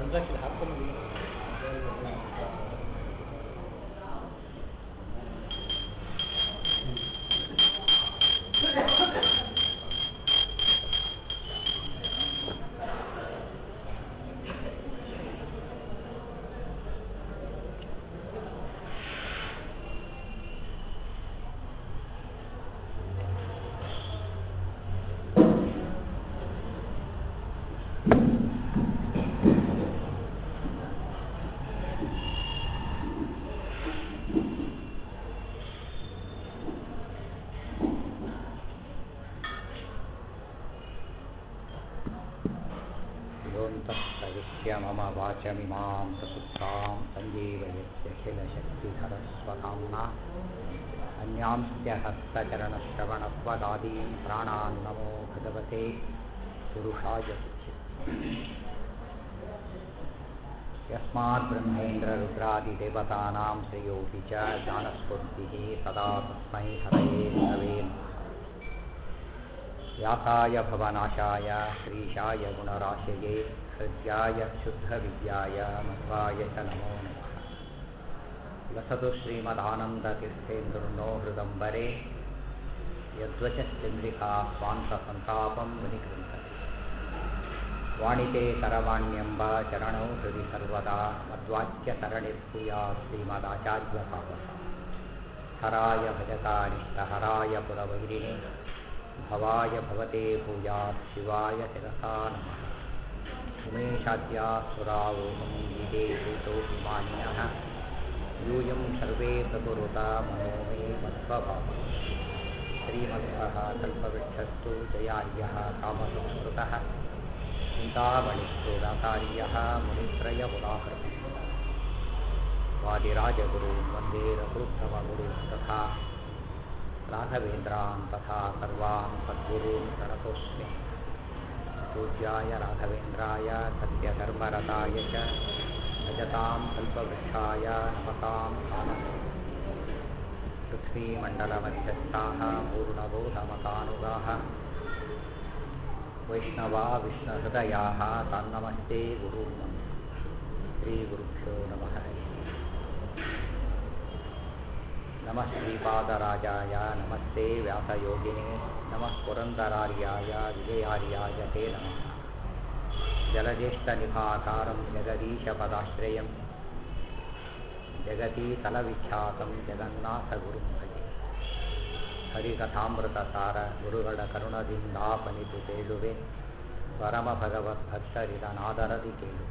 ಮಂತ್ರಾಕ್ಷಿ ಹಾಕ್ಕೊಂಡು योऽन्तःप्रविश्य मम वाचमिमां प्रसुप्तां सञ्जीवयत्यखिलशक्तिधरस्वधाम्ना अन्यांश्च हस्तचरणश्रवणत्वदादीन् प्राणान् नमो भगवते पुरुषाय तुभ्यम् यस्मात् ब्रह्मेन्द्ररुद्रादिदेवतानां श्रेयोऽपि च ज्ञानस्फूर्तिः सदा तस्मै हरये नवे नमः व्यासाय भवनाशाय श्रीशाय गुणराशये हृद्याय शुद्धविद्याय मध्वाय च नमो नमः लसतु श्रीमदानन्दतीर्थेन्दुर्नो हृदम्बरे यद्वचश्चन्द्रिका स्वान्तसन्तापं विनिकृन्तते वाणिते करवाण्यम्ब चरणौ हृदि सर्वदा मद्वाक्यसरणिर्भूया श्रीमदाचार्यभावः हराय भजतानिष्टहराय पुरवैरिणे भवाय भवते भूयात् शिवाय शिरसा नमः उमेशाद्या सुरावोहं गीते हेतोऽभिमानिनः यूयं सर्वे प्रकुरुता मनो मे मध्वभावः श्रीमध्वः कल्पवृक्षस्तु जयार्यः कामसंस्कृतः चिन्तामणिस्तु दातार्यः मुनित्रयमुदाहृतम् वादिराजगुरुं वन्दे रघुत्तमगुरुं तथा राघवेन्द्रान् तथा सर्वान् सद्गुरून् प्रणतोऽस्मि पूज्याय राघवेन्द्राय सत्यधर्मरताय च भजतां कल्पवृक्षाय नमतां कामसे पृथ्वीमण्डलमध्यस्थाः पूर्णबोधमतानुगाः वैष्णवा विष्णुहृदयाः तान्नमस्ते गुरून् श्रीगुरुभ्यो नमः नमः श्रीपादराजाय नमस्ते व्यासयोगिने नमः पुरन्दरार्याय विजयार्याय ते नमः जलज्येष्ठनिभाकारं जगदीशपदाश्रयं जगतीतलविख्यातं जगन्नाथगुरुं भजे ಹರಿಕಥಾಮೃತಸಾರ ಗುರುಗಳ ಕರುಣದಿಂದಾಪನಿತು ಕೇಳುವೆ ಪರಮ ಭಗವದ್ಭಕ್ತರಿದನಾದರದಿ ಕೇಳು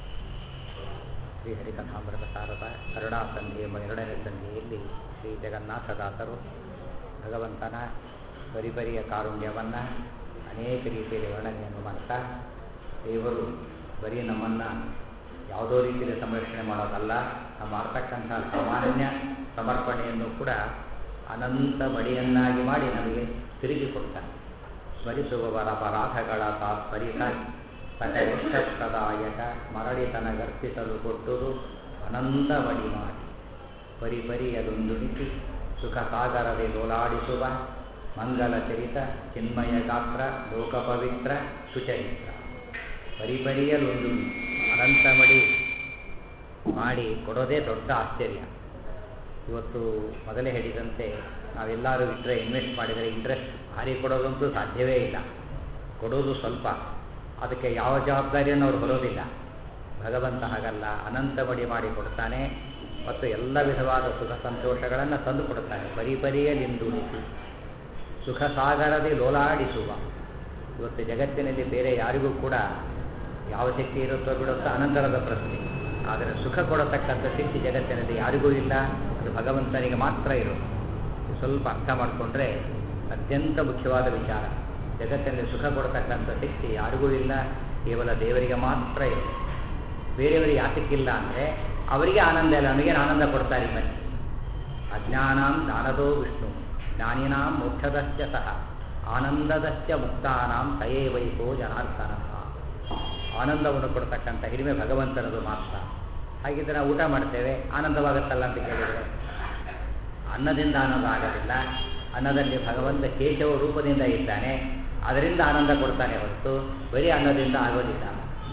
ಶ್ರೀ ಹರಿಕಥಾಮೃತ ಸಾರದ ಕರುಣಾ ಸಂಧಿ ಎಂಬ ಎರಡನೇ ಸಂಧಿಯಲ್ಲಿ ಶ್ರೀ ಜಗನ್ನಾಥದಾಸರು ಭಗವಂತನ ಪರಿಪರಿಯ ಕಾರುಣ್ಯವನ್ನು ಅನೇಕ ರೀತಿಯಲ್ಲಿ ವರ್ಣನೆಯನ್ನು ಮಾಡ್ತಾ ದೇವರು ಬರೀ ನಮ್ಮನ್ನು ಯಾವುದೋ ರೀತಿಯಲ್ಲಿ ಸಂರಕ್ಷಣೆ ಮಾಡೋದಲ್ಲ ನಾವು ಮಾಡ್ತಕ್ಕಂಥ ಸಾಮಾನ್ಯ ಸಮರ್ಪಣೆಯನ್ನು ಕೂಡ ಅನಂತ ಮಡಿಯನ್ನಾಗಿ ಮಾಡಿ ನಮಗೆ ತಿರುಗಿ ಕೊಡ್ತಾನೆ ಸ್ಮರಿಸುವವರ ಅಪರಾಧಗಳ ತಾತ್ಪರ್ಯ ಸಕಲಿಷ್ಟಪ್ರದಾಯಕ ಮರಳಿತನಗರ್ಪಿಸಲು ಕೊಟ್ಟುದು ಅನಂತ ಮಡಿ ಮಾಡಿ ಪರಿ ಪರಿಯದೊಂದುಣಿಸಿ ಸುಖ ಸಾಗರವೇ ಲೋಲಾಡಿಸುವ ಮಂಗಲ ಚರಿತ ಚಿನ್ಮಯ ಗಾತ್ರ ಲೋಕಪವಿತ್ರ ಸುಚರಿತ್ರ ಪರಿಪರಿಯಲೊಂದು ಅನಂತ ಮಡಿ ಮಾಡಿ ಕೊಡೋದೇ ದೊಡ್ಡ ಆಶ್ಚರ್ಯ ಇವತ್ತು ಮೊದಲೇ ಹೇಳಿದಂತೆ ನಾವೆಲ್ಲರೂ ಇಟ್ಟರೆ ಇನ್ವೆಸ್ಟ್ ಮಾಡಿದರೆ ಇಂಟ್ರೆಸ್ಟ್ ಭಾರಿ ಕೊಡೋದಂತೂ ಸಾಧ್ಯವೇ ಇಲ್ಲ ಕೊಡೋದು ಸ್ವಲ್ಪ ಅದಕ್ಕೆ ಯಾವ ಜವಾಬ್ದಾರಿಯನ್ನು ಅವ್ರು ಬರೋದಿಲ್ಲ ಭಗವಂತ ಹಾಗಲ್ಲ ಅನಂತ ಮಡಿ ಮಾಡಿ ಕೊಡ್ತಾನೆ ಮತ್ತು ಎಲ್ಲ ವಿಧವಾದ ಸುಖ ಸಂತೋಷಗಳನ್ನು ತಂದು ಕೊಡ್ತಾನೆ ಪರಿ ಪರಿಯಲಿಂದುಣಿಸಿ ಸುಖ ಸಾಗರದಿ ಲೋಲಾಡಿಸುವ ಇವತ್ತು ಜಗತ್ತಿನಲ್ಲಿ ಬೇರೆ ಯಾರಿಗೂ ಕೂಡ ಯಾವ ಶಕ್ತಿ ಇರುತ್ತೋ ಬಿಡುತ್ತೋ ಅನಂತರದ ಪ್ರಶ್ನೆ ಆದರೆ ಸುಖ ಕೊಡತಕ್ಕಂಥ ಶಕ್ತಿ ಜಗತ್ತಿನಲ್ಲಿ ಯಾರಿಗೂ ಇಲ್ಲ ಅದು ಭಗವಂತನಿಗೆ ಮಾತ್ರ ಇರೋದು ಸ್ವಲ್ಪ ಅರ್ಥ ಮಾಡಿಕೊಂಡ್ರೆ ಅತ್ಯಂತ ಮುಖ್ಯವಾದ ವಿಚಾರ ಜಗತ್ತಿನಲ್ಲಿ ಸುಖ ಕೊಡತಕ್ಕಂಥ ಶಕ್ತಿ ಯಾರಿಗೂ ಇಲ್ಲ ಕೇವಲ ದೇವರಿಗೆ ಮಾತ್ರ ಇರೋದು ಬೇರೆಯವರಿಗೆ ಯಾತಕ್ಕಿಲ್ಲ ಅಂದರೆ ಅವರಿಗೆ ಆನಂದ ಇಲ್ಲ ನಮಗೇನು ಆನಂದ ಕೊಡ್ತಾರೆ ಮತ್ತೆ ಅಜ್ಞಾನಾಂ ದಾನದೋ ವಿಷ್ಣು ಜ್ಞಾನಿನಾಂ ಮೋಕ್ಷದಶ್ಚ ಸಹ ಆನಂದದಶ್ಚ ಮುಕ್ತಾನಾಂ ತಯೇ ವೈಕೋ ಜನಾರ್ದನ ಆನಂದವನ್ನು ಕೊಡ್ತಕ್ಕಂಥ ಹಿರಿಮೆ ಭಗವಂತನದು ಮಾತ್ರ ಹಾಗಿದ್ರೆ ನಾವು ಊಟ ಮಾಡ್ತೇವೆ ಆನಂದವಾಗುತ್ತಲ್ಲ ಅಂತ ಕೇಳಿದರೆ ಅನ್ನದಿಂದ ಆನಂದ ಆಗೋದಿಲ್ಲ ಅನ್ನದಲ್ಲಿ ಭಗವಂತ ಕೇಶವ ರೂಪದಿಂದ ಇದ್ದಾನೆ ಅದರಿಂದ ಆನಂದ ಕೊಡ್ತಾನೆ ಹೊರತು ಬರೀ ಅನ್ನದಿಂದ ಆಗೋದಿಲ್ಲ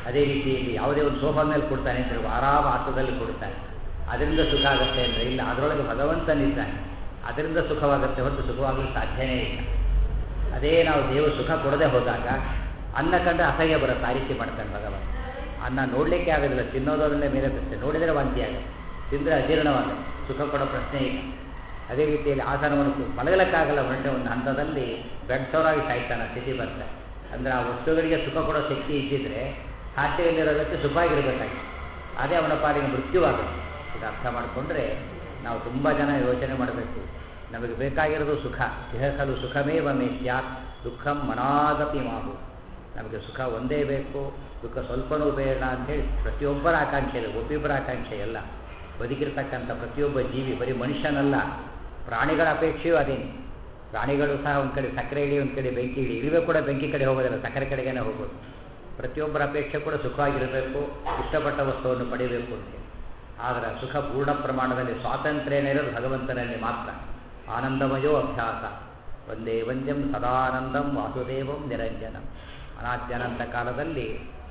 ಅದೇ ರೀತಿಯಲ್ಲಿ ಯಾವುದೇ ಒಂದು ಸೋಫಾ ಮೇಲೆ ಕೊಡ್ತಾನೆ ಅಂತ ಆರಾಮ ಆಸದಲ್ಲಿ ಕೊಡ್ತಾನೆ ಅದರಿಂದ ಸುಖ ಆಗುತ್ತೆ ಅಂದರೆ ಇಲ್ಲ ಅದರೊಳಗೆ ಭಗವಂತನಿದ್ದಾನೆ ಅದರಿಂದ ಸುಖವಾಗುತ್ತೆ ಹೊರತು ಸುಖವಾಗಲು ಸಾಧ್ಯನೇ ಇಲ್ಲ ಅದೇ ನಾವು ದೇವ ಸುಖ ಕೊಡದೆ ಹೋದಾಗ ಅನ್ನ ಕಂಡು ಅಸಹ್ಯ ಬರುತ್ತೆ ಆ ರೀತಿ ಮಾಡ್ತಾನೆ ಭಗವಂತ ಅನ್ನ ನೋಡಲಿಕ್ಕೆ ಆಗೋದಿಲ್ಲ ತಿನ್ನೋದರಲ್ಲೇ ಮೇಲೆ ಪ್ರಶ್ನೆ ನೋಡಿದರೆ ವಾಂತಿ ಆಗುತ್ತೆ ತಿಂದರೆ ಅಜೀರ್ಣವಾಗುತ್ತೆ ಸುಖ ಕೊಡೋ ಪ್ರಶ್ನೆ ಇಲ್ಲ ಅದೇ ರೀತಿಯಲ್ಲಿ ಆಸನವನ್ನು ಮಲಗಲಕ್ಕಾಗಲ್ಲ ಹೊರಟೆ ಒಂದು ಹಂತದಲ್ಲಿ ಬೆಡ್ಸೋರಾಗಿ ಸಾಯ್ತಾನೆ ಸ್ಥಿತಿ ಬರುತ್ತೆ ಅಂದರೆ ಆ ವಸ್ತುಗಳಿಗೆ ಸುಖ ಕೊಡೋ ಶಕ್ತಿ ಇದ್ದಿದ್ರೆ ಹಾಸ್ಯದಲ್ಲಿರೋ ವ್ಯಕ್ತಿ ಸುಖವಾಗಿರಬೇಕಾಗಿತ್ತು ಅದೇ ಅವನ ಪಾಲಿಗೆ ಮೃತ್ಯುವಾಗುತ್ತೆ ಇದು ಅರ್ಥ ಮಾಡಿಕೊಂಡ್ರೆ ನಾವು ತುಂಬ ಜನ ಯೋಚನೆ ಮಾಡಬೇಕು ನಮಗೆ ಬೇಕಾಗಿರೋದು ಸುಖ ಇಹಕಲು ಸುಖಮೇವ ಮೇ ಸ್ಯಾತ್ ದುಃಖಂ ಮನಾಗಪಿ ಮಾಹು ನಮಗೆ ಸುಖ ಒಂದೇ ಬೇಕು ದುಃಖ ಸ್ವಲ್ಪನೂ ಬೇಡ ಅಂಥೇಳಿ ಪ್ರತಿಯೊಬ್ಬರ ಆಕಾಂಕ್ಷೆ ಇದೆ ಒಬ್ಬಿಬ್ಬರ ಆಕಾಂಕ್ಷೆ ಎಲ್ಲ ಬದುಕಿರ್ತಕ್ಕಂಥ ಪ್ರತಿಯೊಬ್ಬ ಜೀವಿ ಬರೀ ಮನುಷ್ಯನಲ್ಲ ಪ್ರಾಣಿಗಳ ಅಪೇಕ್ಷೆಯೂ ಅದೇನೆ ಪ್ರಾಣಿಗಳು ಸಹ ಒಂದು ಕಡೆ ಸಕ್ಕರೆ ಇಡಿ ಒಂದು ಕಡೆ ಬೆಂಕಿ ಇಡಿ ಇರುವೆ ಕೂಡ ಬೆಂಕಿ ಕಡೆ ಹೋಗೋದಿಲ್ಲ ಸಕ್ಕರೆ ಕಡೆಗೇನೆ ಹೋಗೋದು ಪ್ರತಿಯೊಬ್ಬರ ಅಪೇಕ್ಷೆ ಕೂಡ ಸುಖವಾಗಿರಬೇಕು ಇಷ್ಟಪಟ್ಟ ವಸ್ತುವನ್ನು ಪಡೆಯಬೇಕು ಅಂತೇಳಿ ಆದರೆ ಸುಖ ಪೂರ್ಣ ಪ್ರಮಾಣದಲ್ಲಿ ಸ್ವಾತಂತ್ರ್ಯನೇ ಇರೋದು ಭಗವಂತನಲ್ಲಿ ಮಾತ್ರ ಆನಂದಮಯೋ ಅಭ್ಯಾಸ ಒಂದೇ ವಂದ್ಯಂ ಸದಾನಂದಂ ವಾಸುದೇವಂ ನಿರಂಜನಂ ಅನಾದ್ಯನಂತ ಕಾಲದಲ್ಲಿ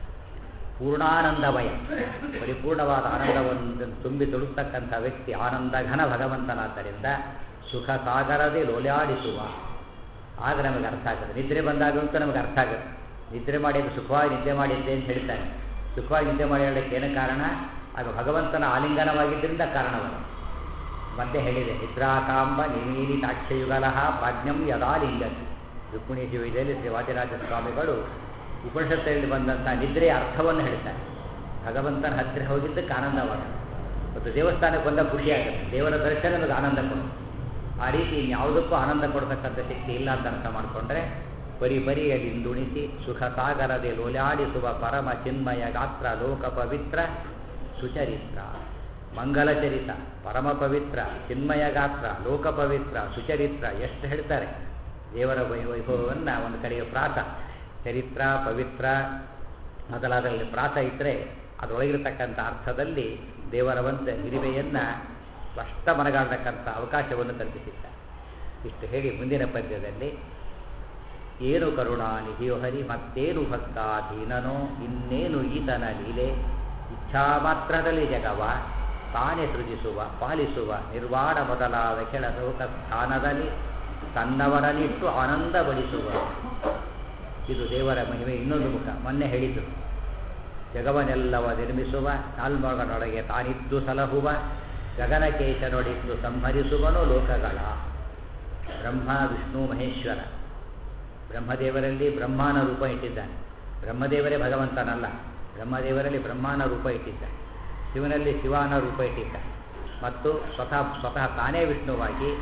ಪೂರ್ಣಾನಂದಮಯ ಪರಿಪೂರ್ಣವಾದ ಆನಂದವನ್ನು ತುಂಬಿ ತುಳುಕ್ತಕ್ಕಂಥ ವ್ಯಕ್ತಿ ಆನಂದ ಘನ ಭಗವಂತನಾದ್ದರಿಂದ ಸುಖ ಸಾಗರದೆ ಲೋಲಾಡಿಸುವ ಆಗ ನಮಗೆ ಅರ್ಥ ಆಗುತ್ತೆ ನಿದ್ರೆ ಬಂದಾಗಂತೂ ನಮಗೆ ಅರ್ಥ ಆಗುತ್ತೆ ನಿದ್ರೆ ಮಾಡಿದ್ದು ಸುಖವಾಗಿ ನಿದ್ದೆ ಮಾಡಿದ್ದೆ ಅಂತ ಹೇಳ್ತಾನೆ ಸುಖವಾಗಿ ನಿದ್ದೆ ಮಾಡಿ ಹೇಳಕ್ಕೆ ಏನು ಕಾರಣ ಆಗ ಭಗವಂತನ ಆಲಿಂಗನವಾಗಿದ್ದರಿಂದ ಕಾರಣವಲ್ಲ ಮತ್ತೆ ಹೇಳಿದೆ ನಿದ್ರಾಕಾಂಬ ನಿಮೀಲಿ ತಾಕ್ಷಯುಗಲಹ ಪ್ರಾಜ್ಞಂ ಯದಾಲಿಂಗತಿ ರುಕ್ಮಿಣಿ ಜೀವಿದಲ್ಲಿ ಶ್ರೀ ವಾದಿರಾಜ ಸ್ವಾಮಿಗಳು ಉಪನಿಷತ್ತಲ್ಲಿ ಬಂದಂಥ ನಿದ್ರೆಯ ಅರ್ಥವನ್ನು ಹೇಳ್ತಾರೆ ಭಗವಂತನ ಹತ್ತಿರ ಹೋಗಿದ್ದಕ್ಕೆ ಆನಂದವಾಗ ಮತ್ತು ದೇವಸ್ಥಾನಕ್ಕೆ ಬಂದಾಗ ಖುಷಿಯಾಗುತ್ತೆ ದೇವರ ದರ್ಶನ ನಮಗೆ ಆನಂದ ಕೊಡುತ್ತೆ ಆ ರೀತಿ ಯಾವುದಕ್ಕೂ ಆನಂದ ಕೊಡ್ತಕ್ಕಂಥ ಶಕ್ತಿ ಇಲ್ಲ ಅಂತ ಅರ್ಥ ಮಾಡಿಕೊಂಡ್ರೆ ಬರಿ ಬರಿಯಲ್ಲಿ ದುಣಿಸಿ ಸುಖ ಸಾಗರದೆ ಲೋಲಾಡಿಸುವ ಪರಮ ಚಿನ್ಮಯ ಗಾತ್ರ ಲೋಕ ಪವಿತ್ರ ಸುಚರಿತ್ರ ಮಂಗಲಚರಿತ ಪರಮ ಪವಿತ್ರ ಚಿನ್ಮಯ ಗಾತ್ರ ಲೋಕ ಪವಿತ್ರ ಸುಚರಿತ್ರ ಎಷ್ಟು ಹೇಳ್ತಾರೆ ದೇವರ ವೈ ವೈಭವವನ್ನು ಒಂದು ಕಡೆಗೆ ಪ್ರಾಸ ಚರಿತ್ರ ಪವಿತ್ರ ಮೊದಲಾದಲ್ಲಿ ಪ್ರಾಸ ಇದ್ದರೆ ಅದರೊಳಗಿರತಕ್ಕಂಥ ಅರ್ಥದಲ್ಲಿ ದೇವರ ಒಂದು ಹಿರಿಮೆಯನ್ನು ಸ್ಪಷ್ಟ ಮನಗಾಡತಕ್ಕಂಥ ಅವಕಾಶವನ್ನು ಕಲ್ಪಿಸಿದ್ದಾರೆ ಇಷ್ಟು ಹೇಳಿ ಮುಂದಿನ ಪದ್ಯದಲ್ಲಿ ಏನು ಕರುಣಾನಿಧಿಯೋ ಹರಿ ಮತ್ತೇನು ಭಕ್ತಾಧೀನನೋ ಇನ್ನೇನು ಈತನ ಲೀಲೆ ಇಚ್ಛಾ ಮಾತ್ರದಲ್ಲಿ ಜಗವ ತಾನೇ ಸೃಜಿಸುವ ಪಾಲಿಸುವ ನಿರ್ವಾಣ ಮೊದಲಾದ ಕೆಳ ಲೋಕ ಸ್ಥಾನದಲ್ಲಿ ತನ್ನವರನಿಟ್ಟು ಆನಂದ ಬಡಿಸುವ ಇದು ದೇವರ ಮಹಿಮೆ ಇನ್ನೊಂದು ಮುಖ ಮೊನ್ನೆ ಹೇಳಿದ್ದು ಜಗವನೆಲ್ಲವ ನಿರ್ಮಿಸುವ ನಾಲ್ಮಗನೊಳಗೆ ತಾನಿದ್ದು ಸಲಹುವ ಗಗನಕೇಶನೊಡಿದ್ದು ಸಂಹರಿಸುವನು ಲೋಕಗಳ ಬ್ರಹ್ಮ ವಿಷ್ಣು ಮಹೇಶ್ವರ ಬ್ರಹ್ಮದೇವರಲ್ಲಿ ಬ್ರಹ್ಮಾನ ರೂಪ ಇಟ್ಟಿದ್ದಾನೆ ಬ್ರಹ್ಮದೇವರೇ ಭಗವಂತನಲ್ಲ ಬ್ರಹ್ಮದೇವರಲ್ಲಿ ಬ್ರಹ್ಮಾನ ರೂಪ ಇಟ್ಟಿದ್ದಾನೆ ಶಿವನಲ್ಲಿ ಶಿವಾನ ರೂಪ ಇಟ್ಟಿದ್ದ ಮತ್ತು ಸ್ವತಃ ಸ್ವತಃ ತಾನೇ ವಿಷ್ಣುವಾಗಿ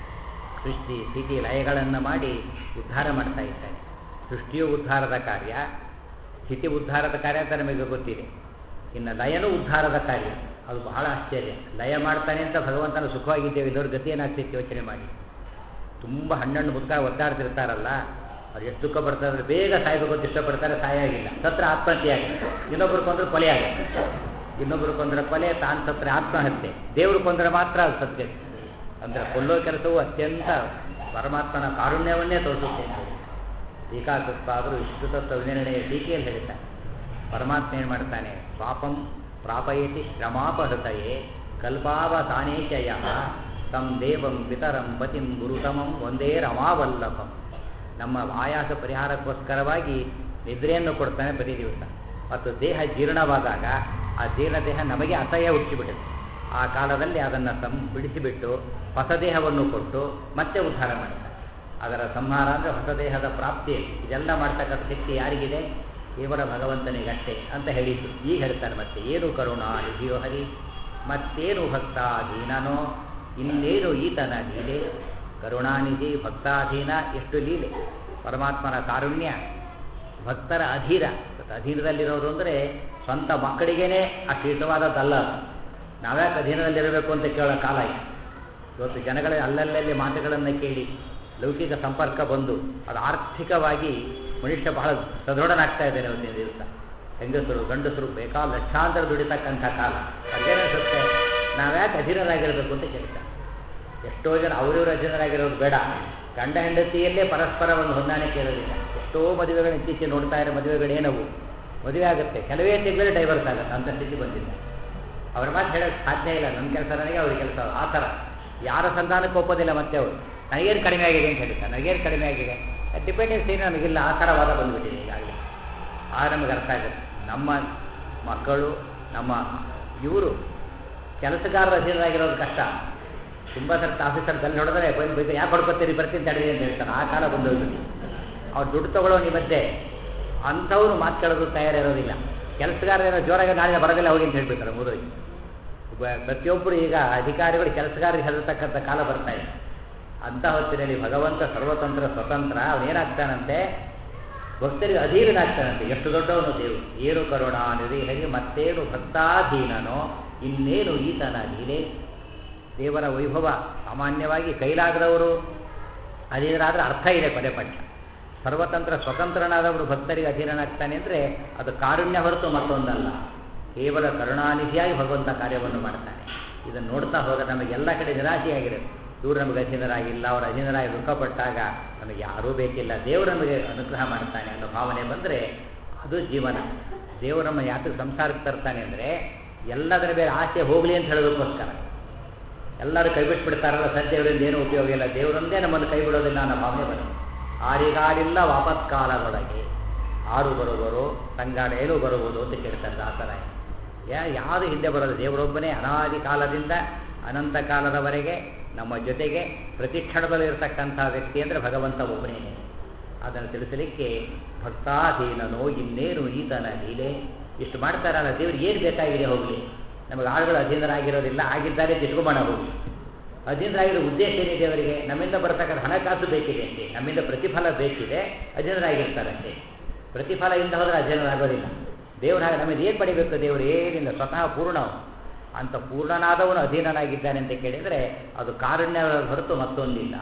ಸೃಷ್ಟಿ ಸ್ಥಿತಿ ಲಯಗಳನ್ನು ಮಾಡಿ ಉದ್ಧಾರ ಮಾಡ್ತಾ ಇದ್ದಾನೆ ಸೃಷ್ಟಿಯು ಉದ್ಧಾರದ ಕಾರ್ಯ ಸ್ಥಿತಿ ಉದ್ಧಾರದ ಕಾರ್ಯ ಅಂತ ನಮಗೆ ಗೊತ್ತಿದೆ ಇನ್ನು ಲಯನೂ ಉದ್ಧಾರದ ಕಾರ್ಯ ಅದು ಬಹಳ ಆಶ್ಚರ್ಯ ಲಯ ಮಾಡ್ತಾನೆ ಅಂತ ಭಗವಂತನ ಸುಖವಾಗಿದ್ದೇವೆ ಇಲ್ಲವ್ರ ಗತಿ ಏನಾಗ್ತಿತ್ತು ಯೋಚನೆ ಮಾಡಿ ತುಂಬ ಹಣ್ಣಣ್ಣು ಮುದ್ಕ ಒದ್ದಾಡ್ತಿರ್ತಾರಲ್ಲ ಅವ್ರು ಎಷ್ಟು ದುಃಖ ಪಡ್ತಾರೆ ಅಂದರೆ ಬೇಗ ಸಾಯಬೇಕು ಅಂತ ಇಷ್ಟಪಡ್ತಾರೆ ಸಾಯಾಗಿಲ್ಲ ಸತ್ರ ಆತ್ಮಹತ್ಯೆ ಆಗುತ್ತೆ ಇನ್ನೊಬ್ರು ಕೊಂದ್ರೆ ಕೊಲೆ ಆಗುತ್ತೆ ಇನ್ನೊಬ್ರು ಕೊಂದ್ರೆ ಕೊಲೆ ತಾನು ಸತ್ರೆ ಆತ್ಮಹತ್ಯೆ ದೇವರು ಕೊಂದ್ರೆ ಮಾತ್ರ ಅದು ಸತ್ಯ ಅಂದರೆ ಕೊಲ್ಲೋ ಕೆಲಸವು ಅತ್ಯಂತ ಪರಮಾತ್ಮನ ಕಾರುಣ್ಯವನ್ನೇ ತೋರಿಸುತ್ತೆ ಟೀಕಾಕೃತ್ಪಾದರು ಇಷ್ಟು ತತ್ವ ವಿನಿರ್ಣಯ ಟೀಕೆಯಲ್ಲಿ ಹೇಳ್ತಾರೆ ಪರಮಾತ್ಮ ಏನು ಮಾಡ್ತಾನೆ ಪಾಪಂ ಪ್ರಾಪಯತಿ ಶ್ರಮಾಪಹೃತಯೇ ಕಲ್ಪಾವಸಾನೇಚಯ ತಂ ದೇವಂ ಪಿತರಂ ಪತಿಂ ಗುರುತಮಂ ಒಂದೇ ರಮಾವಲ್ಲಭಂ ನಮ್ಮ ಆಯಾಸ ಪರಿಹಾರಕ್ಕೋಸ್ಕರವಾಗಿ ನಿದ್ರೆಯನ್ನು ಕೊಡ್ತಾನೆ ಪ್ರತಿ ದಿವಸ ಮತ್ತು ದೇಹ ಜೀರ್ಣವಾದಾಗ ಆ ಜೀರ್ಣ ದೇಹ ನಮಗೆ ಅಸಹ್ಯ ಹುಟ್ಟಿಬಿಡುತ್ತೆ ಆ ಕಾಲದಲ್ಲಿ ಅದನ್ನು ಸಂ ಬಿಡಿಸಿಬಿಟ್ಟು ಹೊಸ ದೇಹವನ್ನು ಕೊಟ್ಟು ಮತ್ತೆ ಉದ್ಧಾರ ಮಾಡ್ತಾರೆ ಅದರ ಸಂಹಾರ ಅಂದರೆ ಹೊಸ ದೇಹದ ಪ್ರಾಪ್ತಿ ಇದೆಲ್ಲ ಮಾಡ್ತಕ್ಕಂಥ ಶಕ್ತಿ ಯಾರಿಗಿದೆ ಕೇವಲ ಭಗವಂತನಿಗಷ್ಟೇ ಅಂತ ಹೇಳಿದ್ದು ಈಗ ಹೇಳ್ತಾರೆ ಮತ್ತೆ ಏನು ಕರುಣಾ ನಿಧಿಯೋ ಹರಿ ಮತ್ತೇನು ಭಕ್ತಾಧೀನನೋ ಇನ್ನೇನು ಈತನ ಲೀಲೆ ಕರುಣಾನಿಧಿ ಭಕ್ತಾಧೀನ ಎಷ್ಟು ಲೀಲೆ ಪರಮಾತ್ಮನ ಕಾರುಣ್ಯ ಭಕ್ತರ ಅಧೀರ ಅಧೀನದಲ್ಲಿರೋರು ಅಂದರೆ ಸ್ವಂತ ಮಕ್ಕಳಿಗೇನೆ ಅಷ್ಟು ಹಿತವಾದದ್ದಲ್ಲ ನಾವ್ಯಾಕೆ ಅಧೀನದಲ್ಲಿರಬೇಕು ಅಂತ ಕೇಳೋ ಕಾಲ ಇದೆ ಇವತ್ತು ಜನಗಳ ಅಲ್ಲಲ್ಲಲ್ಲಿ ಮಾತುಗಳನ್ನು ಕೇಳಿ ಲೌಕಿಕ ಸಂಪರ್ಕ ಬಂದು ಅದು ಆರ್ಥಿಕವಾಗಿ ಮನುಷ್ಯ ಬಹಳ ಸದೃಢನಾಗ್ತಾ ಇದ್ದಾನೆ ಇವತ್ತಿನ ದಿವಸ ಹೆಂಗಸರು ಗಂಡಸರು ಬೇಕಾದ ಲಕ್ಷಾಂತರ ದುಡಿತಕ್ಕಂಥ ಕಾಲ ಅದೇನಿಸುತ್ತೆ ನಾವ್ಯಾಕೆ ಅಧೀನರಾಗಿರಬೇಕು ಅಂತ ಕೇಳ್ತಾರೆ ಎಷ್ಟೋ ಜನ ಅವರಿವರು ಅಧೀನರಾಗಿರೋದು ಬೇಡ ಗಂಡ ಹೆಂಡತಿಯಲ್ಲೇ ಪರಸ್ಪರ ಒಂದು ಹೊಂದಾಣಿಕೆ ಇರೋದಿಲ್ಲ ಎಷ್ಟೋ ಮದುವೆಗಳು ಇತ್ತೀಚೆಗೆ ನೋಡ್ತಾ ಇರೋ ಮದುವೆಗಳೇನವು ಮದುವೆ ಆಗುತ್ತೆ ಕೆಲವೇ ತಿಂಗಳು ಡೈವರ್ಸ್ ಆಗುತ್ತೆ ಅಂಥ ಸ್ಥಿತಿ ಬಂದಿಲ್ಲ ಅವ್ರ ಮಾತು ಹೇಳೋಕ್ಕೆ ಸಾಧ್ಯ ಇಲ್ಲ ನನ್ನ ಕೆಲಸ ನನಗೆ ಅವ್ರ ಕೆಲಸ ಆ ಥರ ಯಾರ ಸಂತಾನಕ್ಕೆ ಒಪ್ಪೋದಿಲ್ಲ ಮತ್ತೆ ಅವರು ನನಗೇನು ಕಡಿಮೆ ಆಗಿದೆ ಅಂತ ಹೇಳ್ತಾರೆ ನನಗೇನು ಕಡಿಮೆ ಆಗಿದೆ ಡಿಪೆಂಡೆನ್ಸ್ ಏನು ನಮಗಿಲ್ಲ ಆ ಥರ ವಾದ ಬಂದುಬಿಟ್ಟಿದೆ ಈಗಾಗಲೇ ಆಗ ನಮಗೆ ಅರ್ಥ ಆಗುತ್ತೆ ನಮ್ಮ ಮಕ್ಕಳು ನಮ್ಮ ಇವರು ಕೆಲಸಗಾರರ ಅಧೀನರಾಗಿರೋದು ಕಷ್ಟ ತುಂಬ ಸರ್ತಿ ಆಫೀಸರ್ ಗಲ್ಲಿ ಹೊಡೆದ್ರೆ ಬಂದು ಬೈದು ಯಾಕೆ ಹೊಡ್ಕೊತೀರಿ ಬರ್ತೀನಿ ತಡೀರಿ ಅಂತ ಹೇಳ್ತಾರೆ ಆ ಕಾಲ ಬಂದೋಗ್ಬಿಟ್ಟು ಅವ್ರು ದುಡ್ಡು ತಗೊಳ್ಳೋ ನಿಮ್ಮದ್ದೆ ಅಂಥವ್ರು ಮಾತು ಕೇಳೋದು ತಯಾರಿರೋದಿಲ್ಲ ಕೆಲಸಗಾರ ಏನೋ ಜೋರಾಗಿ ನಾಳೆ ಬರೋದಿಲ್ಲ ಹೋಗಿ ಅಂತ ಹೇಳ್ಬಿಡ್ತಾರೆ ಮುದುರಿ ಪ್ರತಿಯೊಬ್ಬರು ಈಗ ಅಧಿಕಾರಿಗಳು ಕೆಲಸಗಾರರಿಗೆ ಹೆದರ್ತಕ್ಕಂಥ ಕಾಲ ಬರ್ತಾ ಇದೆ ಅಂಥ ಹೊತ್ತಿನಲ್ಲಿ ಭಗವಂತ ಸರ್ವತಂತ್ರ ಸ್ವತಂತ್ರ ಅವನೇನಾಗ್ತಾನಂತೆ ಭಕ್ತರಿಗೆ ಅಧೀನನಾಗ್ತಾನಂತೆ ಎಷ್ಟು ದೊಡ್ಡವನು ದೇವರು ಏನು ಕರುಣಾನಿಧಿ ಹರಿ ಮತ್ತೇನು ಭಕ್ತಾಧೀನನೋ ಇನ್ನೇನು ಈತನ ಲೀಲೆ ದೇವರ ವೈಭವ ಸಾಮಾನ್ಯವಾಗಿ ಕೈಲಾಗದವರು ಅಧೀನರಾದರೆ ಅರ್ಥ ಇದೆ ಕೊನೆ ಪಕ್ಷ ಸರ್ವತಂತ್ರ ಸ್ವತಂತ್ರನಾದವರು ಭಕ್ತರಿಗೆ ಅಧೀನನಾಗ್ತಾನೆ ಅಂದರೆ ಅದು ಕಾರುಣ್ಯ ಹೊರತು ಮತ್ತೊಂದಲ್ಲ ಕೇವಲ ಕರುಣಾನಿಧಿಯಾಗಿ ಭಗವಂತ ಕಾರ್ಯವನ್ನು ಮಾಡ್ತಾನೆ ಇದನ್ನು ನೋಡ್ತಾ ಹೋಗ ನಮಗೆಲ್ಲ ಕಡೆ ನಿರಾಶೆಯಾಗಿರುತ್ತೆ ಇವರು ನಮಗೆ ಅಧೀನರಾಗಿಲ್ಲ ಅವರ ಅಧೀನರಾಗಿ ದುಃಖಪಟ್ಟಾಗ ನಮಗೆ ಯಾರೂ ಬೇಕಿಲ್ಲ ದೇವರು ನಮಗೆ ಅನುಗ್ರಹ ಮಾಡ್ತಾನೆ ಅನ್ನೋ ಭಾವನೆ ಬಂದರೆ ಅದು ಜೀವನ ದೇವರು ನಮ್ಮ ಯಾತಕ್ಕೆ ಸಂಸಾರಕ್ಕೆ ತರ್ತಾನೆ ಅಂದರೆ ಎಲ್ಲದರ ಮೇಲೆ ಆಸೆ ಹೋಗಲಿ ಅಂತ ಹೇಳೋದಕ್ಕೋಸ್ಕರ ಎಲ್ಲರೂ ಕೈ ಬಿಟ್ಬಿಡ್ತಾರಲ್ಲ ಸದ್ಯವರಿಂದ ಏನೂ ಉಪಯೋಗ ಇಲ್ಲ ದೇವರೊಂದೇ ನಮ್ಮನ್ನು ಕೈ ಬಿಡೋದಿಲ್ಲ ಅನ್ನೋ ಭಾವನೆ ಬರುತ್ತೆ ಆರಿಗಾರಿಲ್ಲ ವಾಪತ್ಕಾಲದೊಳಗೆ ಆರು ಬರುವರು ತಂಗಾಡ ಏನು ಬರುವುದು ಅಂತ ಕೇಳ್ತಾರೆ ದಾಸರಾಯ ಯಾ ಯಾವುದು ಹಿಂದೆ ಬರೋದು ದೇವರೊಬ್ಬನೇ ಅನಾದಿ ಕಾಲದಿಂದ ಅನಂತ ಕಾಲದವರೆಗೆ ನಮ್ಮ ಜೊತೆಗೆ ಪ್ರತಿಕ್ಷಣದಲ್ಲಿ ಇರತಕ್ಕಂಥ ವ್ಯಕ್ತಿ ಅಂದರೆ ಭಗವಂತ ಒಬ್ಬನೇ ಅದನ್ನು ತಿಳಿಸಲಿಕ್ಕೆ ಭಕ್ತಾಧೀನನೋ ಇನ್ನೇನು ಈತನ ಲೀಲೆ ಇಷ್ಟು ಮಾಡ್ತಾರಲ್ಲ ದೇವ್ರಿಗೆ ಏನು ಬೇಕಾಗಿದೆ ಹೋಗಲಿ ನಮಗೆ ಆಳುಗಳು ಅಧೀನರಾಗಿರೋದಿಲ್ಲ ಆಗಿದ್ದಾರೆ ತಿಟ್ಕೊಂಬೋಣ ಹೋಗಿ ಅಧೀನರಾಗಿರೋ ಉದ್ದೇಶ ಏನಿದೆ ಅವರಿಗೆ ನಮ್ಮಿಂದ ಬರತಕ್ಕಂಥ ಹಣಕಾಸು ಬೇಕಿದೆ ಅಷ್ಟೇ ನಮ್ಮಿಂದ ಪ್ರತಿಫಲ ಬೇಕಿದೆ ಅಧೀನರಾಗಿರ್ತಾರಂತೆ ಪ್ರತಿಫಲ ಇಂದ ಹೋದರೆ ಅಧೀನರಾಗೋದಿಲ್ಲ ದೇವ್ರ ಹಾಗೆ ನಮಗೆ ಏನು ಪಡಿಬೇಕು ದೇವರು ಏನಿಲ್ಲ ಸ್ವತಃ ಪೂರ್ಣ ಅಂತ ಪೂರ್ಣನಾದವನು ಅಧೀನನಾಗಿದ್ದಾನೆ ಅಂತ ಕೇಳಿದರೆ ಅದು ಕಾರುಣ್ಯ ಹೊರತು ಮತ್ತೊಂದಿಲ್ಲ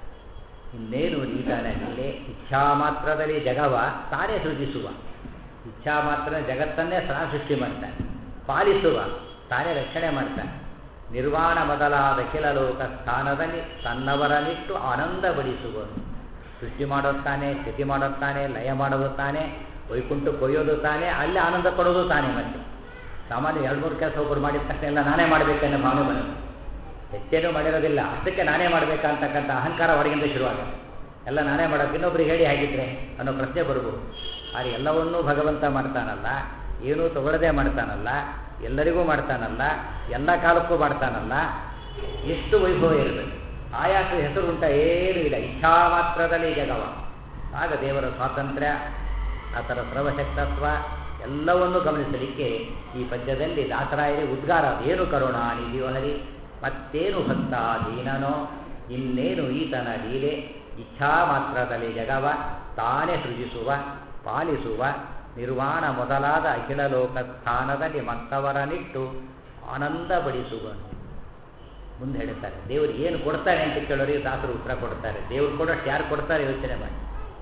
ಇನ್ನೇನು ಈತನ ಇಲ್ಲೇ ಇಚ್ಛಾ ಮಾತ್ರದಲ್ಲಿ ಜಗವ ತಾನೇ ಸೃಜಿಸುವ ಇಚ್ಛಾ ಮಾತ್ರ ಜಗತ್ತನ್ನೇ ಸಹ ಸೃಷ್ಟಿ ಮಾಡ್ತಾನೆ ಪಾಲಿಸುವ ತಾನೇ ರಕ್ಷಣೆ ಮಾಡ್ತಾನೆ ನಿರ್ವಾಣ ಮೊದಲಾದ ಕೆಲ ಲೋಕ ಸ್ಥಾನದಲ್ಲಿ ತನ್ನವರನ್ನಿಟ್ಟು ಆನಂದ ಬಡಿಸುವನು ಸೃಷ್ಟಿ ಮಾಡೋದು ತಾನೆ ಸ್ಥಿತಿ ಮಾಡೋದು ತಾನೆ ಲಯ ಮಾಡೋದು ತಾನೆ ವೈಕುಂಠ ಕೊಯ್ಯೋದು ತಾನೆ ಅಲ್ಲಿ ಆನಂದ ಪಡೋದು ತಾನೆ ಮತ್ತೆ ಸಾಮಾನ್ಯ ಎರಡು ಮೂರು ಕೆಲಸ ಒಬ್ಬರು ಮಾಡಿದ ತಕ್ಷಣ ಎಲ್ಲ ನಾನೇ ಮಾಡಬೇಕನ್ನೋ ಭಾವನೆ ಬರುತ್ತೆ ಹೆಚ್ಚೇನೂ ಮಾಡಿರೋದಿಲ್ಲ ಅಷ್ಟಕ್ಕೆ ನಾನೇ ಮಾಡಬೇಕಂತಕ್ಕಂಥ ಅಹಂಕಾರ ಹೊರಗಿಂದ ಶುರುವಾಗುತ್ತೆ ಎಲ್ಲ ನಾನೇ ಮಾಡೋದು ಇನ್ನೊಬ್ರಿಗೆ ಹೇಳಿ ಹಾಗಿದ್ರೆ ಅನ್ನೋ ಪ್ರಶ್ನೆ ಬರ್ಬೋದು ಆದರೆ ಎಲ್ಲವನ್ನೂ ಭಗವಂತ ಮಾಡ್ತಾನಲ್ಲ ಏನೂ ತಗೊಳ್ಳದೆ ಮಾಡ್ತಾನಲ್ಲ ಎಲ್ಲರಿಗೂ ಮಾಡ್ತಾನಲ್ಲ ಎಲ್ಲ ಕಾಲಕ್ಕೂ ಮಾಡ್ತಾನಲ್ಲ ಎಷ್ಟು ವೈಭವ ಇರಬೇಕು ಆಯಾಸ ಹೆಸರು ಉಂಟ ಏನೂ ಇಲ್ಲ ಇಚ್ಛಾ ಮಾತ್ರದಲ್ಲಿ ಜಗವ ಆಗ ದೇವರ ಸ್ವಾತಂತ್ರ್ಯ ಆತನ ಸರ್ವಶಕ್ತತ್ವ ಎಲ್ಲವನ್ನೂ ಗಮನಿಸಲಿಕ್ಕೆ ಈ ಪದ್ಯದಲ್ಲಿ ದಾಸರಾಯರಿ ಉದ್ಗಾರ ಏನು ಕರುಣ ನಿಧಿಯೋ ಹರಿ ಮತ್ತೇನು ಭಕ್ತಾಧೀನನೋ ಇನ್ನೇನು ಈತನ ಲೀಲೆ ಇಚ್ಛಾ ಮಾತ್ರದಲ್ಲಿ ಜಗವ ತಾನೇ ಸೃಜಿಸುವ ಪಾಲಿಸುವ ನಿರ್ವಾಣ ಮೊದಲಾದ ಅಖಿಲ ಲೋಕ ಸ್ಥಾನದಲ್ಲಿ ಮತ್ತವರನಿಟ್ಟು ಆನಂದ ಬಡಿಸುವನು ಮುಂದೆ ಹೇಳ್ತಾರೆ ದೇವರು ಏನು ಕೊಡ್ತಾನೆ ಅಂತ ಕೇಳೋರಿಗೆ ದಾಸರು ಉತ್ತರ ಕೊಡ್ತಾರೆ ದೇವರು ಕೊಡೋಷ್ಟು ಯಾರು ಕೊಡ್ತಾರೆ ಯೋಚನೆ ಮಾಡಿ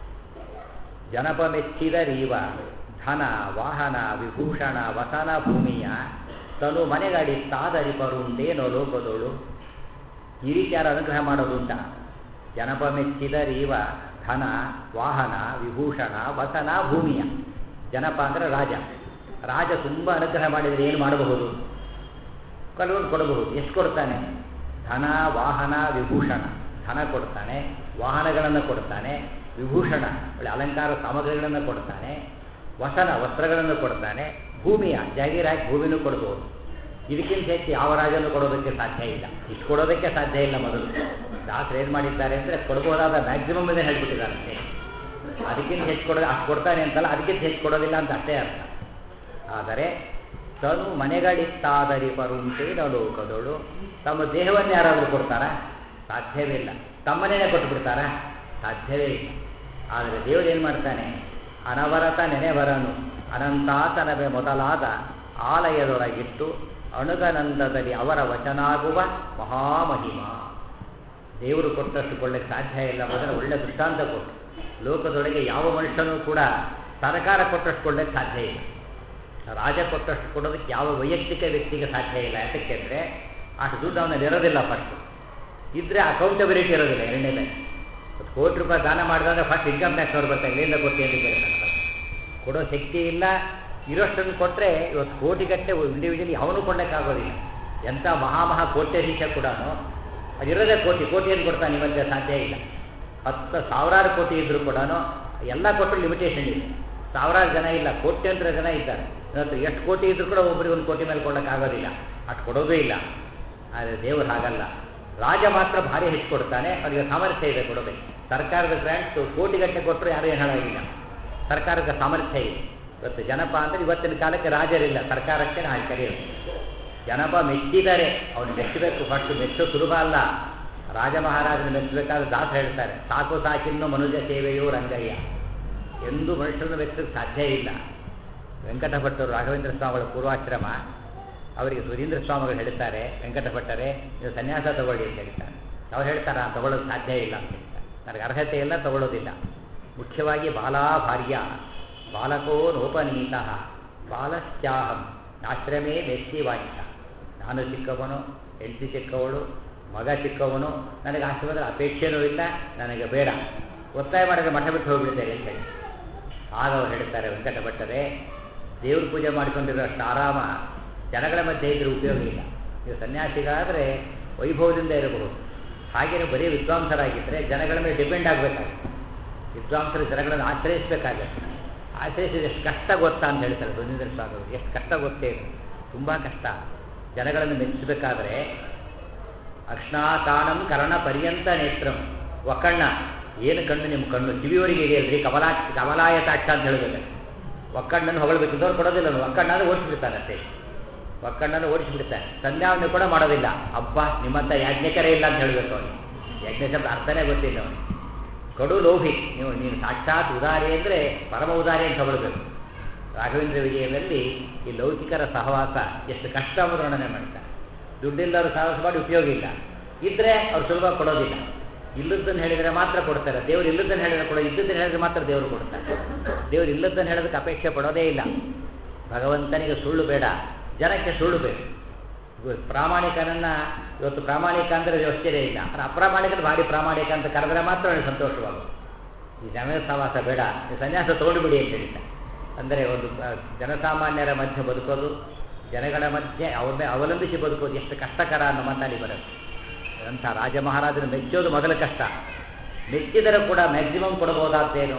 ಜನಪ ಮೆಚ್ಚಿದರೀವ ಧನ ವಾಹನ ವಿಭೂಷಣ ವಸನ ಭೂಮಿಯ ತನು ಮನೆಗಾಡಿ ತಾದರಿಪರುಂಡೇನೋ ಲೋಕದೋಳು ಈ ರೀತಿ ಯಾರು ಅನುಗ್ರಹ ಮಾಡೋದುಂಟ ಜನಪ ಮೆಚ್ಚಿದರೀವ ಧನ ವಾಹನ ವಿಭೂಷಣ ವಸನ ಭೂಮಿಯ ಜನಪ ಅಂದರೆ ರಾಜ ರಾಜ ತುಂಬ ಅನುಗ್ರಹ ಮಾಡಿದರೆ ಏನು ಮಾಡಬಹುದು ಕೆಲವೊಂದು ಕೊಡಬಹುದು ಎಷ್ಟು ಕೊಡ್ತಾನೆ ಧನ ವಾಹನ ವಿಭೂಷಣ ಧನ ಕೊಡ್ತಾನೆ ವಾಹನಗಳನ್ನು ಕೊಡ್ತಾನೆ ವಿಭೂಷಣ ಒಳ್ಳೆ ಅಲಂಕಾರ ಸಾಮಗ್ರಿಗಳನ್ನು ಕೊಡ್ತಾನೆ ವಸನ ವಸ್ತ್ರಗಳನ್ನು ಕೊಡ್ತಾನೆ ಭೂಮಿಯ ಜಾಗೀರಾಗಿ ಭೂಮಿನೂ ಕೊಡ್ಬೋದು ಇದಕ್ಕಿಂತ ಹೆಚ್ಚು ಯಾವ ರಾಜನೂ ಕೊಡೋದಕ್ಕೆ ಸಾಧ್ಯ ಇಲ್ಲ ಇಷ್ಟು ಕೊಡೋದಕ್ಕೆ ಸಾಧ್ಯ ಇಲ್ಲ ಮೊದಲು ದಾಸರು ಏನು ಮಾಡಿದ್ದಾರೆ ಅಂದರೆ ಕೊಡ್ಬೋದಾದ ಮ್ಯಾಕ್ಸಿಮಮ್ ಇದೆ ಹೇಳ್ಬಿಟ್ಟಿದ್ದಾರೆ ಅಷ್ಟೇ ಅದಕ್ಕಿಂತ ಹೆಚ್ಚು ಕೊಡೋದು ಅಷ್ಟು ಕೊಡ್ತಾನೆ ಅಂತಲ್ಲ ಅದಕ್ಕಿಂತ ಹೆಚ್ಚು ಕೊಡೋದಿಲ್ಲ ಅಂತ ಅಷ್ಟೇ ಅರ್ಥ ಆದರೆ ತನು ಮನೆಗಳಿತ್ತಾದರಿ ಪರುಂಟೇನ ಲೋಕದೋಳು ತಮ್ಮ ದೇಹವನ್ನು ಯಾರಾದರೂ ಕೊಡ್ತಾರಾ ಸಾಧ್ಯವಿಲ್ಲ ತಮ್ಮನೇನೆ ಕೊಟ್ಟು ಬಿಡ್ತಾರಾ ಸಾಧ್ಯವೇ ಇಲ್ಲ ಆದರೆ ದೇವರು ಏನು ಮಾಡ್ತಾನೆ ಅನವರತ ನೆನೆಬರನು ಅನಂತಾತನವೇ ಮೊದಲಾದ ಆಲಯದೊಳಗಿಟ್ಟು ಅಣುಗನಂದದಲ್ಲಿ ಅವರ ವಚನಾಗುವ ಮಹಾಮಹಿಮ ದೇವರು ಕೊಟ್ಟಷ್ಟು ಕೊಳ್ಳಕ್ಕೆ ಸಾಧ್ಯ ಇಲ್ಲ ಮೊದಲು ಒಳ್ಳೆ ದೃಷ್ಟಾಂತ ಕೊಟ್ಟು ಲೋಕದೊಳಗೆ ಯಾವ ಮನುಷ್ಯನೂ ಕೂಡ ಸರ್ಕಾರ ಕೊಟ್ಟಷ್ಟು ಕೊಳ್ಳಕ್ಕೆ ಸಾಧ್ಯ ಇಲ್ಲ ರಾಜ ಕೊಟ್ಟಷ್ಟು ಕೊಡೋದಕ್ಕೆ ಯಾವ ವೈಯಕ್ತಿಕ ವ್ಯಕ್ತಿಗೆ ಸಾಧ್ಯ ಇಲ್ಲ ಯಾಕೆಂದರೆ ಅಷ್ಟು ದುಡ್ಡು ಅವನಲ್ಲಿ ಇರೋದಿಲ್ಲ ಫಸ್ಟ್ ಇದ್ದರೆ ಅಕೌಂಟಬಿಲಿಟಿ ಇರೋದಿಲ್ಲ ಎರಡನೇದಾಗಿ ಕೋಟಿ ರೂಪಾಯಿ ದಾನ ಮಾಡಿದಾಗ ಫಸ್ಟ್ ಇನ್ಕಮ್ ಟ್ಯಾಕ್ಸ್ ಅವ್ರು ಬರ್ತಾರೆ ಎಲ್ಲಿಂದ ಕೊಟ್ಟು ಅಂತ ಕೇಳ್ತಾರೆ ಕೊಡೋ ಶಕ್ತಿ ಇಲ್ಲ ಇರೋಷ್ಟನ್ನು ಕೊಟ್ಟರೆ ಇವತ್ತು ಕೋಟಿಗಟ್ಟೆ ಇಂಡಿವಿಜುವಲಿ ಅವನು ಕೊಡಲಿಕ್ಕಾಗೋದಿಲ್ಲ ಎಂಥ ಮಹಾಮಹಾ ಕೋಟ್ಯಾಧೀಶ ಕೂಡ ಅದಿರೋದೇ ಕೋಟಿ ಕೋಟಿಯನ್ನು ಕೊಡ್ತಾನೆ ಇವತ್ತೇ ಸಾಧ್ಯ ಇಲ್ಲ ಹತ್ತು ಸಾವಿರಾರು ಕೋಟಿ ಇದ್ದರೂ ಕೂಡ ಎಲ್ಲ ಕೊಟ್ಟರು ಲಿಮಿಟೇಷನ್ ಇದೆ ಸಾವಿರಾರು ಜನ ಇಲ್ಲ ಕೋಟ್ಯಂತರ ಜನ ಇದ್ದಾರೆ ಇವತ್ತು ಎಷ್ಟು ಕೋಟಿ ಇದ್ರೂ ಕೂಡ ಒಬ್ಬರಿಗೆ ಒಂದು ಕೋಟಿ ಮೇಲೆ ಕೊಡೋಕ್ಕಾಗೋದಿಲ್ಲ ಅಷ್ಟು ಕೊಡೋದೇ ಇಲ್ಲ ಆದರೆ ದೇವರು ಹಾಗಲ್ಲ ರಾಜ ಮಾತ್ರ ಭಾರಿ ಹೆಚ್ಚು ಕೊಡ್ತಾನೆ ಅವರಿಗೆ ಸಾಮರ್ಥ್ಯ ಇದೆ ಕೊಡೋದಕ್ಕೆ ಸರ್ಕಾರದ ಗ್ರ್ಯಾಂಟ್ಸ್ ಕೋಟಿಗಟ್ಟಲೆ ಕೊಟ್ಟರು ಯಾರೂ ಏನು ಹೇಳೋದಿಲ್ಲ ಸರ್ಕಾರದ ಸಾಮರ್ಥ್ಯ ಇದೆ ಇವತ್ತು ಜನಪ ಅಂದರೆ ಇವತ್ತಿನ ಕಾಲಕ್ಕೆ ರಾಜರಿಲ್ಲ ಸರ್ಕಾರಕ್ಕೆ ನಾನು ಕರೆಯೋದು ಜನಪ ಮೆಚ್ಚಿದ್ದಾರೆ ಅವನು ಮೆಚ್ಚಬೇಕು ಫಸ್ಟ್ ಮೆಚ್ಚೋ ಸುಲಭ ಅಲ್ಲ ರಾಜ ಮಹಾರಾಜನ ಮೆಚ್ಚಬೇಕಾದ್ರೆ ದಾಸ ಹೇಳ್ತಾರೆ ಸಾಕು ಸಾಕಿನ್ನು ಮನುಜ ಸೇವೆಯೋ ರಂಗಯ್ಯ ಎಂದು ಮನುಷ್ಯರನ್ನು ಮೆಚ್ಚಕ್ಕೆ ಸಾಧ್ಯ ಇಲ್ಲ ವೆಂಕಟಭಟ್ಟರು ರಾಘವೇಂದ್ರ ಸ್ವಾಮಿಗಳ ಪೂರ್ವಾಶ್ರಮ ಅವರಿಗೆ ಸುಧೀಂದ್ರ ಸ್ವಾಮಿಗಳು ಹೇಳ್ತಾರೆ ವೆಂಕಟಭಟ್ಟರೇ ನೀವು ಸನ್ಯಾಸ ತಗೊಳ್ಳಿ ಅಂತ ಹೇಳ್ತಾರೆ ಅವ್ರು ಹೇಳ್ತಾರೆ ನಾನು ತಗೊಳ್ಳೋದು ಸಾಧ್ಯ ಇಲ್ಲ ಅಂತ ಹೇಳ್ತಾರೆ ನನಗೆ ಅರ್ಹತೆ ಇಲ್ಲ ತಗೊಳ್ಳೋದಿಲ್ಲ ಮುಖ್ಯವಾಗಿ ಬಾಲಾ ಭಾರ್ಯ ಬಾಲಕೋ ನೋಪನೀತ ಬಾಲಶ್ಚಾಹಂ ಆಶ್ರಮೇ ಮೆಚ್ಚಿ ವಾಂಚ ನಾನು ಚಿಕ್ಕವನು ಹೆಂಡತಿ ಚಿಕ್ಕವಳು ಮಗ ಚಿಕ್ಕವನು ನನಗೆ ಆಶ್ರಮದ ಅಪೇಕ್ಷೆನೂ ಇಲ್ಲ ನನಗೆ ಬೇಡ ಒತ್ತಾಯ ಮಾಡಿದ್ರೆ ಮಠ ಬಿಟ್ಟು ಹೋಗ್ಬಿಡ್ತೇನೆ ಅಂತ ಹೇಳಿ ಆಗ ಅವ್ರು ಹೇಳ್ತಾರೆ ವೆಂಕಟ ಭಟ್ಟರೇ ದೇವ್ರ ಪೂಜೆ ಮಾಡಿಕೊಂಡಿರೋ ಅಷ್ಟು ಆರಾಮ ಜನಗಳ ಮಧ್ಯೆ ಇದ್ರೆ ಉಪಯೋಗ ಇಲ್ಲ ನೀವು ಸನ್ಯಾಸಿಗಾದರೆ ವೈಭವದಿಂದ ಇರಬಹುದು ಹಾಗೆಯೇ ಬರೀ ವಿದ್ವಾಂಸರಾಗಿದ್ದರೆ ಜನಗಳ ಮೇಲೆ ಡಿಪೆಂಡ್ ಆಗಬೇಕಾಗುತ್ತೆ ವಿದ್ವಾಂಸರು ಜನಗಳನ್ನು ಆಶ್ರಯಿಸಬೇಕಾಗತ್ತೆ ಆಶ್ರಯಿಸಿದ ಎಷ್ಟು ಕಷ್ಟ ಗೊತ್ತಾ ಅಂತ ಹೇಳ್ತಾರೆ ಸುನೀಂದ್ರ ಸ್ವಾಮಿಗಳು ಎಷ್ಟು ಕಷ್ಟ ಗೊತ್ತೇ ತುಂಬ ಕಷ್ಟ ಜನಗಳನ್ನು ಮೆಚ್ಚಿಸಬೇಕಾದ್ರೆ ಅರ್ಷ್ಣಾಕಾಣಂ ಕರ್ಣ ಪರ್ಯಂತ ನೇತ್ರಂ ಒಕ್ಕಣ್ಣ ಏನು ಕಣ್ಣು ನಿಮ್ಮ ಕಣ್ಣು ಕಿವಿಯವರಿಗೆ ಇದೆಯಲ್ರಿ ಕಮಲಾ ಕಮಲಾಯತಾಕ್ಷ ಅಂತ ಹೇಳಬೇಕು ಒಕ್ಕಣ್ಣನ್ನು ಹೊಗಳಬೇಕು ಇದ್ದವ್ರು ಕೊಡೋದಿಲ್ಲ ಒಕ್ಕಣ್ಣ ಅಂದರೆ ಓಡಿಸ್ಬಿಡ್ತಾನೆ ಅಷ್ಟೇ ಒಕ್ಕಣ್ಣನ್ನು ಓಡಿಸಿಬಿಡ್ತಾನೆ ಸಂಧ್ಯಾವನೆ ಕೂಡ ಮಾಡೋದಿಲ್ಲ ಅಬ್ಬ ನಿಮ್ಮಂಥ ಯಾಜ್ಞಕರೇ ಇಲ್ಲ ಅಂತ ಹೇಳಬೇಕು ಅವನು ಯಜ್ಞ ಶಬ್ದ ಅರ್ಥನೇ ಗೊತ್ತಿಲ್ಲ ಅವನು ಕಡು ಲೋಭಿ ನೀವು ನೀನು ಸಾಕ್ಷಾತ್ ಉದಾರಿ ಅಂದರೆ ಪರಮ ಉದಾರಿ ಅಂತ ಹೊಗಳಬೇಕು ರಾಘವೇಂದ್ರ ವಿಜಯದಲ್ಲಿ ಈ ಲೌಕಿಕರ ಸಹವಾಸ ಎಷ್ಟು ಕಷ್ಟ ಅನ್ನೋದು ವರ್ಣನೆ ಮಾಡ್ತಾರೆ ದುಡ್ಡಿಲ್ಲವರು ಸಹವಾಸ ಮಾಡಿ ಉಪಯೋಗ ಇಲ್ಲ ಇದ್ದರೆ ಅವ್ರು ಸುಲಭ ಕೊಡೋದಿಲ್ಲ ಇಲ್ಲದನ್ನು ಹೇಳಿದರೆ ಮಾತ್ರ ಕೊಡ್ತಾರೆ ದೇವ್ರು ಇಲ್ಲದನ್ನು ಹೇಳಿದ್ರೆ ಕೊಡೋ ಇದ್ದದ್ದನ್ನು ಹೇಳಿದ್ರೆ ಮಾತ್ರ ದೇವರು ಕೊಡ್ತಾರೆ ದೇವ್ರು ಇಲ್ಲದನ್ನು ಹೇಳೋದಕ್ಕೆ ಅಪೇಕ್ಷೆ ಪಡೋದೇ ಇಲ್ಲ ಭಗವಂತನಿಗೆ ಸುಳ್ಳು ಬೇಡ ಜನಕ್ಕೆ ಸುಳ್ಳು ಬೇಕು ಪ್ರಾಮಾಣಿಕನನ್ನ ಇವತ್ತು ಪ್ರಾಮಾಣಿಕ ಅಂದರೆ ಯೋಚನೆ ಇಲ್ಲ ಆದರೆ ಅಪ್ರಾಮಾಣಿಕನ ಭಾರಿ ಪ್ರಾಮಾಣಿಕ ಅಂತ ಕರೆದ್ರೆ ಮಾತ್ರ ಅವನಿಗೆ ಸಂತೋಷವಾಗುತ್ತೆ ಈ ಜನ ಸಹವಾಸ ಬೇಡ ಈ ಸನ್ಯಾಸ ತೊಗೊಂಡು ಬಿಡಿ ಅಂತ ಹೇಳಿದ್ದ ಅಂದರೆ ಒಂದು ಜನಸಾಮಾನ್ಯರ ಮಧ್ಯೆ ಬದುಕೋದು ಜನಗಳ ಮಧ್ಯೆ ಅವ್ರನ್ನೇ ಅವಲಂಬಿಸಿ ಬದುಕೋದು ಎಷ್ಟು ಕಷ್ಟಕರ ಅನ್ನೋ ಮಾತಾಡಿ ಬರುತ್ತೆ ಅಂಥ ರಾಜ ಮಹಾರಾಜರು ಮೆಚ್ಚೋದು ಮೊದಲ ಕಷ್ಟ ಮೆಚ್ಚಿದರೆ ಕೂಡ ಮ್ಯಾಕ್ಸಿಮಮ್ ಕೊಡಬಹುದಾದ್ದೇನು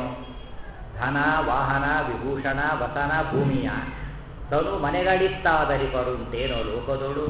ಧನ ವಾಹನ ವಿಭೂಷಣ ವಸನ ಭೂಮಿಯ ತನು ಮನೆಗಳಿತ್ತಾದರಿ ಬರುಂತೇನೋ ಲೋಕದೋಡು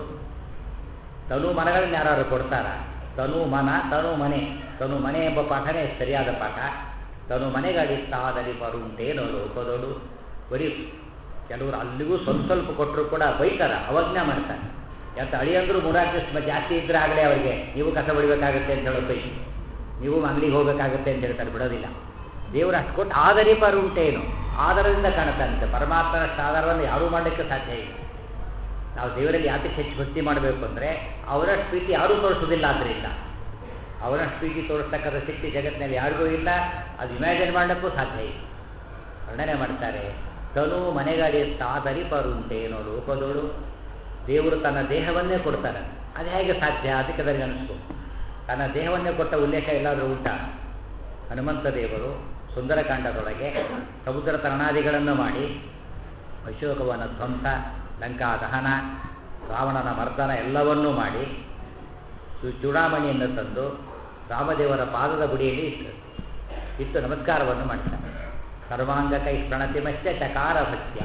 ತನು ಮನಗಳನ್ನ ಯಾರು ಕೊಡ್ತಾರ ತನು ಮನ ತನು ಮನೆ ತನು ಮನೆ ಎಂಬ ಪಾಠನೇ ಸರಿಯಾದ ಪಾಠ ತನು ಮನೆಗಳಿತ್ತಾದರಿ ಬರುಂತೇನೋ ಲೋಕದೋಡು ಬರೀ ಕೆಲವರು ಅಲ್ಲಿಗೂ ಸ್ವಲ್ಪ ಸ್ವಲ್ಪ ಕೊಟ್ಟರು ಕೂಡ ಬೈತಾರ ಅವಜ್ಞೆ ಮಾಡ್ತಾರೆ ಯಾಕೆ ಅಳಿಯಂದ್ರು ಮೂರಾರು ದಿವಸ ಜಾಸ್ತಿ ಇದ್ರೆ ಆಗಲೇ ಅವರಿಗೆ ನೀವು ಕಸ ಬಿಡಬೇಕಾಗುತ್ತೆ ಅಂತ ಹೇಳೋದು ಬೈ ನೀವು ಅಂಗಡಿಗೆ ಹೋಗಬೇಕಾಗುತ್ತೆ ಅಂತ ಹೇಳ್ತಾರೆ ಬಿಡೋದಿಲ್ಲ ದೇವರು ಅಷ್ಟು ಕೊಟ್ಟು ಆದರಿಪರು ಉಂಟೇನು ಆಧಾರದಿಂದ ಕಾಣುತ್ತಂತೆ ಪರಮಾತ್ಮನಷ್ಟು ಆಧಾರವನ್ನು ಯಾರೂ ಮಾಡಲಿಕ್ಕೆ ಸಾಧ್ಯ ಇಲ್ಲ ನಾವು ದೇವರಲ್ಲಿ ಯಾತಕ್ಕೆ ಹೆಚ್ಚು ಭಕ್ತಿ ಮಾಡಬೇಕು ಅಂದರೆ ಅವರಷ್ಟು ಪ್ರೀತಿ ಯಾರೂ ತೋರಿಸೋದಿಲ್ಲ ಆದ್ದರಿಂದ ಅವರಷ್ಟು ಪ್ರೀತಿ ತೋರಿಸ್ತಕ್ಕಂಥ ಶಕ್ತಿ ಜಗತ್ತಿನಲ್ಲಿ ಯಾರಿಗೂ ಇಲ್ಲ ಅದು ಇಮ್ಯಾಜಿನ್ ಮಾಡಲಿಕ್ಕೂ ಸಾಧ್ಯ ಇಲ್ಲ ವರ್ಣನೆ ಮಾಡ್ತಾರೆ ತನು ಮನೆಗಾಡಿ ತಾದರಿಪರುಂಟೇನೋ ಲೋಕದೋಳು ದೇವರು ತನ್ನ ದೇಹವನ್ನೇ ಕೊಡ್ತಾನೆ ಅದು ಹೇಗೆ ಸಾಧ್ಯ ಅದಕ್ಕೆ ಅದರಿಗೆ ಅನಿಸ್ತು ತನ್ನ ದೇಹವನ್ನೇ ಕೊಟ್ಟ ಉಲ್ಲೇಖ ಎಲ್ಲಾದರೂ ಉಂಟಾ ಹನುಮಂತ ದೇವರು ಸುಂದರಕಾಂಡದೊಳಗೆ ಸಮುದ್ರ ತರಣಾದಿಗಳನ್ನು ಮಾಡಿ ಅಶೋಕವನ ಧ್ವಂಸ ಲಂಕಾ ದಹನ ರಾವಣನ ಮರ್ದನ ಎಲ್ಲವನ್ನೂ ಮಾಡಿ ಚೂಡಾಮಣಿಯನ್ನು ತಂದು ರಾಮದೇವರ ಪಾದದ ಬುಡಿಯಲ್ಲಿ ಇಟ್ಟು ಇಟ್ಟು ನಮಸ್ಕಾರವನ್ನು ಮಾಡ್ತಾನೆ ಸರ್ವಾಂಗ ಕೈ ಪ್ರಣತಿಮಶ್ಚ ಚಕಾರ ಭಕ್ತ್ಯ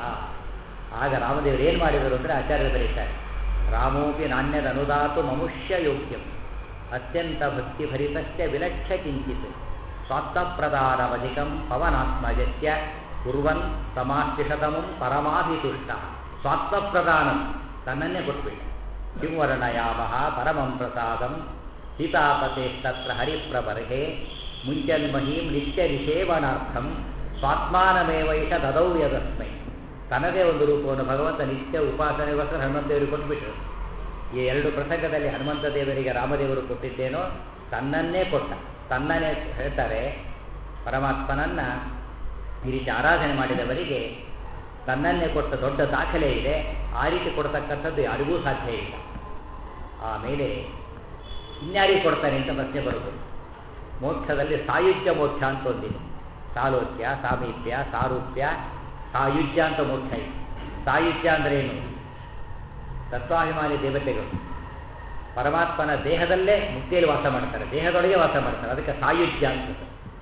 ಆಗ ರಾಮದೇವರು ಏನು ಮಾಡಿದರು ಅಂದರೆ ಆಚಾರ್ಯ ಬರೀತಾರೆ ರಾಮೋಪಿ ನಾಣ್ಯದ ಅನುದಾತು ಮನುಷ್ಯ ಯೋಗ್ಯಂ ಅತ್ಯಂತ ಭಕ್ತಿಭರಿತಸ್ಯ ವಿಲಕ್ಷ್ಯ ಕಿಂಚಿತ್ ಸ್ವಾತ್ಮಪ್ರದಾನಮಧಿಕಂ ಪವನಾತ್ಮಜಸ್ಯ ಕುರ್ವನ್ ಸಮಾಷ್ಟಿಷತಮಂ ಪರಮಾಭಿತುಷ್ಟ ಸ್ವಾತ್ಮಪ್ರದಾನಂ ತನ್ನನ್ನೇ ಕೊಟ್ಬಿಟ್ಟ ಕಿಂವರ್ಣಯಾಮಃ ಪರಮಂ ಪ್ರಸಾದಂ ಸೀತಾಪತೇಸ್ತತ್ರ ಹರಿಪ್ರಬರ್ಹೆ ಮುಂಚನ್ಮಹೀಂ ನಿತ್ಯ ನಿಷೇವನಾರ್ಥಂ ಸ್ವಾತ್ಮಾನಮೇವೈಷ ದದೌ ಯದಸ್ಮೈ ತನ್ನದೇ ಒಂದು ರೂಪವನ್ನು ಭಗವಂತ ನಿತ್ಯ ಉಪಾಸನೆಗೋಸ್ಕರ ಹನುಮಂತ ದೇವರು ಕೊಟ್ಟುಬಿಟ್ರು ಈ ಎರಡು ಪ್ರಸಂಗದಲ್ಲಿ ಹನುಮಂತ ದೇವರಿಗೆ ರಾಮದೇವರು ಕೊಟ್ಟಿದ್ದೇನೋ ತನ್ನನ್ನೇ ಕೊಟ್ಟ ತನ್ನನ್ನೇ ಹೇಳ್ತಾರೆ ಪರಮಾತ್ಮನನ್ನ ಈ ರೀತಿ ಆರಾಧನೆ ಮಾಡಿದವರಿಗೆ ತನ್ನನ್ನೇ ಕೊಟ್ಟ ದೊಡ್ಡ ದಾಖಲೆ ಇದೆ ಆ ರೀತಿ ಕೊಡ್ತಕ್ಕಂಥದ್ದು ಯಾರಿಗೂ ಸಾಧ್ಯ ಇಲ್ಲ ಆಮೇಲೆ ಇನ್ಯಾರಿಗೆ ಕೊಡ್ತಾನೆ ಅಂತ ಪ್ರಶ್ನೆ ಬರುತ್ತದೆ ಮೋಕ್ಷದಲ್ಲಿ ಸಾಯುಜ್ಯ ಮೋಕ್ಷ ಅಂತ ಒಂದಿದೆ ಸಾಲೋಕ್ಯ ಸಾಮೀಪ್ಯ ಸಾರೂಪ್ಯ ಸಾಯುಜ್ಯ ಅಂತ ಮೋಕ್ಷ ಇದೆ ಸಾಯುಜ್ಯ ಅಂದರೆ ಏನು ತತ್ವಾಭಿಮಾನಿ ದೇವತೆಗಳು ಪರಮಾತ್ಮನ ದೇಹದಲ್ಲೇ ಮುಕ್ತಿಯಲ್ಲಿ ವಾಸ ಮಾಡ್ತಾರೆ ದೇಹದೊಳಗೆ ವಾಸ ಮಾಡ್ತಾರೆ ಅದಕ್ಕೆ ಸಾಯುಜ್ಯ ಅಂತ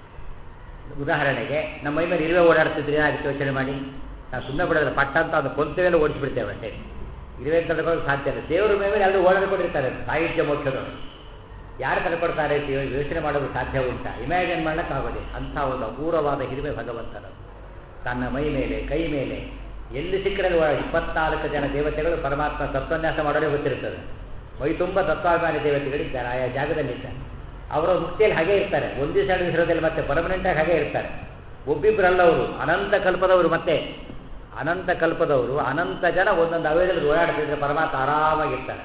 ಉದಾಹರಣೆಗೆ ನಮ್ಮ ಮೈ ಮೇಲೆ ಇರುವೆ ಓಡಾಡ್ತಿದ್ರೆ ಏನಾಗುತ್ತೆ ಯೋಚನೆ ಮಾಡಿ ನಾವು ಸುಮ್ಮನೆ ಬಿಡೋದಿಲ್ಲ ಪಟ್ಟ ಅಂತ ಒಂದು ಕೊಂತೆಮೇಲೆ ಓಡಿಸ್ಬಿಡ್ತೇವೆ ಅಷ್ಟೇ ಇರುವೆ ತಡ್ಕೊಳ್ಳೋಕೆ ಸಾಧ್ಯ ಇಲ್ಲ ದೇವರ ಮೇಲೆ ಎಲ್ಲರೂ ಓಡಾಡ್ಕೊಂಡಿರ್ತಾರೆ ಸಾಹಿತ್ಯ ಮೋಕ್ಷದವರು ಯಾರು ತಡ್ಕೊಡ್ತಾರೆ ಅಂತ ಯೋಚನೆ ಮಾಡೋದು ಸಾಧ್ಯ ಉಂಟಾ ಇಮ್ಯಾಜಿನ್ ಮಾಡೋಕ್ಕಾಗೋದಿಲ್ಲ ಅಂಥ ಒಂದು ಅಪೂರ್ವವಾದ ಹಿರಿಮೆ ಭಗವಂತನದು ತನ್ನ ಮೈ ಮೇಲೆ ಕೈ ಮೇಲೆ ಎಲ್ಲಿ ಸಿಕ್ಕರೆ ಇಪ್ಪತ್ನಾಲ್ಕು ಜನ ದೇವತೆಗಳು ಪರಮಾತ್ಮ ತತ್ವನ್ಯಾಸ ಮಾಡೋದೇ ಗೊತ್ತಿರ್ತದೆ ಮೈ ತುಂಬ ತತ್ವಾಭಿಮಾನಿ ದೇವತೆಗಳಿದ್ದಾರೆ ಆಯಾ ಜಾಗದಲ್ಲಿದ್ದಾರೆ ಅವರ ಮುಕ್ತಿಯಲ್ಲಿ ಹಾಗೆ ಇರ್ತಾರೆ ಒಂದು ದಿವಸ ಎರಡು ದಿವಸದಲ್ಲಿ ಮತ್ತೆ ಪರ್ಮನೆಂಟಾಗಿ ಹಾಗೆ ಇರ್ತಾರೆ ಒಬ್ಬಿಬ್ಬರಲ್ಲವರು ಅನಂತ ಕಲ್ಪದವರು ಮತ್ತೆ ಅನಂತ ಕಲ್ಪದವರು ಅನಂತ ಜನ ಒಂದೊಂದು ಅವಯದಲ್ಲಿ ಓಡಾಡ್ತಿದ್ರೆ ಪರಮಾತ್ಮ ಆರಾಮಾಗಿರ್ತಾರೆ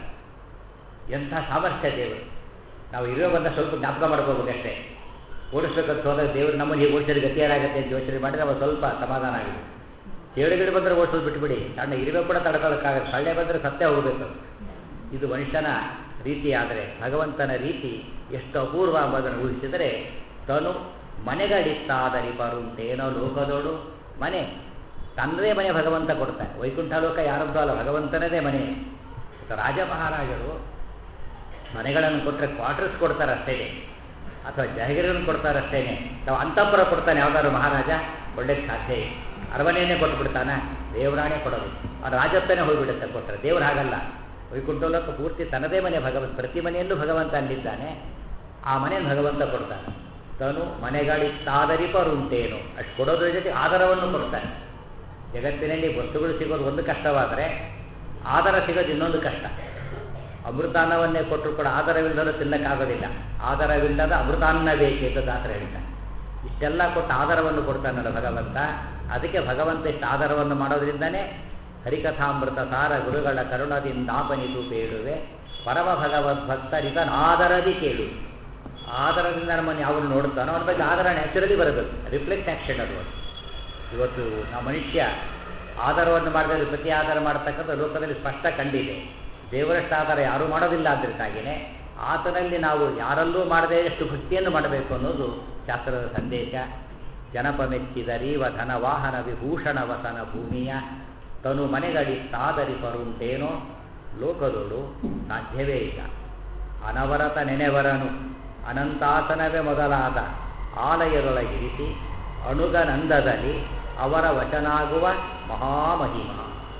ಎಂಥ ಸಾಮರ್ಥ್ಯ ದೇವರು ನಾವು ಇರೋ ಬಂದ ಸ್ವಲ್ಪ ಜ್ಞಾಪಕ ಮಾಡ್ಕೋಬೇಕಷ್ಟೇ ಓಡಿಸ್ಬೇಕಂತ ಹೋದಾಗ ದೇವರು ನಮ್ಮನ್ನು ಹೀಗೆ ಓಡಿಸಿದ್ರೆ ಗತಿ ಏನಾಗುತ್ತೆ ಅಂತ ಯೋಚನೆ ಮಾಡಿದ್ರೆ ಅವಾಗ ಸ್ವಲ್ಪ ಸಮಾಧಾನ ಆಗಿದೆ ಚೇಳುಗಿಡ ಬಂದರೆ ಓಡಿಸೋದು ಬಿಟ್ಬಿಡಿ ಸಣ್ಣ ಇರುವೆ ಕೂಡ ತಡ್ಕೊಳ್ಳೋಕ್ಕಾಗಲ್ಲ ಸೊಳ್ಳೆ ಬಂದರೆ ಸತ್ಯ ಹೋಗಬೇಕು ಇದು ಮನುಷ್ಯನ ರೀತಿ ಆದರೆ ಭಗವಂತನ ರೀತಿ ಎಷ್ಟು ಅಪೂರ್ವ ಎಂಬುದನ್ನು ಊಹಿಸಿದರೆ ತನು ಮನೆಗಳಿತ್ತಾದರಿ ಬರುಂತೇನೋ ಲೋಕದೋಡು ಮನೆ ತನ್ನದೇ ಮನೆ ಭಗವಂತ ಕೊಡ್ತಾನೆ ವೈಕುಂಠ ಲೋಕ ಯಾರದ್ದು ಅಲ್ಲ ಭಗವಂತನದೇ ಮನೆ ರಾಜ ಮಹಾರಾಜರು ಮನೆಗಳನ್ನು ಕೊಟ್ಟರೆ ಕ್ವಾರ್ಟರ್ಸ್ ಕೊಡ್ತಾರೆ ಅಷ್ಟೇ ಅಥವಾ ಜಹಗಿರಿಯನ್ನು ಕೊಡ್ತಾರೆ ಅಷ್ಟೇನೆ ನಾವು ಅಂತಃಪುರ ಕೊಡ್ತಾನೆ ಯಾವ್ದಾದ್ರು ಮಹಾರಾಜ ಒಳ್ಳೆಗೆ ಸಾಧ್ಯ ಇಲ್ಲ ಅರಮನೆಯನ್ನೇ ಕೊಟ್ಬಿಡ್ತಾನೆ ದೇವರಾಣೆ ಕೊಡೋದು ಆ ರಾಜತ್ವನೇ ಹೋಗಿಬಿಡುತ್ತೆ ಕೊಟ್ಟರೆ ದೇವ್ರು ಹಾಗಲ್ಲ ವೈಕುಂಠಲೋಕ ಪೂರ್ತಿ ತನ್ನದೇ ಮನೆ ಭಗವಂತ ಪ್ರತಿ ಮನೆಯಲ್ಲೂ ಭಗವಂತ ಅಲ್ಲಿದ್ದಾನೆ ಆ ಮನೆಯನ್ನು ಭಗವಂತ ಕೊಡ್ತಾನೆ ತನು ಮನೆಗಳಿತ್ತಾದರಿಪರುಂಟೇನು ಅಷ್ಟು ಕೊಡೋದ್ರ ಜೊತೆ ಆಧಾರವನ್ನು ಕೊಡ್ತಾನೆ ಜಗತ್ತಿನಲ್ಲಿ ವಸ್ತುಗಳು ಸಿಗೋದು ಒಂದು ಕಷ್ಟವಾದರೆ ಆಧಾರ ಸಿಗೋದು ಇನ್ನೊಂದು ಕಷ್ಟ ಅಮೃತಾನ್ನವನ್ನೇ ಕೊಟ್ಟರು ಕೂಡ ಆಧಾರವಿಲ್ಲದರೂ ತಿನ್ನಕ್ಕಾಗೋದಿಲ್ಲ ಆಧಾರವಿಲ್ಲದ ಅಮೃತಾನ್ನ ಬೇಕು ಅಂತ ದಾಸರ ಹೇಳ್ತಾನೆ ಇಷ್ಟೆಲ್ಲ ಕೊಟ್ಟು ಆಧಾರವನ್ನು ಕೊಡ್ತಾನಲ್ಲ ಭಗವಂತ ಅದಕ್ಕೆ ಭಗವಂತ ಇಷ್ಟು ಆಧಾರವನ್ನು ಮಾಡೋದ್ರಿಂದನೇ ಹರಿಕಥಾಮೃತ ಸಾರ ಗುರುಗಳ ಕರುಣದಿಂದಾಪನಿತು ಬೇಡುವೆ ಪರಮ ಭಗವದ್ಭಕ್ತರಿಗನಾದರದಿ ಕೇಳು ಆಧಾರದಿಂದ ನಮ್ಮನ್ನು ಯಾವಾಗ ನೋಡ್ತಾನೋ ಅವ್ರ ಬಗ್ಗೆ ಆಧಾರ ನ್ಯಾಚುರಲಿ ಬರಬೇಕು ರಿಫ್ಲೆಕ್ಟ್ ಆ್ಯಕ್ಷನ್ ಅದು ಇವತ್ತು ನಾವು ಮನುಷ್ಯ ಆಧಾರವನ್ನು ಮಾಡಿದ್ರೆ ಪ್ರತಿ ಆಧಾರ ಮಾಡತಕ್ಕಂಥ ಲೋಕದಲ್ಲಿ ಸ್ಪಷ್ಟ ಕಂಡಿದೆ ದೇವರಷ್ಟು ಆಧಾರ ಯಾರೂ ಮಾಡೋದಿಲ್ಲ ಅದಕ್ಕಾಗಿಯೇ ಆತನಲ್ಲಿ ನಾವು ಯಾರಲ್ಲೂ ಮಾಡದೇ ಎಷ್ಟು ಭಕ್ತಿಯನ್ನು ಮಾಡಬೇಕು ಅನ್ನೋದು ಶಾಸ್ತ್ರದ ಸಂದೇಶ ಜನಪ ಮೆಚ್ಚಿದರೀವ ಧನ ವಾಹನ ವಿಭೂಷಣ ವಸನ ಭೂಮಿಯ ತನು ಮನೆಗಡಿ ತಾದರಿ ಪರುಂಟೇನೋ ಲೋಕದೋಡು ಸಾಧ್ಯವೇ ಇಲ್ಲ ಅನವರತ ನೆನೆವರನು ಅನಂತಾಸನವೇ ಮೊದಲಾದ ಆಲಯದೊಳಗಿರಿಸಿ ಅಣುಗನಂದದಲ್ಲಿ ಅವರ ವಚನಾಗುವ ಮಹಾಮಹಿಮ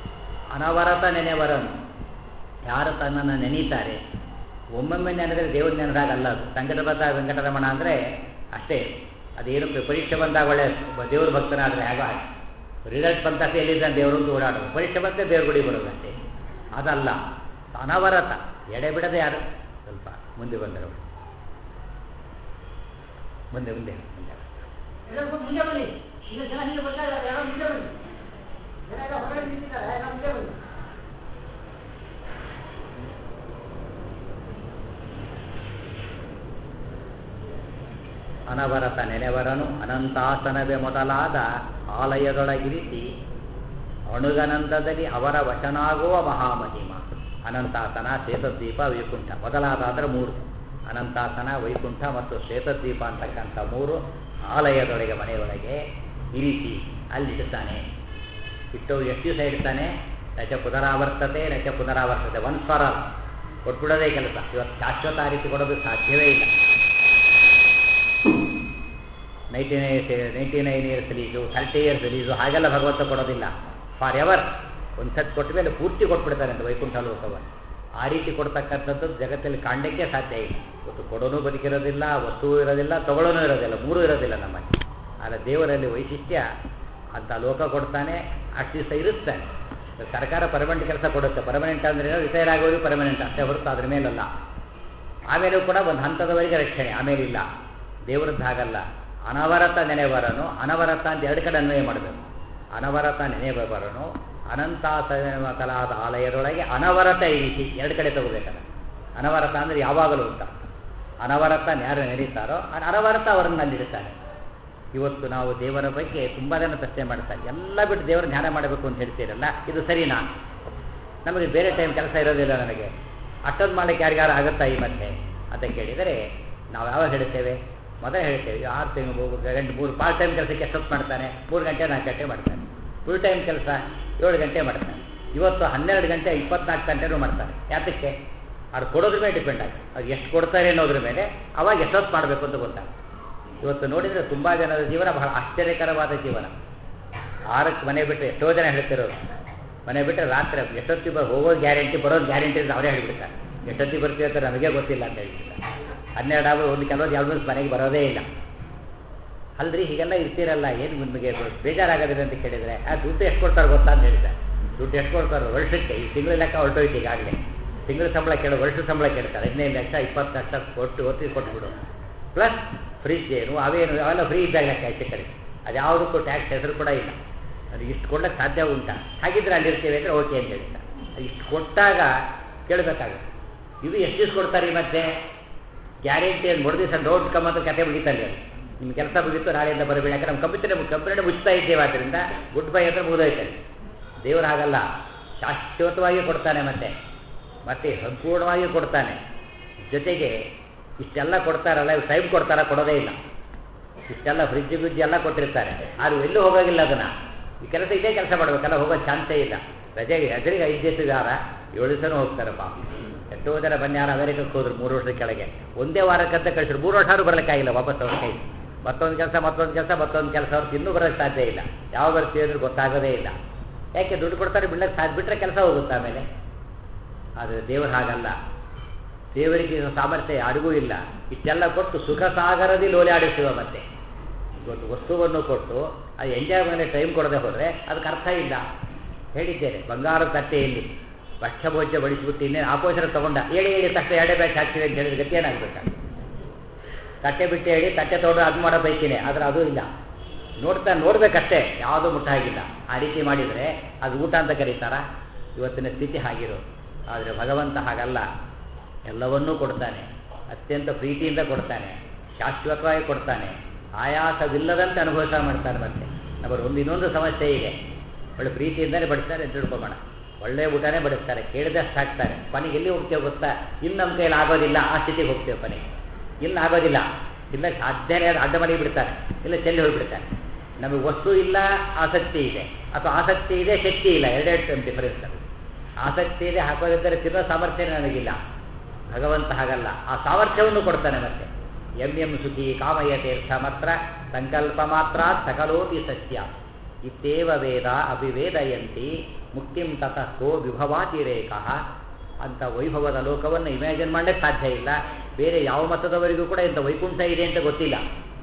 ಅನವರತ ನೆನೆವರನು ಯಾರು ತನ್ನನ್ನು ನೆನೀತಾರೆ ಒಮ್ಮೊಮ್ಮೆ ನೆನೆದರೆ ದೇವರು ನೆನೆದಾಗಲ್ಲ ಅದು ಸಂಕಟಬದ್ಧ ವೆಂಕಟರಮಣ ಅಂದರೆ ಅಷ್ಟೇ ಅದೇನು ಪರೀಕ್ಷೆ ಬಂದಾಗ ಒಳ್ಳೆ ದೇವ್ರ ಭಕ್ತನಾದರೆ ಹೇಗೋ ಹಾಗೆ ರಿಸಲ್ಟ್ ಬಂದ ಎಲ್ಲಿದ್ದಾನೆ ದೇವರು ಅಂತ ಓಡಾಡೋದು ಪರೀಕ್ಷೆ ಬಂದರೆ ದೇವ್ರ ಗುಡಿ ಬರೋದು ಅಷ್ಟೇ ಅದಲ್ಲ ಅನವರತ ಎಡೆ ಬಿಡದೆ ಯಾರು ಸ್ವಲ್ಪ ಮುಂದೆ ಬಂದರು ಮುಂದೆ ಮುಂದೆ ಮುಂದೆ ಮುಂದೆ ಬನ್ನಿ ಈಗ ಜನ ಹಿಂದೆ ಬರ್ತಾ ಇದ್ದಾರೆ ಯಾರೋ ಮುಂದೆ ಬನ್ನಿ ಜನ ಎಲ್ಲ ಹೊರಗಡೆ ನಿಂತಿದ್ದಾರೆ ಎಲ್ಲ ಮುಂದೆ ಬನ್ನಿ ಅನವರತ ನೆನೆವರನು ಅನಂತಾಸನವೇ ಮೊದಲಾದ ಆಲಯದೊಳಗಿರಿಸಿ ಅಣುಗನಂದದಲ್ಲಿ ಅವರ ವಚನಾಗುವ ಮಹಾಮಹಿಮ ಅನಂತಾಸನ ಶ್ವೇತದ್ವೀಪ ವೈಕುಂಠ ಮೊದಲಾದ ಅಂದರೆ ಮೂರು ಅನಂತಾಸನ ವೈಕುಂಠ ಮತ್ತು ಶ್ವೇತದ್ವೀಪ ಅಂತಕ್ಕಂಥ ಮೂರು ಆಲಯದೊಳಗೆ ಮನೆಯೊಳಗೆ ಇರಿಸಿ ಅಲ್ಲಿಡ್ತಾನೆ ಇಟ್ಟು ಎಷ್ಟು ದಿವಸ ಇಡ್ತಾನೆ ನಚ ಪುನರಾವರ್ತತೆ ನಚ ಪುನರಾವರ್ತತೆ ಒನ್ ಫಾರ್ ಆಲ್ ಕೊಟ್ಬಿಡೋದೇ ಕೆಲಸ ಇವತ್ತು ಶಾಶ್ವತ ಆ ರೀತಿ ಕೊಡೋದು ಸಾಧ್ಯವೇ ಇಲ್ಲ ninety nine ninety nine years lease thirty years lease ಹಾಗೆಲ್ಲ ಭಗವಂತ ಕೊಡೋದಿಲ್ಲ ಫಾರ್ ಎವರ್ ಒಂದು ಸತ್ ಕೊಟ್ಟ ಮೇಲೆ ಪೂರ್ತಿ ಕೊಟ್ಬಿಡ್ತಾರೆ ಅಂತ ವೈಕುಂಠ ಲೋಕವನ್ನು ಆ ರೀತಿ ಕೊಡ್ತಕ್ಕಂಥದ್ದು ಜಗತ್ತಲ್ಲಿ ಕಾಣಲಿಕ್ಕೆ ಸಾಧ್ಯ ಇಲ್ಲ ಇವತ್ತು ಕೊಡೋನು ಬದುಕಿರೋದಿಲ್ಲ ವಸ್ತು ಇರೋದಿಲ್ಲ ತಗೊಳ್ಳೋನು ಇರೋದಿಲ್ಲ ಮೂರೂ ಇರೋದಿಲ್ಲ ನಮ್ಮಲ್ಲಿ ಆದರೆ ದೇವರಲ್ಲಿ ವೈಶಿಷ್ಟ್ಯ ಅಂತ ಲೋಕ ಕೊಡ್ತಾನೆ ಅಷ್ಟು ದಿವಸ ಇರುತ್ತಾನೆ ಸರ್ಕಾರ ಪರ್ಮನೆಂಟ್ ಕೆಲಸ ಕೊಡುತ್ತೆ ಪರ್ಮನೆಂಟ್ ಅಂದರೆ ರಿಟೈರ್ ಆಗೋದು ಪರ್ಮನೆಂಟ್ ಅಷ್ಟೇ ಹೊರತು ಅದ್ರ ಮೇಲಲ್ಲ ಆಮೇಲೂ ಕೂಡ ಒಂದು ಹಂತದವರೆಗೆ ರಕ್ಷಣೆ ಆಮೇಲೆ ಇಲ್ಲ ದೇವರದ್ದು ಹಾಗಲ್ಲ ಅನವರತ ನೆನೆವರನು ಅನವರತ ಅಂತ ಎರಡು ಕಡೆ ಅನ್ವಯ ಮಾಡಬೇಕು ಅನವರತ ನೆನೆಬರನು ಅನಂತಾಸನಕಲಾದ ಆಲಯದೊಳಗೆ ಅನವರತ ಇರಿಸಿ ಎರಡು ಕಡೆ ತಗೋಬೇಕಲ್ಲ ಅನವರತ ಅಂದರೆ ಯಾವಾಗಲೂ ಅಂತ ಅನವರತ ಯಾರು ನೆನೀತಾರೋ ಅನವರತ ಅವರನ್ನು ಅಲ್ಲಿಡ್ತಾರೆ ಇವತ್ತು ನಾವು ದೇವರ ಬಗ್ಗೆ ತುಂಬ ಜನ ಪ್ರಶ್ನೆ ಮಾಡ್ತಾರೆ ಎಲ್ಲ ಬಿಟ್ಟು ದೇವರ ಧ್ಯಾನ ಮಾಡಬೇಕು ಅಂತ ಹೇಳ್ತೀರಲ್ಲ ಇದು ಸರಿನಾ ನಮಗೆ ಬೇರೆ ಟೈಮ್ ಕೆಲಸ ಇರೋದಿಲ್ಲ ನನಗೆ ಅಷ್ಟೊಂದು ಮಾಡಲಿಕ್ಕೆ ಯಾರಿಗಾರು ಆಗುತ್ತಾ ಈ ಮತ್ತೆ ಅಂತ ಕೇಳಿದರೆ ನಾವು ಯಾವಾಗ ಹೇಳ್ತೇವೆ ಮೊದಲೇ ಹೇಳ್ತೇವೆ ಆರು ತಿಂಗಳು ಗಂಟೆ ಮೂರು ಪಾರ್ಟ್ ಟೈಮ್ ಕೆಲಸಕ್ಕೆ ಎಷ್ಟೊತ್ತು ಮಾಡ್ತಾನೆ ಮೂರು ಗಂಟೆ ನಾಲ್ಕು ಗಂಟೆ ಮಾಡ್ತಾನೆ ಫುಲ್ ಟೈಮ್ ಕೆಲಸ ಏಳು ಗಂಟೆ ಮಾಡ್ತಾರೆ ಇವತ್ತು ಹನ್ನೆರಡು ಗಂಟೆ ಇಪ್ಪತ್ನಾಲ್ಕು ಗಂಟೆನೂ ಮಾಡ್ತಾರೆ ಯಾತಕ್ಕೆ ಅವ್ರು ಕೊಡೋದ್ರ ಮೇಲೆ ಡಿಪೆಂಡ್ ಆಗುತ್ತೆ ಅದು ಎಷ್ಟು ಕೊಡ್ತಾರೆ ಅನ್ನೋದ್ರ ಮೇಲೆ ಅವಾಗ ಎಷ್ಟೊತ್ತು ಮಾಡಬೇಕು ಅಂತ ಗೊತ್ತಾಗುತ್ತೆ ಇವತ್ತು ನೋಡಿದರೆ ತುಂಬ ಜನರ ಜೀವನ ಬಹಳ ಆಶ್ಚರ್ಯಕರವಾದ ಜೀವನ ಆರಕ್ಕೆ ಮನೆ ಬಿಟ್ಟು ಎಷ್ಟೋ ಜನ ಹೇಳ್ತಿರೋರು ಮನೆ ಬಿಟ್ಟರೆ ರಾತ್ರಿ ಎಷ್ಟೊತ್ತಿಗೆ ಬ- ಹೋಗೋದು ಗ್ಯಾರಂಟಿ ಬರೋದು ಗ್ಯಾರಂಟಿ ಅಂತ ಅವರೇ ಹೇಳ್ಬಿಡ್ತಾರೆ ಎಷ್ಟೊತ್ತಿಗೆ ಬರ್ತೀವಿ ಅಂತ ನಮಗೆ ಗೊತ್ತಿಲ್ಲ ಅಂತ ಹೇಳ್ಬಿಡ್ತಾರೆ ಹನ್ನೆರಡು ಆಗ ಒಂದು ಕೆಲವೊಂದು ಎರಡು ದಿವಸ ಮನೆಗೆ ಬರೋದೇ ಇಲ್ಲ ಅಲ್ರಿ ಹೀಗೆಲ್ಲ ಇರ್ತೀರಲ್ಲ ಏನು ನಿಮಗೆ ಬೇಜಾರಾಗೋದಿಲ್ಲ ಅಂತ ಕೇಳಿದರೆ ಆ ದುಡ್ಡು ಎಷ್ಟು ಕೊಡ್ತಾರೆ ಗೊತ್ತಾ ಅಂತ ಹೇಳಿದೆ ದುಡ್ಡು ಎಷ್ಟು ಕೊಡ್ತಾರೆ ವರ್ಷಕ್ಕೆ ಈ ತಿಂಗಳ ಲೆಕ್ಕ ಹೊರಟೋಯ್ತು ಈಗಾಗಲೇ ತಿಂಗಳ ಸಂಬಳ ಕೇಳೋ ವರ್ಷದ ಸಂಬಳ ಕೇಳ್ತಾರೆ ಹದಿನೈದು ಲಕ್ಷ ಇಪ್ಪತ್ತು ಲಕ್ಷ ಕೊಟ್ಟು ಒತ್ತಿಗೆ ಕೊಟ್ಬಿಡು ಪ್ಲಸ್ ಫ್ರಿಜ್ ಏನು ಅವೇನು ಅವೆಲ್ಲ ಫ್ರೀ ಇದ್ದಾಗ ಲೆಕ್ಕ ಆಯ್ತು ಕಡೆ ಅದು ಯಾವುದಕ್ಕೂ ಟ್ಯಾಕ್ಸ್ ಹೆಸರು ಕೂಡ ಇಲ್ಲ ಅದು ಇಷ್ಟು ಕೊಡ್ಲಿಕ್ಕೆ ಸಾಧ್ಯ ಉಂಟಾ ಹಾಗಿದ್ರೆ ಅಲ್ಲಿರ್ತೀವಿ ಅಂದರೆ ಓಕೆ ಅಂತ ಹೇಳ್ತಾರೆ ಇಷ್ಟು ಕೊಟ್ಟಾಗ ಕೇಳಬೇಕಾಗುತ್ತೆ ಇದು ಎಷ್ಟು ದಿವಸ ಕೊಡ್ತಾರೆ ಈ ಮತ್ತೆ ಗ್ಯಾರಂಟಿ ಅಂತ ಮೂರು ದಿವಸ ಡೋಂಟ್ ಕಮ್ ಅಂತ ಕತೆ ಮುಗಿತಲ್ಲಿ ಅದು ನಿಮ್ಮ ಕೆಲಸ ಮುಗಿತು ನಾಳೆಯಿಂದ ಬರಬೇಡಿ ಯಾಕಂದ್ರೆ ನಮ್ಮ ಕಂಪ್ಯೂಟರ್ ಕಂಪ್ಯೂಟರ್ ಮುಚ್ತಾ ಇದ್ದೇವೆ ಆದ್ದರಿಂದ ಗುಡ್ ಬೈ ಹತ್ರ ಮುಗಿದೋಯ್ತಲ್ಲಿ ದೇವರು ಹಾಗಲ್ಲ ಶಾಶ್ವತವಾಗಿ ಕೊಡ್ತಾನೆ ಮತ್ತೆ ಮತ್ತೆ ಸಂಪೂರ್ಣವಾಗಿ ಕೊಡ್ತಾನೆ ಜೊತೆಗೆ ಇಷ್ಟೆಲ್ಲ ಕೊಡ್ತಾರಲ್ಲ ಇವ್ರು ಟೈಮ್ ಕೊಡ್ತಾರ ಕೊಡೋದೇ ಇಲ್ಲ ಇಷ್ಟೆಲ್ಲ ಫ್ರಿಜ್ ಫ್ರಿಜ್ ಎಲ್ಲ ಕೊಟ್ಟಿರ್ತಾರೆ ಆದ್ರೆ ಎಲ್ಲೂ ಹೋಗೋಗಿಲ್ಲ ಅದನ್ನ ಈ ಕೆಲಸ ಇದೇ ಕೆಲಸ ಮಾಡಬೇಕಲ್ಲ ಹೋಗೋ ಚಾನ್ಸೇ ಇಲ್ಲ ರಜೆಗೆ ರಜೆಗೆ ಐದು ದಿವಸ ವಾರ ಏಳು ದಿವಸನೂ ಹೋಗ್ತಾರೆ ಪಾಪ ಎಷ್ಟೋ ಜನ ಬನ್ನಿ ಯಾರು ಅಮೆರಿಕಕ್ಕೆ ಹೋದ್ರು ಮೂರು ವರ್ಷದ ಕೆಳಗೆ ಒಂದೇ ವಾರಕ್ಕಂತ ಕಳಿಸಿದ್ರು ಮೂರು ವರ್ಷ ಆದ್ರೂ ಬರಲಿಕ್ಕಾಗಿಲ್ಲ ವಾಪಸ್ ಅವ್ರ ಕೈ ಮತ್ತೊಂದು ಕೆಲಸ ಮತ್ತೊಂದು ಕೆಲಸ ಮತ್ತೊಂದು ಕೆಲಸ ಅವ್ರಿಗೆ ಇನ್ನೂ ಬರೋಕ್ಕೆ ಸಾಧ್ಯ ಇಲ್ಲ ಯಾವ ಬರ್ತೀವಿ ಅಂದ್ರೆ ಗೊತ್ತಾಗೋದೇ ಇಲ್ಲ ಯಾಕೆ ದುಡ್ಡು ಕೊಡ್ತಾರೆ ಬಿಡ್ಲಕ್ಕೆ ಸಾಧ್ಯ ಬಿಟ್ಟರೆ ಕೆಲಸ ಹೋಗುತ್ತೆ ಆಮೇಲೆ ಆದರೆ ದೇವರು ಹಾಗಲ್ಲ ದೇವರಿಗೆ ಇರೋ ಸಾಮರ್ಥ್ಯ ಯಾರಿಗೂ ಇಲ್ಲ ಇಷ್ಟೆಲ್ಲ ಕೊಟ್ಟು ಸುಖ ಸಾಗರದಿ ಲೋಲಾಡಿಸುವ ಮತ್ತೆ ಇವತ್ತು ವಸ್ತುವನ್ನು ಕೊಟ್ಟು ಅದು ಎಂಜಾಯ್ ಮೇಲೆ ಟೈಮ್ ಕೊಡದೆ ಹೋದರೆ ಅದಕ್ಕೆ ಅರ್ಥ ಇಲ್ಲ ಹೇಳಿದ್ದೇನೆ ಬಂಗಾರದ ತಟ್ಟೆಯಲ್ಲಿ ಭಕ್ಷ್ಯ ಭೋಜ್ಯ ಬಡಿಸಿಬಿಟ್ಟು ಇನ್ನೇನು ಆಪೋಷಣ ತಗೊಂಡ ಹೇಳಿ ಹೇಳಿ ತಟ್ಟೆ ಎರಡೇ ಬ್ಯಾಚ್ ಹಾಕ್ತೀವಿ ಅಂತ ಹೇಳಿದ್ರೆ ಗತಿ ಏನಾಗಬೇಕಾಗ ತಟ್ಟೆ ಬಿಟ್ಟು ಹೇಳಿ ತಟ್ಟೆ ತೊಗೊಂಡು ಅದು ಮಾಡೋ ಬೈಕಿನೇ ಆದರೆ ಅದು ಇಲ್ಲ ನೋಡ್ತಾ ನೋಡ್ಬೇಕಷ್ಟೇ ಯಾವುದೂ ಮುಟ್ಟ ಆಗಿಲ್ಲ ಆ ರೀತಿ ಮಾಡಿದರೆ ಅದು ಊಟ ಅಂತ ಕರೀತಾರ ಇವತ್ತಿನ ಸ್ಥಿತಿ ಹಾಗಿರೋದು ಆದರೆ ಭಗವಂತ ಹಾಗಲ್ಲ ಎಲ್ಲವನ್ನೂ ಕೊಡ್ತಾನೆ ಅತ್ಯಂತ ಪ್ರೀತಿಯಿಂದ ಕೊಡ್ತಾನೆ ಶಾಶ್ವತವಾಗಿ ಕೊಡ್ತಾನೆ ಆಯಾಸವಿಲ್ಲದಂತೆ ಅನುಭವಿಸ ಮಾಡ್ತಾನೆ ಮತ್ತೆ ನಮ್ಮಲ್ಲಿ ಒಂದು ಇನ್ನೊಂದು ಸಮಸ್ಯೆ ಇದೆ ಒಳ್ಳೆ ಪ್ರೀತಿಯಿಂದಲೇ ಬಡಿಸ್ತಾರೆ ಅಂತ ತಿಳ್ಕೊಬೇಡ ಒಳ್ಳೆ ಊಟನೇ ಬಡಿಸ್ತಾರೆ ಕೇಳಿದಷ್ಟು ಹಾಕ್ತಾರೆ ಕೊನೆಗೆ ಎಲ್ಲಿ ಹೋಗ್ತೇವೆ ಗೊತ್ತಾ ಇನ್ನು ನಮ್ಮ ಕೈಯಲ್ಲಿ ಆಗೋದಿಲ್ಲ ಆ ಸ್ಥಿತಿಗೆ ಹೋಗ್ತೇವೆ ಕೊನೆಗೆ ಇನ್ನು ಆಗೋದಿಲ್ಲ ಇಲ್ಲ ಸಾಧ್ಯನೇ ಅದು ಅಡ್ಡ ಮಾಡಿ ಬಿಡ್ತಾರೆ ಇಲ್ಲ ಚೆಲ್ಲಿ ಹೋಗಿಬಿಡ್ತಾರೆ ನಮಗೆ ವಸ್ತು ಇಲ್ಲ ಆಸಕ್ತಿ ಇದೆ ಅಥವಾ ಆಸಕ್ತಿ ಇದೆ ಶಕ್ತಿ ಇಲ್ಲ ಎರಡೆರಡು ಡಿಫರೆನ್ಸ್ ಅದು ಆಸಕ್ತಿ ಇದೆ ಹಾಕೋದಿದ್ದರೆ ತಿನ್ನೋ ಸಾಮರ್ಥ್ಯನೇ ನನಗಿಲ್ಲ ಭಗವಂತ ಹಾಗಲ್ಲ ಆ ಸಾಮರ್ಥ್ಯವನ್ನು ಕೊಡ್ತಾನೆ ಮತ್ತೆ ಎಂ ಎಂ ಸುಖಿ ಕಾಮಯ ತೀರ್ಥ ಮಾತ್ರ ಸಂಕಲ್ಪ ಮಾತ್ರ ಸಕಲೋಪಿ ಸತ್ಯ ಇತ್ತೇವ ವೇದ ಅಭಿವೇದಯಂತಿ ಮುಕ್ತಿಂ ತತಃ ಕೋ ವಿಭವಾತಿರೇಕ ಅಂತ ವೈಭವದ ಲೋಕವನ್ನು ಇಮ್ಯಾಜಿನ್ ಮಾಡಲಿಕ್ಕೆ ಸಾಧ್ಯ ಇಲ್ಲ ಬೇರೆ ಯಾವ ಮತದವರಿಗೂ ಕೂಡ ಇಂಥ ವೈಕುಂಠ ಇದೆ ಅಂತ ಗೊತ್ತಿಲ್ಲ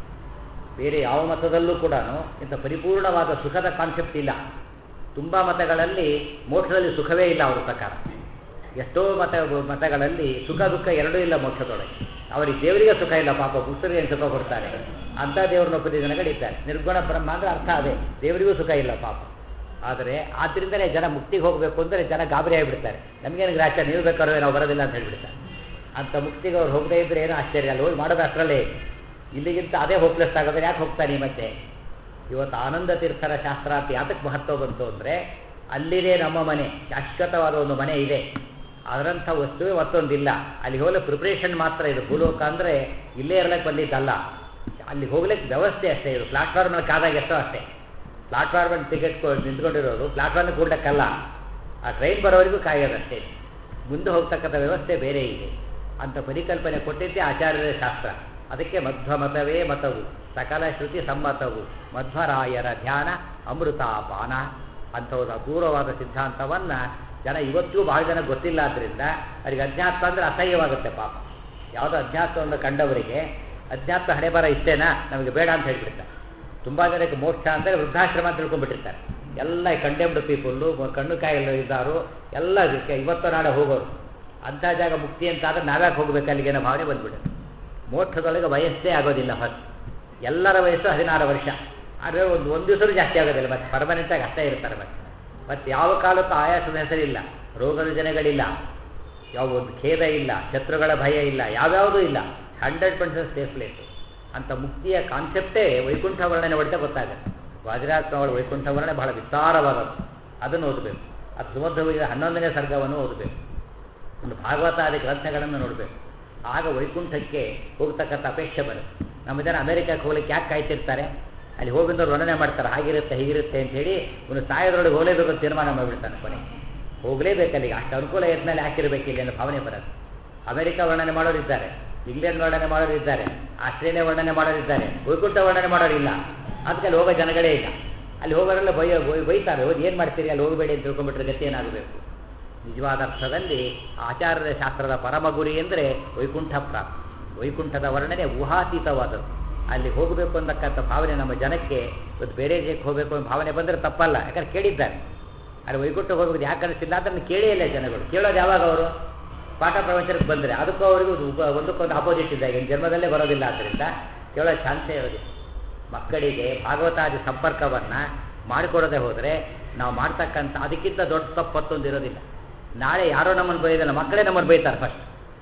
ಬೇರೆ ಯಾವ ಮತದಲ್ಲೂ ಕೂಡ ಇಂಥ ಪರಿಪೂರ್ಣವಾದ ಸುಖದ ಕಾನ್ಸೆಪ್ಟ್ ಇಲ್ಲ ತುಂಬ ಮತಗಳಲ್ಲಿ ಮೋಕ್ಷದಲ್ಲಿ ಸುಖವೇ ಇಲ್ಲ ಅವರ ಪ್ರಕಾರ ಎಷ್ಟೋ ಮತ ಮತಗಳಲ್ಲಿ ಸುಖ ದುಃಖ ಎರಡೂ ಇಲ್ಲ ಮೋಕ್ಷದೊಳಗೆ ಅವರಿಗೆ ದೇವರಿಗೆ ಸುಖ ಇಲ್ಲ ಪಾಪ ಪುಸ್ತರಿಗೆ ಸುಖ ಕೊಡ್ತಾರೆ ಅಂಥ ದೇವ್ರನ್ನ ಒಪ್ಪಿದ ಜನಗಳಿದ್ದಾರೆ ನಿರ್ಗುಣ ಬ್ರಹ್ಮ ಅಂದರೆ ಅರ್ಥ ಅದೇ ದೇವರಿಗೂ ಸುಖ ಇಲ್ಲ ಪಾಪ ಆದರೆ ಆದ್ದರಿಂದಲೇ ಜನ ಮುಕ್ತಿಗೆ ಹೋಗಬೇಕು ಅಂದರೆ ಜನ ಗಾಬರಿ ಆಗಿಬಿಡ್ತಾರೆ ನಮಗೇನು ಗ್ರಾಚ್ಯ ನೀವು ಬೇಕಾದ್ರೆ ನಾವು ಬರೋದಿಲ್ಲ ಅಂತ ಹೇಳ್ಬಿಡ್ತಾರೆ ಅಂಥ ಮುಕ್ತಿಗೆ ಅವ್ರು ಹೋಗದೇ ಇದ್ರೆ ಏನೂ ಆಶ್ಚರ್ಯ ಅಲ್ಲ ಹೋಗಿ ಮಾಡೋದು ಅಷ್ಟರಲ್ಲೇ ಇಲ್ಲಿಗಿಂತ ಅದೇ ಹೋಪ್ಲೆಸ್ ಆಗೋದ್ರೆ ಯಾಕೆ ಹೋಗ್ತಾನೆ ಈ ಮತ್ತೆ ಇವತ್ತು ಆನಂದ ತೀರ್ಥರ ಶಾಸ್ತ್ರ ಅಂತ ಯಾತಕ್ಕೆ ಮಹತ್ವ ಬಂತು ಅಂದರೆ ಅಲ್ಲಿದೆ ನಮ್ಮ ಮನೆ ಶಾಶ್ವತವಾದ ಒಂದು ಮನೆ ಇದೆ ಅದರಂಥ ವಸ್ತುವೇ ಮತ್ತೊಂದಿಲ್ಲ ಅಲ್ಲಿ ಹೋಗಲಿಕ್ಕೆ ಪ್ರಿಪ್ರೇಷನ್ ಮಾತ್ರ ಇದು ಭೂಲೋಕ ಅಂದರೆ ಇಲ್ಲೇ ಇರಲಿಕ್ಕೆ ಬಂದಿದ್ದಲ್ಲ ಅಲ್ಲಿ ಹೋಗ್ಲಿಕ್ಕೆ ವ್ಯವಸ್ಥೆ ಅಷ್ಟೇ ಇದು ಪ್ಲಾಟ್ಫಾರ್ಮಲ್ಲಿ ಕಾದಾಗ ಎಷ್ಟೋ ಅಷ್ಟೇ ಪ್ಲಾಟ್ಫಾರ್ಮಲ್ಲಿ ಟಿಕೆಟ್ ನಿಂತ್ಕೊಂಡಿರೋದು ಪ್ಲಾಟ್ಫಾರ್ಮ್ ಕೂಡ್ಲಿಕ್ಕಲ್ಲ ಆ ಟ್ರೈನ್ ಬರೋವರೆಗೂ ಕಾಯೋದಷ್ಟೇ ಮುಂದೆ ಹೋಗ್ತಕ್ಕಂಥ ವ್ಯವಸ್ಥೆ ಬೇರೆ ಇದೆ ಅಂತ ಪರಿಕಲ್ಪನೆ ಕೊಟ್ಟಿದ್ದೇ ಆಚಾರ್ಯರ ಶಾಸ್ತ್ರ ಅದಕ್ಕೆ ಮಧ್ವ ಮತವೇ ಮತವು ಸಕಲ ಶ್ರುತಿ ಸಮ್ಮತವು ಮಧ್ವರಾಯರ ಧ್ಯಾನ ಅಮೃತಾಪಾನ ಅಂತ ಒಂದು ಅಪೂರ್ವವಾದ ಸಿದ್ಧಾಂತವನ್ನು ಜನ ಇವತ್ತಿಗೂ ಬಹಳ ಜನ ಗೊತ್ತಿಲ್ಲ ಆದ್ದರಿಂದ ಅವರಿಗೆ ಅಧ್ಯಾತ್ಮ ಅಂದರೆ ಅಸಹ್ಯವಾಗುತ್ತೆ ಪಾಪ ಯಾವುದೋ ಅಧ್ಯಾತ್ಮವನ್ನು ಕಂಡವರಿಗೆ ಅಧ್ಯಾತ್ಮ ಹಣೆಬರ ಇಷ್ಟೇನಾ ನಮಗೆ ಬೇಡ ಅಂತ ಹೇಳಿಬಿಡ್ತಾರೆ ತುಂಬ ಜನಕ್ಕೆ ಮೋಕ್ಷ ಅಂದರೆ ವೃದ್ಧಾಶ್ರಮ ಅಂತ ತಿಳ್ಕೊಂಡ್ಬಿಟ್ಟಿರ್ತಾರೆ ಎಲ್ಲ ಕಂಡೆಮ್ಡ್ ಪೀಪಲ್ಲು ಕಣ್ಣು ಕಾಯಿಲೆ ಇದ್ದಾರು ಎಲ್ಲ ಇದಕ್ಕೆ ಇವತ್ತು ನಾಳೆ ಹೋಗೋರು ಅಂಥ ಜಾಗ ಮುಕ್ತಿ ಅಂತಾದ್ರೆ ನಾವ್ಯಾಕೆ ಹೋಗ್ಬೇಕು ಅಲ್ಲಿಗೆ ಅನ್ನೋ ಭಾವನೆ ಬಂದ್ಬಿಡುತ್ತೆ ಮೋಕ್ಷದೊಳಗೆ ವಯಸ್ಸೇ ಆಗೋದಿಲ್ಲ ಫಸ್ಟ್ ಎಲ್ಲರ ವಯಸ್ಸು ಹದಿನಾರು ವರ್ಷ ಆದರೆ ಒಂದು ಒಂದು ದಿವಸರೂ ಜಾಸ್ತಿ ಆಗೋದಿಲ್ಲ ಮತ್ತೆ ಪರ್ಮನೆಂಟಾಗಿ ಅಷ್ಟೇ ಇರ್ತಾರೆ ಮತ್ತೆ ಮತ್ತು ಯಾವ ಕಾಲಕ್ಕೂ ಆಯಾಸದ ಹೆಸರಿಲ್ಲ ರೋಗದ ಜನಗಳಿಲ್ಲ ಯಾವ ಒಂದು ಖೇದ ಇಲ್ಲ ಶತ್ರುಗಳ ಭಯ ಇಲ್ಲ ಯಾವ್ಯಾವುದೂ ಇಲ್ಲ ಹಂಡ್ರೆಡ್ ಪರ್ಸೆಂಟ್ ಸೇಫ್ ಪ್ಲೇಸು ಅಂತ ಮುಕ್ತಿಯ ಕಾನ್ಸೆಪ್ಟೇ ವೈಕುಂಠ ವರ್ಣನೆ ಹೊಡಿತಾ ಗೊತ್ತಾಗುತ್ತೆ ವಾಜರಾತ್ಮಗಳ ವೈಕುಂಠ ವರ್ಣನೆ ಬಹಳ ವಿಸ್ತಾರವಾದದ್ದು ಅದನ್ನು ಓದಬೇಕು ಅದು ಸುಮಧ್ವವಿದ ಹನ್ನೊಂದನೇ ಸರ್ಗವನ್ನು ಓದಬೇಕು ಒಂದು ಭಾಗವತಾದಿ ಗ್ರಂಥಗಳನ್ನು ನೋಡಬೇಕು ಆಗ ವೈಕುಂಠಕ್ಕೆ ಹೋಗ್ತಕ್ಕಂಥ ಅಪೇಕ್ಷೆ ಬರುತ್ತೆ ನಮ್ಮ ಜನ ಅಮೆರಿಕಕ್ಕೆ ಹೋಗ್ಲಿಕ್ಕೆ ಯಾಕೆ ಕಾಯ್ತಿರ್ತಾರೆ ಅಲ್ಲಿ ಹೋಗಿದ್ದವ್ರು ವರ್ಣನೆ ಮಾಡ್ತಾರೆ ಹಾಗಿರುತ್ತೆ ಹೀಗಿರುತ್ತೆ ಅಂತ ಹೇಳಿ ಇವನು ಸಾಯೋದ್ರೊಳಗೆ ಹೋಗಲೇಬೇಕು ಅಂತ ತೀರ್ಮಾನ ಮಾಡಿಬಿಡ್ತಾನೆ ಕೊನೆಗೆ ಹೋಗಲೇಬೇಕು ಅಲ್ಲಿಗೆ ಅಷ್ಟು ಅನುಕೂಲ ಇದ್ಮೇಲೆ ಹಾಕಿರ್ಬೇಕು ಇಲ್ಲಿ ಅನ್ನೋ ಭಾವನೆ ಬರೋದು ಅಮೆರಿಕ ವರ್ಣನೆ ಮಾಡೋರು ಇದ್ದಾರೆ ಇಂಗ್ಲೆಂಡ್ ವರ್ಣನೆ ಮಾಡೋರು ಇದ್ದಾರೆ ಆಸ್ಟ್ರೇಲಿಯಾ ವರ್ಣನೆ ಮಾಡೋರು ಇದ್ದಾರೆ ವೈಕುಂಠ ವರ್ಣನೆ ಮಾಡೋರು ಇಲ್ಲ ಅದಕ್ಕೆ ಅಲ್ಲಿ ಹೋಗೋ ಜನಗಳೇ ಇಲ್ಲ ಅಲ್ಲಿ ಹೋಗೋರೆಲ್ಲ ಬೈಯ ಬೈ- ಬೈತಾರೆ ಹೋಗಿ ಏನು ಮಾಡ್ತೀರಿ ಅಲ್ಲಿ ಹೋಗಬೇಡಿ ಅಂತ ತಿಳ್ಕೊಂಡ್ಬಿಟ್ರೆ ಗತಿ ಏನಾಗಬೇಕು ನಿಜವಾದ ಅರ್ಥದಲ್ಲಿ ಆಚಾರ್ಯ ಶಾಸ್ತ್ರದ ಪರಮ ಗುರಿ ಎಂದರೆ ವೈಕುಂಠ ಪ್ರಾಪ್ತಿ ವೈಕುಂಠದ ವರ್ಣನೆ ಊಹಾತೀತವಾದದ್ದು ಅಲ್ಲಿ ಹೋಗಬೇಕು ಅನ್ನಕ್ಕಂಥ ಭಾವನೆ ನಮ್ಮ ಜನಕ್ಕೆ ಇವತ್ತು ಬೇರೆ ದೇಶಕ್ಕೆ ಹೋಗಬೇಕು ಅನ್ನೋ ಭಾವನೆ ಬಂದರೆ ತಪ್ಪಲ್ಲ ಯಾಕಂದ್ರೆ ಕೇಳಿದ್ದಾರೆ ಅಲ್ಲಿ ವೈಕುಂಠಕ್ಕೆ ಹೋಗೋದು ಯಾಕೆ ಅನಿಸಿಲ್ಲ ಅದನ್ನು ಕೇಳೇ ಇಲ್ಲ ಜನಗಳು ಕೇಳೋದು ಯಾವಾಗ ಅವರು ಪಾಠ ಪ್ರವಚನಕ್ಕೆ ಬಂದರೆ ಅದಕ್ಕೂ ಅವರಿಗೂ ಉಪ ಒಂದಕ್ಕೊಂದು ಆಪೋಸಿಟ್ ಇದ್ದಾಗ ಇನ್ನು ಜನ್ಮದಲ್ಲೇ ಬರೋದಿಲ್ಲ ಆದ್ದರಿಂದ ಕೇಳೋ ಚಾನ್ಸೇ ಇರೋದಿಲ್ಲ ಮಕ್ಕಳಿಗೆ ಭಾಗವತಾದಿ ಸಂಪರ್ಕವನ್ನು ಮಾಡಿಕೊಡದೆ ಹೋದರೆ ನಾವು ಮಾಡ್ತಕ್ಕಂಥ ಅದಕ್ಕಿಂತ ದೊಡ್ಡ ತಪ್ಪತ್ತೊಂದು ಇರೋದಿಲ್ಲ ನಾಳೆ ಯಾರೋ ನಮ್ಮನ್ನು ಬೈದಲ್ಲ ಮಕ್ಕಳೇ ನಮ್ಮನ್ನು ಬೈತಾರೆ ಫಸ್ಟ್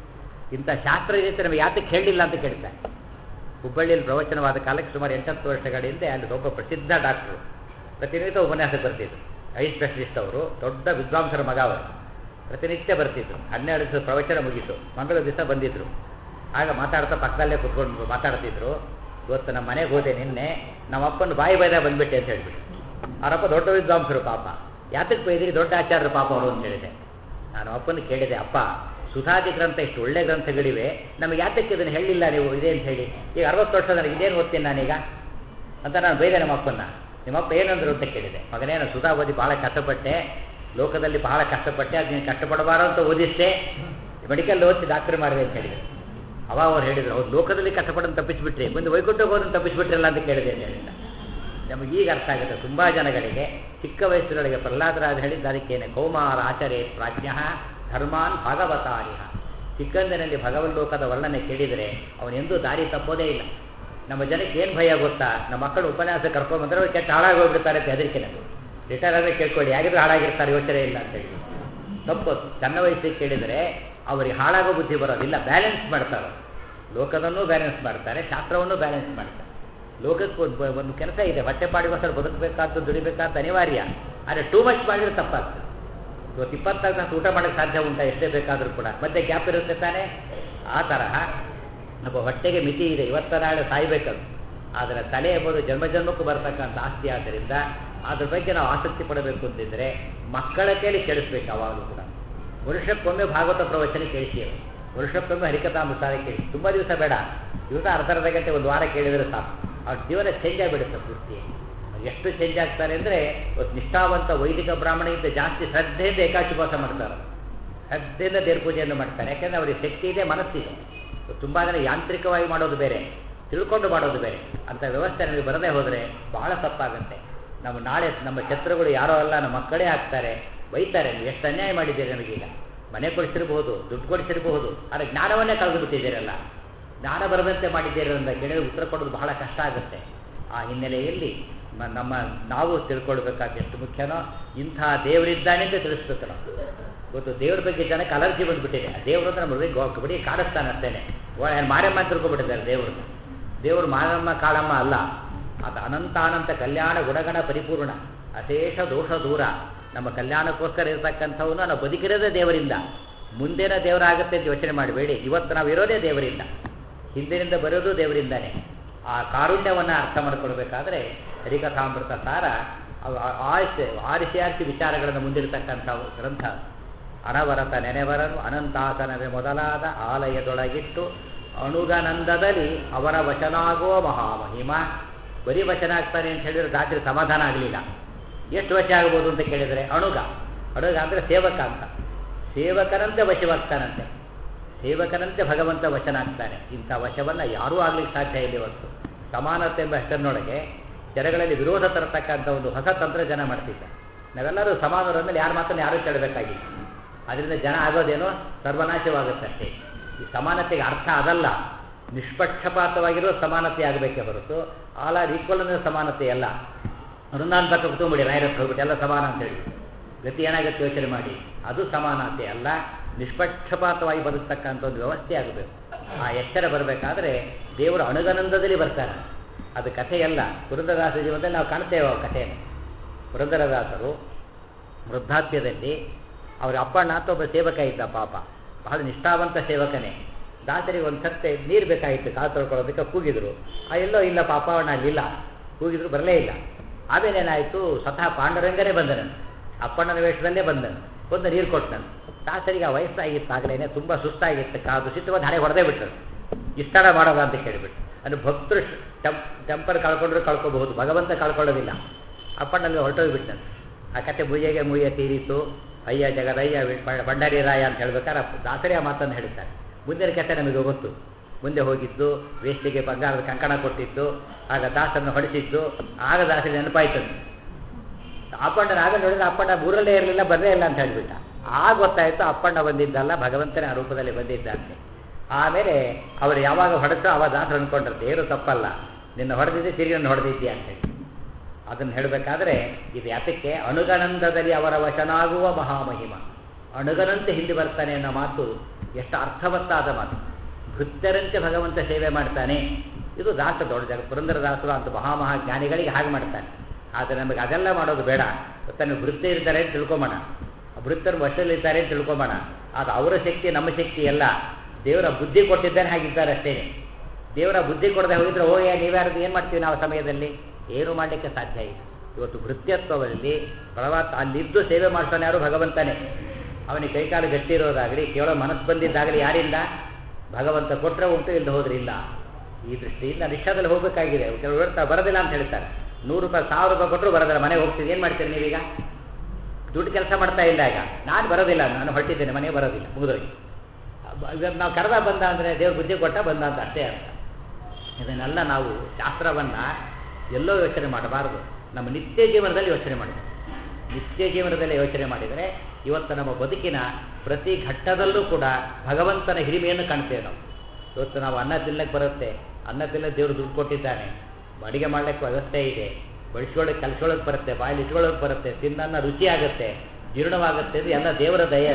ಇಂಥ ಶಾಸ್ತ್ರ ರೀತಿ ನಮಗೆ ಯಾತಕ್ಕೆ ಹೇಳಿಲ್ಲ ಅಂತ ಕೇಳ್ತಾರೆ ಹುಬ್ಬಳ್ಳಿಯಲ್ಲಿ ಪ್ರವಚನವಾದ ಕಾಲಕ್ಕೆ ಸುಮಾರು ಎಂಟತ್ತು ವರ್ಷಗಳ ಹಿಂದೆ ಅಲ್ಲಿ ಒಬ್ಬ ಪ್ರಸಿದ್ಧ ಡಾಕ್ಟ್ರು ಪ್ರತಿನಿತ್ಯ ಉಪನ್ಯಾಸಕ್ಕೆ ಬರ್ತಿದ್ರು ಐ ಸ್ಪೆಷಲಿಸ್ಟ್ ಅವರು ದೊಡ್ಡ ವಿದ್ವಾಂಸರ ಮಗ ಅವರು ಪ್ರತಿನಿತ್ಯ ಬರ್ತಿದ್ರು ಹನ್ನೆರಡು ದಿವಸ ಪ್ರವಚನ ಮುಗೀತು ಮಂಗಳ ದಿವಸ ಬಂದಿದ್ರು ಆಗ ಮಾತಾಡ್ತಾ ಪಕ್ಕದಲ್ಲೇ ಕುತ್ಕೊಂಡು ಮಾತಾಡ್ತಿದ್ರು ಇವತ್ತು ನಮ್ಮ ಮನೆಗೆ ಹೋದೆ ನಿನ್ನೆ ನಮ್ಮ ಅಪ್ಪನ ಬಾಯಿ ಬೈದ ಬಂದ್ಬಿಟ್ಟೆ ಅಂತ ಹೇಳ್ಬಿಟ್ಟು ಅವರಪ್ಪ ದೊಡ್ಡ ವಿದ್ವಾಂಸರು ಪಾಪ ಯಾತಕ್ಕೆ ಬೈದ್ರಿ ದೊಡ್ಡ ಆಚಾರ್ಯರು ಪಾಪ ಅವರು ಅಂತ ಹೇಳಿದೆ ನಾನು ಅಪ್ಪನ ಕೇಳಿದೆ ಅಪ್ಪ ಸುಧಾದಿ ಗ್ರಂಥ ಇಷ್ಟು ಒಳ್ಳೆ ಗ್ರಂಥಗಳಿವೆ ನಮಗೆ ಯಾತಕ್ಕೆ ಇದನ್ನು ಹೇಳಿಲ್ಲ ನೀವು ಇದೆ ಅಂತ ಹೇಳಿ ಈಗ ಅರವತ್ತು ವರ್ಷ ನನಗೆ ಇದೇನು ಓದ್ತೀನಿ ನಾನೀಗ ಅಂತ ನಾನು ಬೈದೆ ನಮ್ಮ ಅಪ್ಪನ್ನ ನಿಮ್ಮಪ್ಪ ಏನಂದ್ರು ಅಂತ ಕೇಳಿದೆ ಮಗನೇ ನಾನು ಸುಧಾ ಓದಿ ಭಾಳ ಕಷ್ಟಪಟ್ಟೆ ಲೋಕದಲ್ಲಿ ಬಹಳ ಕಷ್ಟಪಟ್ಟೆ ಅದು ನೀನು ಕಷ್ಟಪಡಬಾರ ಅಂತ ಓದಿಷ್ಟೇ ಮೆಡಿಕಲ್ ಓದಿಸಿ ಡಾಕ್ಟರ್ ಮಾಡಿದೆ ಅಂತ ಹೇಳಿದೆ ಅವಾಗ ಅವ್ರು ಹೇಳಿದ್ರು ಅವ್ರು ಲೋಕದಲ್ಲಿ ಕಷ್ಟಪಡೋದು ತಪ್ಪಿಸ್ಬಿಟ್ರಿ ಮುಂದೆ ವೈಕುಂಠಕ್ಕೆ ಹೋದನ್ನು ತಪ್ಪಿಸ್ಬಿಟ್ರಲ್ಲ ಅಂತ ಕೇಳಿದೆ ಅಂತ ಹೇಳಿದ ನಮಗೆ ಈಗ ಅರ್ಥ ಆಗುತ್ತೆ ತುಂಬ ಜನಗಳಿಗೆ ಚಿಕ್ಕ ವಯಸ್ಸಿನೊಳಗೆ ಪ್ರಹ್ಲಾದರಾಜ ಹೇಳಿದ್ದು ಅದಕ್ಕೇನೆ ಕೌಮಾರ ಆಚರೇ ಪ್ರಾಜ್ಞ ಧರ್ಮಾನ್ ಭಾಗವತಾರಿಹ ಚಿಕ್ಕಂದಿನಲ್ಲಿ ಭಗವಲ್ಲೋಕದ ವರ್ಣನೆ ಕೇಳಿದರೆ ಅವನೆಂದೂ ದಾರಿ ತಪ್ಪೋದೇ ಇಲ್ಲ ನಮ್ಮ ಜನಕ್ಕೆ ಏನು ಭಯ ಗೊತ್ತಾ ನಮ್ಮ ಮಕ್ಕಳು ಉಪನ್ಯಾಸ ಕರ್ಕೊಂಡ್ಬಂದ್ರೆ ಅವ್ರು ಕೆಟ್ಟ ಹಾಳಾಗಿ ಹೋಗ್ಬಿಡ್ತಾರೆ ಅಂತ ಹೆದರಿಕೆ ನಮಗೆ ರಿಟೈರ್ ಆದರೆ ಕೇಳ್ಕೊಳ್ಳಿ ಯಾಗಿದ್ರು ಹಾಳಾಗಿರ್ತಾರೆ ಯೋಚನೆ ಇಲ್ಲ ಅಂತ ಹೇಳಿ ತಪ್ಪು ಸಣ್ಣ ವಯಸ್ಸಿಗೆ ಕೇಳಿದರೆ ಅವರಿಗೆ ಹಾಳಾಗೋ ಬುದ್ಧಿ ಬರೋದಿಲ್ಲ ಬ್ಯಾಲೆನ್ಸ್ ಮಾಡ್ತಾರೆ ಲೋಕದನ್ನೂ ಬ್ಯಾಲೆನ್ಸ್ ಮಾಡ್ತಾರೆ ಶಾಸ್ತ್ರವನ್ನು ಬ್ಯಾಲೆನ್ಸ್ ಮಾಡ್ತಾರೆ ಲೋಕಕ್ಕೆ ಒಂದು ಒಂದು ಕೆಲಸ ಇದೆ ಹೊಟ್ಟೆಪಾಡಿಗೋಸ್ಕರ ಬದುಕಬೇಕಾದ್ದು ದುಡಿಬೇಕಾದ ಅನಿವಾರ್ಯ ಆದರೆ ಟೂ ಮಚ್ ಮಾಡಿದ್ರೆ ತಪ್ಪಾಗ್ತದೆ ಇವತ್ತು ಇಪ್ಪತ್ತಾರು ತಾಸು ಊಟ ಮಾಡೋಕ್ಕೆ ಸಾಧ್ಯ ಉಂಟಾ ಎಷ್ಟೇ ಬೇಕಾದರೂ ಕೂಡ ಮತ್ತೆ ಗ್ಯಾಪ್ ಇರುತ್ತೆ ತಾನೇ ಆ ತರಹ ನಮ್ಮ ಹೊಟ್ಟೆಗೆ ಮಿತಿ ಇದೆ ಇವತ್ತ ನಾಳೆ ಸಾಯ್ಬೇಕದು ಆದರೆ ತಲೆ ಎಂಬುದು ಜನ್ಮ ಜನ್ಮಕ್ಕೂ ಬರ್ತಕ್ಕಂಥ ಆಸ್ತಿ ಆದ್ದರಿಂದ ಅದ್ರ ಬಗ್ಗೆ ನಾವು ಆಸಕ್ತಿ ಪಡಬೇಕು ಅಂತಿದ್ರೆ ಮಕ್ಕಳ ಕೈಲಿ ಕೇಳಿಸ್ಬೇಕು ಅವಾಗಲೂ ಕೂಡ ವರ್ಷಕ್ಕೊಮ್ಮೆ ಭಾಗವತ ಪ್ರವಚನ ಕೇಳಿಸಿ ವರ್ಷಕ್ಕೊಮ್ಮೆ ಹರಿಕಥಾಮೃತಾರ ಕೇಳಿ ತುಂಬ ದಿವಸ ಬೇಡ ದಿವಸ ಅರ್ಧ ಅರ್ಧ ಗಂಟೆ ಒಂದು ವಾರ ಕೇಳಿದರೆ ಸಾಕು ಅವ್ರ ಜೀವನ ಚೇಂಜ್ ಆಗಿಬಿಡುತ್ತೆ ಪೂರ್ತಿ ಎಷ್ಟು ಚೇಂಜ್ ಆಗ್ತಾರೆ ಅಂದರೆ ಇವತ್ತು ನಿಷ್ಠಾವಂತ ವೈದಿಕ ಬ್ರಾಹ್ಮಣಿಗಿಂತ ಜಾಸ್ತಿ ಶ್ರದ್ಧೆಯಿಂದ ಏಕಾಶಿವಾಸ ಮಾಡ್ತಾರೆ ಶ್ರದ್ಧೆಯಿಂದ ದೇವ್ರ ಪೂಜೆಯನ್ನು ಮಾಡ್ತಾರೆ ಯಾಕೆಂದರೆ ಅವರಿಗೆ ಶಕ್ತಿ ಇದೆ ಮನಸ್ಸಿದೆ ತುಂಬ ಜನ ಯಾಂತ್ರಿಕವಾಗಿ ಮಾಡೋದು ಬೇರೆ ತಿಳ್ಕೊಂಡು ಮಾಡೋದು ಬೇರೆ ಅಂಥ ವ್ಯವಸ್ಥೆ ನಮಗೆ ಬರದೇ ಹೋದರೆ ಬಹಳ ತಪ್ಪಾಗುತ್ತೆ ನಮ್ಮ ನಾಳೆ ನಮ್ಮ ಶತ್ರುಗಳು ಯಾರೋ ಅಲ್ಲ ನಮ್ಮ ಮಕ್ಕಳೇ ಆಗ್ತಾರೆ ಬೈತಾರೆ ನೀವು ಎಷ್ಟು ಅನ್ಯಾಯ ಮಾಡಿದ್ದೀರಿ ನಮಗೀಗ ಮನೆ ಕೊಡಿಸಿರಬಹುದು ದುಡ್ಡು ಕೊಡಿಸಿರಬಹುದು ಆದರೆ ಜ್ಞಾನವನ್ನೇ ಕಳೆದು ಬಿಟ್ಟಿದ್ದೀರಲ್ಲ ಜ್ಞಾನ ಬರದಂತೆ ಮಾಡಿದ್ದೀರಿ ಅಂತ ಕೇಳಿದ್ರೆ ಉತ್ತರ ಕೊಡೋದು ಬಹಳ ಕಷ್ಟ ಆಗುತ್ತೆ ಆ ಹಿನ್ನೆಲೆಯಲ್ಲಿ ಮ- ನಮ್ಮ ನಾವು ತಿಳ್ಕೊಳ್ಬೇಕಾದ ಎಷ್ಟು ಮುಖ್ಯನೋ ಇಂಥ ದೇವರಿದ್ದಾನೆ ಅಂತ ತಿಳಿಸ್ಬೇಕು ನಾವು ಇವತ್ತು ದೇವ್ರ ಬಗ್ಗೆ ಜನಕ್ಕೆ ಅಲರ್ಜಿ ಬಂದ್ಬಿಟ್ಟಿದೆ ಆ ದೇವರು ಅಂದ್ರೆ ನಮ್ಮ ಬಗ್ಗೆ ಬರೀ ಕಾಡಿಸ್ತಾನೆ ಅಷ್ಟೇನೆ ಮಾರಮ್ಮ ಅಂತ ತಿಳ್ಕೊಬಿಟ್ಟಿದ್ದಾರೆ ದೇವ್ರನ್ನ ದೇವರು ಮಾರಮ್ಮ ಕಾಳಮ್ಮ ಅಲ್ಲ ಅದು ಅನಂತ ಅನಂತ ಕಲ್ಯಾಣ ಗುಣಗಣ ಪರಿಪೂರ್ಣ ಅಶೇಷ ದೋಷ ದೂರ ನಮ್ಮ ಕಲ್ಯಾಣಕ್ಕೋಸ್ಕರ ಇರತಕ್ಕಂಥವನ್ನ ನಾವು ಬದುಕಿರೋದೇ ದೇವರಿಂದ ಮುಂದಿನ ದೇವರಾಗುತ್ತೆ ಅಂತ ಯೋಚನೆ ಮಾಡಬೇಡಿ ಇವತ್ತು ನಾವು ಇರೋದೇ ದೇವರಿಂದ ಹಿಂದಿನಿಂದ ಬರೋದು ದೇವರಿಂದಾನೆ ಆ ಕಾರುಣ್ಯವನ್ನು ಅರ್ಥ ಮಾಡಿಕೊಳ್ಬೇಕಾದ್ರೆ ಹರಿಕಥಾಮೃತ ಸಾರ ಅವು ಆ- ಆರಿಸಿ ಆರಿಸಿ ಆರಿಸಿ ವಿಚಾರಗಳನ್ನು ಮುಂದಿರತಕ್ಕಂಥ ಗ್ರಂಥ ಅನವರತ ನೆನೆವರನು ಅನಂತಾಸನವೇ ಮೊದಲಾದ ಆಲಯದೊಳಗಿಟ್ಟು ಅಣುಗನಂದದಲ್ಲಿ ಅವರ ವಚನಾಗೋ ಮಹಾಮಹಿಮ ಬರೀ ವಚನ ಆಗ್ತಾನೆ ಅಂತ ಹೇಳಿದ್ರೆ ರಾತ್ರಿ ಸಮಾಧಾನ ಆಗಲಿಲ್ಲ ಎಷ್ಟು ವಶ ಆಗ್ಬೋದು ಅಂತ ಕೇಳಿದರೆ ಅಣುಗ ಅಣುಗ ಅಂದರೆ ಸೇವಕ ಅಂತ ಸೇವಕನಂತೆ ವಶವಾಗ್ತಾನಂತೆ ಸೇವಕನಂತೆ ಭಗವಂತ ವಶನ ಆಗ್ತಾನೆ ಇಂಥ ವಶವನ್ನು ಯಾರೂ ಆಗ್ಲಿಕ್ಕೆ ಸಾಧ್ಯ ಇಲ್ಲ ಇವತ್ತು ಸಮಾನತೆ ಎಂಬ ಹೆಸರಿನೊಳಗೆ ಜನಗಳಲ್ಲಿ ವಿರೋಧ ತರತಕ್ಕಂಥ ಒಂದು ಹೊಸ ತಂತ್ರಜ್ಞಾನ ಮಾಡ್ತಿದ್ದ ನಾವೆಲ್ಲರೂ ಸಮಾನರ ಮೇಲೆ ಯಾರ ಮಾತನ್ನು ಯಾರೂ ಕೇಳಬೇಕಾಗಿಲ್ಲ ಅದರಿಂದ ಜನ ಆಗೋದೇನೋ ಸರ್ವನಾಶವಾಗುತ್ತೆ ಅಷ್ಟೇ ಈ ಸಮಾನತೆಗೆ ಅರ್ಥ ಅದಲ್ಲ ನಿಷ್ಪಕ್ಷಪಾತವಾಗಿರೋ ಸಮಾನತೆ ಆಗಬೇಕೇ ಹೊರತು ಆಲ್ ಆರ್ ಈಕ್ವಲ್ ಅನ್ನೋ ಸಮಾನತೆ ಅಲ್ಲ ವೃಂದಾನ್ ಪಕ್ಕ ಕುತ್ಕೊಂಬಿಡಿ ರಾಯರತ್ರ ಹೋಗ್ಬಿಟ್ಟು ಎಲ್ಲ ಸಮಾನ ಅಂತೇಳಿ ಗತಿ ಏನಾಗುತ್ತೆ ಯೋಚನೆ ಮಾಡಿ ಅದು ಸಮಾನತೆ ಅಲ್ಲ ನಿಷ್ಪಕ್ಷಪಾತವಾಗಿ ಬದುಕ್ತಕ್ಕಂಥ ಒಂದು ವ್ಯವಸ್ಥೆ ಆಗಬೇಕು ಆ ಎಚ್ಚರ ಬರಬೇಕಾದ್ರೆ ದೇವರು ಅಣುಗನಂದದಲ್ಲಿ ಬರ್ತಾರೆ ಅದು ಕಥೆಯಲ್ಲ ಪುರಂದರದಾಸ ಜೀವನದಲ್ಲಿ ನಾವು ಕಾಣ್ತೇವೆ ಆ ಕಥೆಯನ್ನು ಪುರಂದರದಾಸರು ವೃದ್ಧಾಪ್ಯದಲ್ಲಿ ಅವರ ಅಪ್ಪಣ್ಣ ಅಂತ ಒಬ್ಬ ಸೇವಕ ಇದ್ದ ಪಾಪ ಬಹಳ ನಿಷ್ಠಾವಂತ ಸೇವಕನೇ ದಾಸರಿಗೆ ಒಂದು ಸತ್ತೆ ನೀರು ಬೇಕಾಗಿತ್ತು ಕಾಲು ತೊಳ್ಕೊಳ್ಳೋದಕ್ಕೆ ಕೂಗಿದ್ರು ಆ ಎಲ್ಲೋ ಇಲ್ಲ ಪಾಪ ಅಣ್ಣ ಅಲ್ಲಿಲ್ಲ ಕೂಗಿದ್ರು ಬರಲೇ ಇಲ್ಲ ಆಮೇಲೆ ಏನಾಯಿತು ಸ್ವತಃ ಪಾಂಡುರಂಗನೇ ಬಂದನು ಅಪ್ಪಣ್ಣನ ವೇಷದಲ್ಲೇ ಬಂದನು ಒಂದು ನೀರು ಕೊಟ್ಟನು ದಾಸರಿಗೆ ಆ ವಯಸ್ಸಾಗಿತ್ತು ಆಗಲೇ ತುಂಬ ಸುಸ್ತಾಗಿತ್ತು ಕಾದು ಸಿಟ್ಟು ಬಂದು ಹಣೆ ಹೊಡೆದೇ ಬಿಟ್ಟರು ಇಷ್ಟರ ಮಾಡೋದ ಅಂತ ಕೇಳಿಬಿಟ್ಟು ಅಂದ್ರೆ ಭಕ್ತರು ಟೆಂಪ್ ಟೆಂಪರ್ ಕಳ್ಕೊಂಡ್ರು ಕಳ್ಕೋಬಹುದು ಭಗವಂತ ಕಳ್ಕೊಳ್ಳೋದಿಲ್ಲ ಅಪ್ಪಣ್ಣಲ್ಲಿ ಹೊರಟೋಗ್ಬಿಟ್ಟನು ಆ ಕತೆ ಮುಯ್ಯಗೆ ಮುಯ್ಯ ತೀರಿತು ಅಯ್ಯ ಜಗದಯ್ಯ ವಿ- ಬಂಡಾರಿ ರಾಯ ಅಂತ ಹೇಳ್ಬೇಕಾದ್ರೆ ದಾಸರೇ ಆ ಮಾತನ್ನು ಹೇಳ್ತಾರೆ ಮುಂದಿನ ಕತೆ ನಮಗೆ ಗೊತ್ತು ಮುಂದೆ ಹೋಗಿದ್ದು ವೇಷ್ಟಿಗೆ ಬಂಗಾರದ ಕಂಕಣ ಕೊಟ್ಟಿದ್ದು ಆಗ ದಾಸನ್ನು ಹೊಡಿಸಿದ್ದು ಆಗ ದಾಸರಿಗೆ ನೆನಪಾಯ್ತದೆ ಅಪ್ಪಣ್ಣನ ಆಗ ನೋಡಿದ್ರೆ ಅಪ್ಪಣ್ಣ ಊರಲ್ಲೇ ಇರಲಿಲ್ಲ ಬರಲೇ ಇಲ್ಲ ಅಂತ ಹೇಳ್ಬಿಟ್ಟ ಆಗ ಗೊತ್ತಾಯ್ತು ಅಪ್ಪಣ್ಣ ಬಂದಿದ್ದಲ್ಲ ಭಗವಂತನ ಆ ರೂಪದಲ್ಲಿ ಬಂದಿದ್ದಾನೆ ಆಮೇಲೆ ಅವರು ಯಾವಾಗ ಹೊಡೆತೋ ಅವಾಗ ದಾಸರು ಅನ್ಕೊಂಡ್ರದ್ದು ಏನು ತಪ್ಪಲ್ಲ ನಿನ್ನ ಹೊಡೆದಿದ್ದೆ ತಿರುಗಿ ನನ್ನ ಹೊಡೆದಿದ್ಯಾ ಅಂತ ಹೇಳಿ ಅದನ್ನು ಹೇಳಬೇಕಾದ್ರೆ ಇದು ಯಾತಕ್ಕೆ ಅಣುಗನಂದದಲ್ಲಿ ಅವರ ವಶನಾಗುವ ಮಹಾಮಹಿಮ ಅಣುಗನಂತೆ ಹಿಂದೆ ಬರ್ತಾನೆ ಅನ್ನೋ ಮಾತು ಎಷ್ಟು ಅರ್ಥವತ್ತಾದ ಮಾತು ಭೃತ್ಯರಂತೆ ಭಗವಂತ ಸೇವೆ ಮಾಡ್ತಾನೆ ಇದು ದಾಸ ದೊಡ್ಡ ಜಗ ಪುರಂದರದಾಸರು ಅಂತ ಮಹಾಮಹಾ ಜ್ಞಾನಿಗಳಿಗೆ ಹಾಗೆ ಮಾಡ್ತಾನೆ ಆದರೆ ನಮಗೆ ಅದೆಲ್ಲ ಮಾಡೋದು ಬೇಡ ತನ್ನ ವೃತ್ತಿ ಇರ್ತಾರೆ ಅಂತ ತಿಳ್ಕೊಂಬೋಣ ವೃತ್ತರು ವಶದಲ್ಲಿದ್ದಾರೆ ಅಂತ ತಿಳ್ಕೊಂಬೋಣ ಅದು ಅವರ ಶಕ್ತಿ ನಮ್ಮ ಶಕ್ತಿ ಅಲ್ಲ ದೇವರ ಬುದ್ಧಿ ಕೊಟ್ಟಿದ್ದಾನೆ ಹಾಗಿದ್ದಾರೆ ಅಷ್ಟೇ ದೇವರ ಬುದ್ಧಿ ಕೊಡದೆ ಹೋಗಿದ್ರೆ ಹೋಗಿ ನೀವ್ಯಾರು ಏನು ಮಾಡ್ತೀವಿ ನಾವು ಆ ಸಮಯದಲ್ಲಿ ಏನು ಮಾಡಲಿಕ್ಕೆ ಸಾಧ್ಯ ಇಲ್ಲ ಇವತ್ತು ಭೃತ್ಯತ್ವದಲ್ಲಿ ಪರಮಾತ್ಮ ಅಲ್ಲಿದ್ದು ಸೇವೆ ಮಾಡ್ತಾನೆ ಯಾರು ಭಗವಂತನೇ ಅವನಿಗೆ ಕೈಕಾಲು ಗಟ್ಟಿ ಇರೋದಾಗಲಿ ಕೇವಲ ಮನಸ್ಸು ಬಂದಿದ್ದಾಗಲಿ ಯಾರಿಂದ ಭಗವಂತ ಕೊಟ್ಟರೆ ಉಂಟು ಇಲ್ಲದೆ ಹೋದ್ರೆ ಇಲ್ಲ ಈ ದೃಷ್ಟಿಯಿಂದ ರಿಕ್ಷಾದಲ್ಲಿ ಹೋಗಬೇಕಾಗಿದೆ ಕೆಲವರು ಹೇಳ್ತಾರೆ ಬರೋದಿಲ್ಲ ಅಂತ ಹೇಳ್ತಾರೆ ನೂರು ರೂಪಾಯಿ ಸಾವಿರ ರೂಪಾಯಿ ಕೊಟ್ಟರು ಬರೋದಿಲ್ಲ ಮನೆಗೆ ಹೋಗ್ತೀವಿ ಏನು ಮಾಡ್ತೀರಿ ನೀವೀಗ ದುಡ್ಡು ಕೆಲಸ ಮಾಡ್ತಾ ಇಲ್ಲ ಈಗ ನಾನು ಬರೋದಿಲ್ಲ ನಾನು ಹೊರಟಿದ್ದೇನೆ ಮನೆಗೆ ಬರೋದಿಲ್ಲ ಮುಗಿದೋಗಿ ಇವತ್ತು ನಾವು ಕರೆದ ಬಂದ ಅಂದರೆ ದೇವ್ರ ಬುದ್ಧಿ ಕೊಟ್ಟ ಬಂದ ಅಂತ ಅಷ್ಟೇ ಅರ್ಥ ಇದನ್ನೆಲ್ಲ ನಾವು ಶಾಸ್ತ್ರವನ್ನು ಎಲ್ಲೋ ಯೋಚನೆ ಮಾಡಬಾರದು ನಮ್ಮ ನಿತ್ಯ ಜೀವನದಲ್ಲಿ ಯೋಚನೆ ಮಾಡಬೇಕು ನಿತ್ಯ ಜೀವನದಲ್ಲಿ ಯೋಚನೆ ಮಾಡಿದರೆ ಇವತ್ತು ನಮ್ಮ ಬದುಕಿನ ಪ್ರತಿ ಘಟ್ಟದಲ್ಲೂ ಕೂಡ ಭಗವಂತನ ಹಿರಿಮೆಯನ್ನು ಕಾಣ್ತೇವೆ ನಾವು ಇವತ್ತು ನಾವು ಅನ್ನ ತಿನ್ನಕ್ಕೆ ಬರುತ್ತೆ ಅನ್ನ ತಿನ್ನಕ್ಕೆ ದೇವರು ದುಡ್ಡು ಕೊಟ್ಟಿದ್ದಾನೆ ಅಡಿಗೆ ಮಾಡಲಿಕ್ಕೆ ವ್ಯವಸ್ಥೆ ಇದೆ ಬಡಿಸ್ಕೊಳ್ಳೋಕೆ ಕಲ್ಸ್ಕೊಳ್ಳೋಕೆ ಬರುತ್ತೆ ಬಾಯಲ್ಲಿ ಇಟ್ಕೊಳ್ಳೋಕೆ ಬರುತ್ತೆ ತಿನ್ನನ್ನ ರುಚಿ ಆಗುತ್ತೆ ಜೀರ್ಣವಾಗುತ್ತೆ ಇದು ಎಲ್ಲ ದೇವರ ದಯ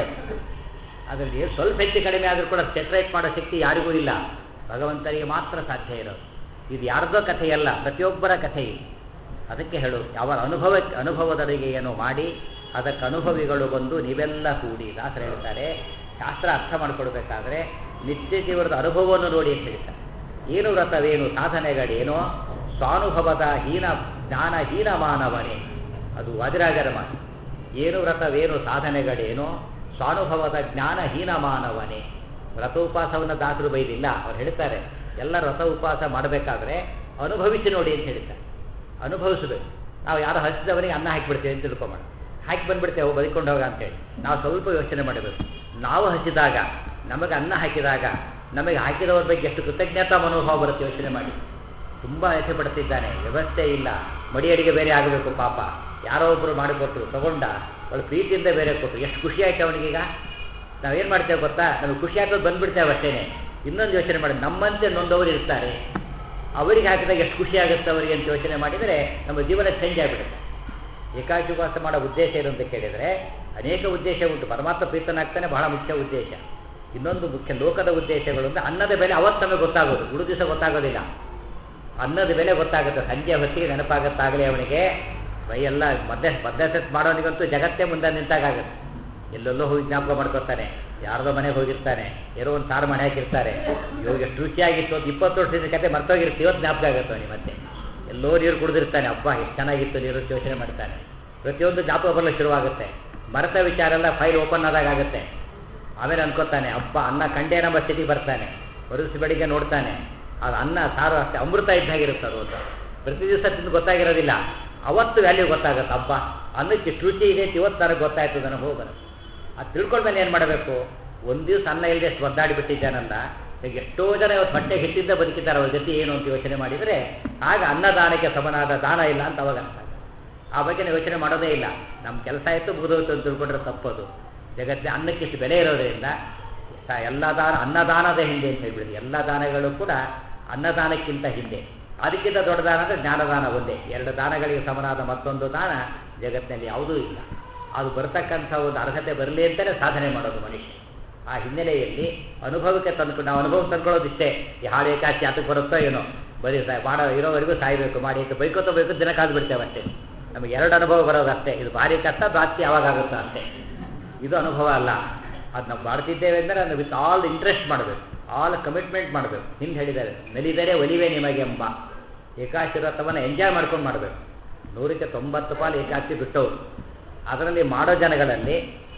ಅದರಲ್ಲಿ ಸ್ವಲ್ಪ ಹೆಚ್ಚು ಕಡಿಮೆ ಆದರೂ ಕೂಡ ಸೆಟ್ರೇಟ್ ಮಾಡೋ ಶಕ್ತಿ ಯಾರಿಗೂ ಇಲ್ಲ ಭಗವಂತನಿಗೆ ಮಾತ್ರ ಸಾಧ್ಯ ಇರೋದು ಇದು ಯಾರ್ದೋ ಕಥೆಯಲ್ಲ ಪ್ರತಿಯೊಬ್ಬರ ಕಥೆ ಇದು ಅದಕ್ಕೆ ಹೇಳು ಅವರ ಅನುಭವ ಅನುಭವದೊಳಗೆ ಏನೋ ಮಾಡಿ ಅದಕ್ಕೆ ಅನುಭವಿಗಳು ಬಂದು ನೀವೆಲ್ಲ ಕೂಡಿ ದಾಸರು ಹೇಳ್ತಾರೆ ಶಾಸ್ತ್ರ ಅರ್ಥ ಮಾಡಿಕೊಡ್ಬೇಕಾದ್ರೆ ನಿತ್ಯ ಜೀವನದ ಅನುಭವವನ್ನು ನೋಡಿ ಅಂತ ಹೇಳ್ತಾರೆ ಏನು ವ್ರತವೇನು ಸಾಧನೆಗಳೇನೋ ಸ್ವಾನುಭವದ ಹೀನ ಜ್ಞಾನ ಹೀನ ಮಾನವನೇ ಅದು ವಾದಿರಾಜರ ಮಾತು ಏನು ವ್ರತವೇನು ಸಾಧನೆಗಳೇನೋ ಸ್ವಾನುಭವದ ಜ್ಞಾನ ಹೀನ ಮಾನವನೇ ವ್ರತ ಉಪವಾಸವನ್ನು ದಾಸರು ಬೈದಿಲ್ಲ ಅವ್ರು ಹೇಳ್ತಾರೆ ಎಲ್ಲ ವ್ರತ ಉಪವಾಸ ಮಾಡಬೇಕಾದ್ರೆ ಅನುಭವಿಸಿ ನೋಡಿ ಅಂತ ಹೇಳ್ತಾರೆ ಅನುಭವಿಸಬೇಕು ನಾವು ಯಾರು ಹಸಿದವನಿಗೆ ಅನ್ನ ಹಾಕಿಬಿಡ್ತೇವೆ ಅಂತ ತಿಳ್ಕೊಂಬೋಣ ಹಾಕಿ ಬಂದ್ಬಿಡ್ತೇವೆ ಬದುಕೊಂಡು ಹೋಗ ಅಂತೇಳಿ ನಾವು ಸ್ವಲ್ಪ ಯೋಚನೆ ಮಾಡಬೇಕು ನಾವು ಹಸಿದಾಗ ನಮಗೆ ಅನ್ನ ಹಾಕಿದಾಗ ನಮಗೆ ಹಾಕಿದವ್ರ ಬಗ್ಗೆ ಎಷ್ಟು ಕೃತಜ್ಞತಾ ಮನೋಭಾವ ಬರುತ್ತೆ ಯೋಚನೆ ಮಾಡಿ ತುಂಬ ಆಸೆ ಪಡ್ತಿದ್ದಾನೆ ವ್ಯವಸ್ಥೆ ಇಲ್ಲ ಮಡಿ ಅಡಿಗೆ ಬೇರೆ ಆಗಬೇಕು ಪಾಪ ಯಾರೋ ಒಬ್ಬರು ಮಾಡಿಕೊಟ್ರು ತಗೊಂಡ ಅವಳು ಪ್ರೀತಿಯಿಂದ ಬೇರೆ ಕೊಟ್ಟರು ಎಷ್ಟು ಖುಷಿ ಆಯ್ತು ಅವನಿಗೀಗ ನಾವೇನು ಮಾಡ್ತೇವೆ ಗೊತ್ತಾ ನಮಗೆ ಖುಷಿ ಆಗ್ತದೆ ಬಂದ್ಬಿಡ್ತೇವೆ ಅಷ್ಟೇನೆ ಇನ್ನೊಂದು ಯೋಚನೆ ಮಾಡಿ ನಮ್ಮಂತೆ ನೊಂದವರು ಇರ್ತಾರೆ ಅವರಿಗೆ ಹಾಕಿದಾಗ ಎಷ್ಟು ಖುಷಿ ಆಗುತ್ತೆ ಅವರಿಗೆ ಅಂತ ಯೋಚನೆ ಮಾಡಿದರೆ ನಮ್ಮ ಜೀವನ ಚೇಂಜ್ ಆಗಿಬಿಡುತ್ತೆ ಏಕಾಕಿ ಉಪವಾಸ ಮಾಡೋ ಉದ್ದೇಶ ಏನು ಅಂತ ಕೇಳಿದರೆ ಅನೇಕ ಉದ್ದೇಶ ಉಂಟು ಪರಮಾತ್ಮ ಪ್ರೀತನಾಗ್ತಾನೆ ಬಹಳ ಮುಖ್ಯ ಉದ್ದೇಶ ಇನ್ನೊಂದು ಮುಖ್ಯ ಲೋಕದ ಉದ್ದೇಶಗಳು ಅಂದರೆ ಅನ್ನದ ಬೆಲೆ ಅವತ್ತು ನಮಗೆ ಗೊತ್ತಾಗೋದು ಉಳಿದ ದಿವಸ ಗೊತ್ತಾಗೋದಿಲ್ಲ ಅನ್ನದ ಬೆಲೆ ಗೊತ್ತಾಗುತ್ತೆ ಸಂಜೆ ಹೊತ್ತಿಗೆ ನೆನಪಾಗತ್ತಾಗಲೇ ಅವನಿಗೆ ಎಲ್ಲ ಮಧ್ಯ ಮಧ್ಯಸ್ಥೆ ಮಾಡೋನಿಗಂತೂ ಜಗತ್ತೇ ಮುಂದೆ ನಿಂತಾಗುತ್ತೆ ಎಲ್ಲೆಲ್ಲೋ ಹೋಗಿ ಜ್ಞಾಪಕ ಮಾಡ್ಕೊತಾನೆ ಯಾರ್ದೋ ಮನೆಗೆ ಹೋಗಿರ್ತಾನೆ ಏನೋ ಒಂದು ಸಾರು ಮನೆ ಹಾಕಿರ್ತಾರೆ ಇವಾಗ ಎಷ್ಟು ರುಚಿಯಾಗಿತ್ತು ಅಂತ ಇಪ್ಪತ್ತು ವರ್ಷದ ಕತೆ ಮರ್ತೋಗಿರ್ತೀವಿ ಇವತ್ತು ಜ್ಞಾಪಕ ಆಗುತ್ತೆ ಅವನಿಗೆ ಮತ್ತೆ ಎಲ್ಲೋ ನೀರು ಕುಡಿದಿರ್ತಾನೆ ಅಪ್ಪ ಎಷ್ಟು ಚೆನ್ನಾಗಿತ್ತು ನೀರು ಅಂತ ಯೋಚನೆ ಮಾಡ್ತಾನೆ ಪ್ರತಿಯೊಂದು ಜ್ಞಾಪಕ ಬರಲು ಶುರುವಾಗುತ್ತೆ ಮರೆತ ವಿಚಾರ ಎಲ್ಲ ಫೈಲ್ ಓಪನ್ ಆದಾಗ ಆಗುತ್ತೆ ಆಮೇಲೆ ಅನ್ಕೋತಾನೆ ಅಪ್ಪ ಅನ್ನ ಕಂಡೇ ನಮ್ಮ ಸ್ಥಿತಿಗೆ ಬರ್ತಾನೆ ಮರುದಿವಸ ಬೆಳಿಗ್ಗೆ ನೋಡ್ತಾನೆ ಅದು ಅನ್ನ ಸಾರು ಅಷ್ಟೇ ಅಮೃತ ಇದ್ದಾಗಿರುತ್ತೆ ಅದು ಅಂತ ಪ್ರತಿ ದಿವಸ ತಿಂದು ಗೊತ್ತಾಗಿರೋದಿಲ್ಲ ಅವತ್ತು ವ್ಯಾಲ್ಯೂ ಗೊತ್ತಾಗುತ್ತೆ ಅಪ್ಪ ಅನ್ನಕ್ಕೆ ಇಷ್ಟು ರುಚಿ ಇದೆ ಅಂತ ಇವತ್ತು ನನಗೆ ಗೊತ್ತಾಯ್ತು ನನಗೆ ಹೋಗೋದು ಅದು ತಿಳ್ಕೊಂಡ್ಮೇಲೆ ಏನು ಮಾಡಬೇಕು ಒಂದು ದಿವಸ ಅನ್ನ ಇಲ್ಲದೆ ಎಷ್ಟು ಒದ್ದಾಡಿ ಬಿಟ್ಟಿದ್ದಾನಲ್ಲ ಈಗ ಎಷ್ಟೋ ಜನ ಇವತ್ತು ಹೊಟ್ಟೆ ಹಿಟ್ಟಿದ್ದ ಬದುಕಿದ್ದಾರೆ ಅವ್ರ ಜೊತೆ ಏನು ಅಂತ ಯೋಚನೆ ಮಾಡಿದರೆ ಆಗ ಅನ್ನದಾನಕ್ಕೆ ಸಮನಾದ ದಾನ ಇಲ್ಲ ಅಂತ ಅವಾಗ ಅರ್ಥ ಆ ಬಗ್ಗೆ ನಾವು ಯೋಚನೆ ಮಾಡೋದೇ ಇಲ್ಲ ನಮ್ಮ ಕೆಲಸ ಆಯಿತು ಮುಗಿದೋಯ್ತು ಅಂತ ತಿಳ್ಕೊಂಡ್ರೆ ತಪ್ಪದು ಜಗತ್ತಿನ ಅನ್ನಕ್ಕಿಷ್ಟು ಬೆಲೆ ಇರೋದ್ರಿಂದ ಸ- ಎಲ್ಲ ದಾನ ಅನ್ನದಾನದ ಹಿಂದೆ ಅಂತ ಹೇಳ್ಬಿಡಿ ಎಲ್ಲ ದಾನಗಳು ಕೂಡ ಅನ್ನದಾನಕ್ಕಿಂತ ಹಿಂದೆ ಅದಕ್ಕಿಂತ ದೊಡ್ಡ ದಾನ ಅಂದರೆ ಜ್ಞಾನದಾನ ಒಂದೇ ಎರಡು ದಾನಗಳಿಗೆ ಸಮನಾದ ಮತ್ತೊಂದು ದಾನ ಜಗತ್ತಿನಲ್ಲಿ ಯಾವುದೂ ಇಲ್ಲ ಅದು ಬರ್ತಕ್ಕಂಥ ಒಂದು ಅರ್ಹತೆ ಬರಲಿ ಅಂತಲೇ ಸಾಧನೆ ಮಾಡೋದು ಮನುಷ್ಯ ಆ ಹಿನ್ನೆಲೆಯಲ್ಲಿ ಅನುಭವಕ್ಕೆ ತಂದ್ಕೊಂಡು ನಾವು ಅನುಭವ ತಂದ್ಕೊಳ್ಳೋದು ಇಷ್ಟೇ ಈ ಹಾಡು ಏಕಾಚಿ ಅದಕ್ಕೆ ಬರುತ್ತೋ ಏನೋ ಬರೀ ಸಾ ಮಾಡೋ ಇರೋವರೆಗೂ ಸಾಯಬೇಕು ಮಾಡಿ ಅಂತ ಬೈಕೋತ ಬೈಕೋತ ದಿನ ಕಾದು ಬಿಡ್ತೇವೆ ಅಷ್ಟೇ ನಮಗೆ ಎರಡು ಅನುಭವ ಬರೋದು ಅಷ್ಟೇ ಇದು ಭಾರಿ ಕಷ್ಟ ಜಾಸ್ತಿ ಯಾವಾಗ ಆಗುತ್ತೋ ಅಷ್ಟೇ ಇದು ಅನುಭವ ಅಲ್ಲ ಅದು ನಾವು ಮಾಡ್ತಿದ್ದೇವೆ ಅಂದರೆ ಅದನ್ನು ವಿತ್ ಆಲ್ ಇಂಟ್ರೆಸ್ಟ್ ಮಾಡಬೇಕು ಆಲ್ ಕಮಿಟ್ಮೆಂಟ್ ಮಾಡಬೇಕು ಹಿಂದೆ ಹೇಳಿದ್ದಾರೆ ನಲಿದರೆ ಒಲಿವೆ ನಿಮಗೆ ಎಂಬ ಏಕಾಶಿ ವ್ರತವನ್ನು ಎಂಜಾಯ್ ಮಾಡ್ಕೊಂಡು ಮಾಡಬೇಕು ನೂರಕ್ಕೆ ತೊಂಬತ್ತು ಪಾಲು ಏಕಾಶಿ ಬಿಟ್ಟವರು ಅದರಲ್ಲಿ ಮಾಡೋ ಜನಗಳಲ್ಲಿ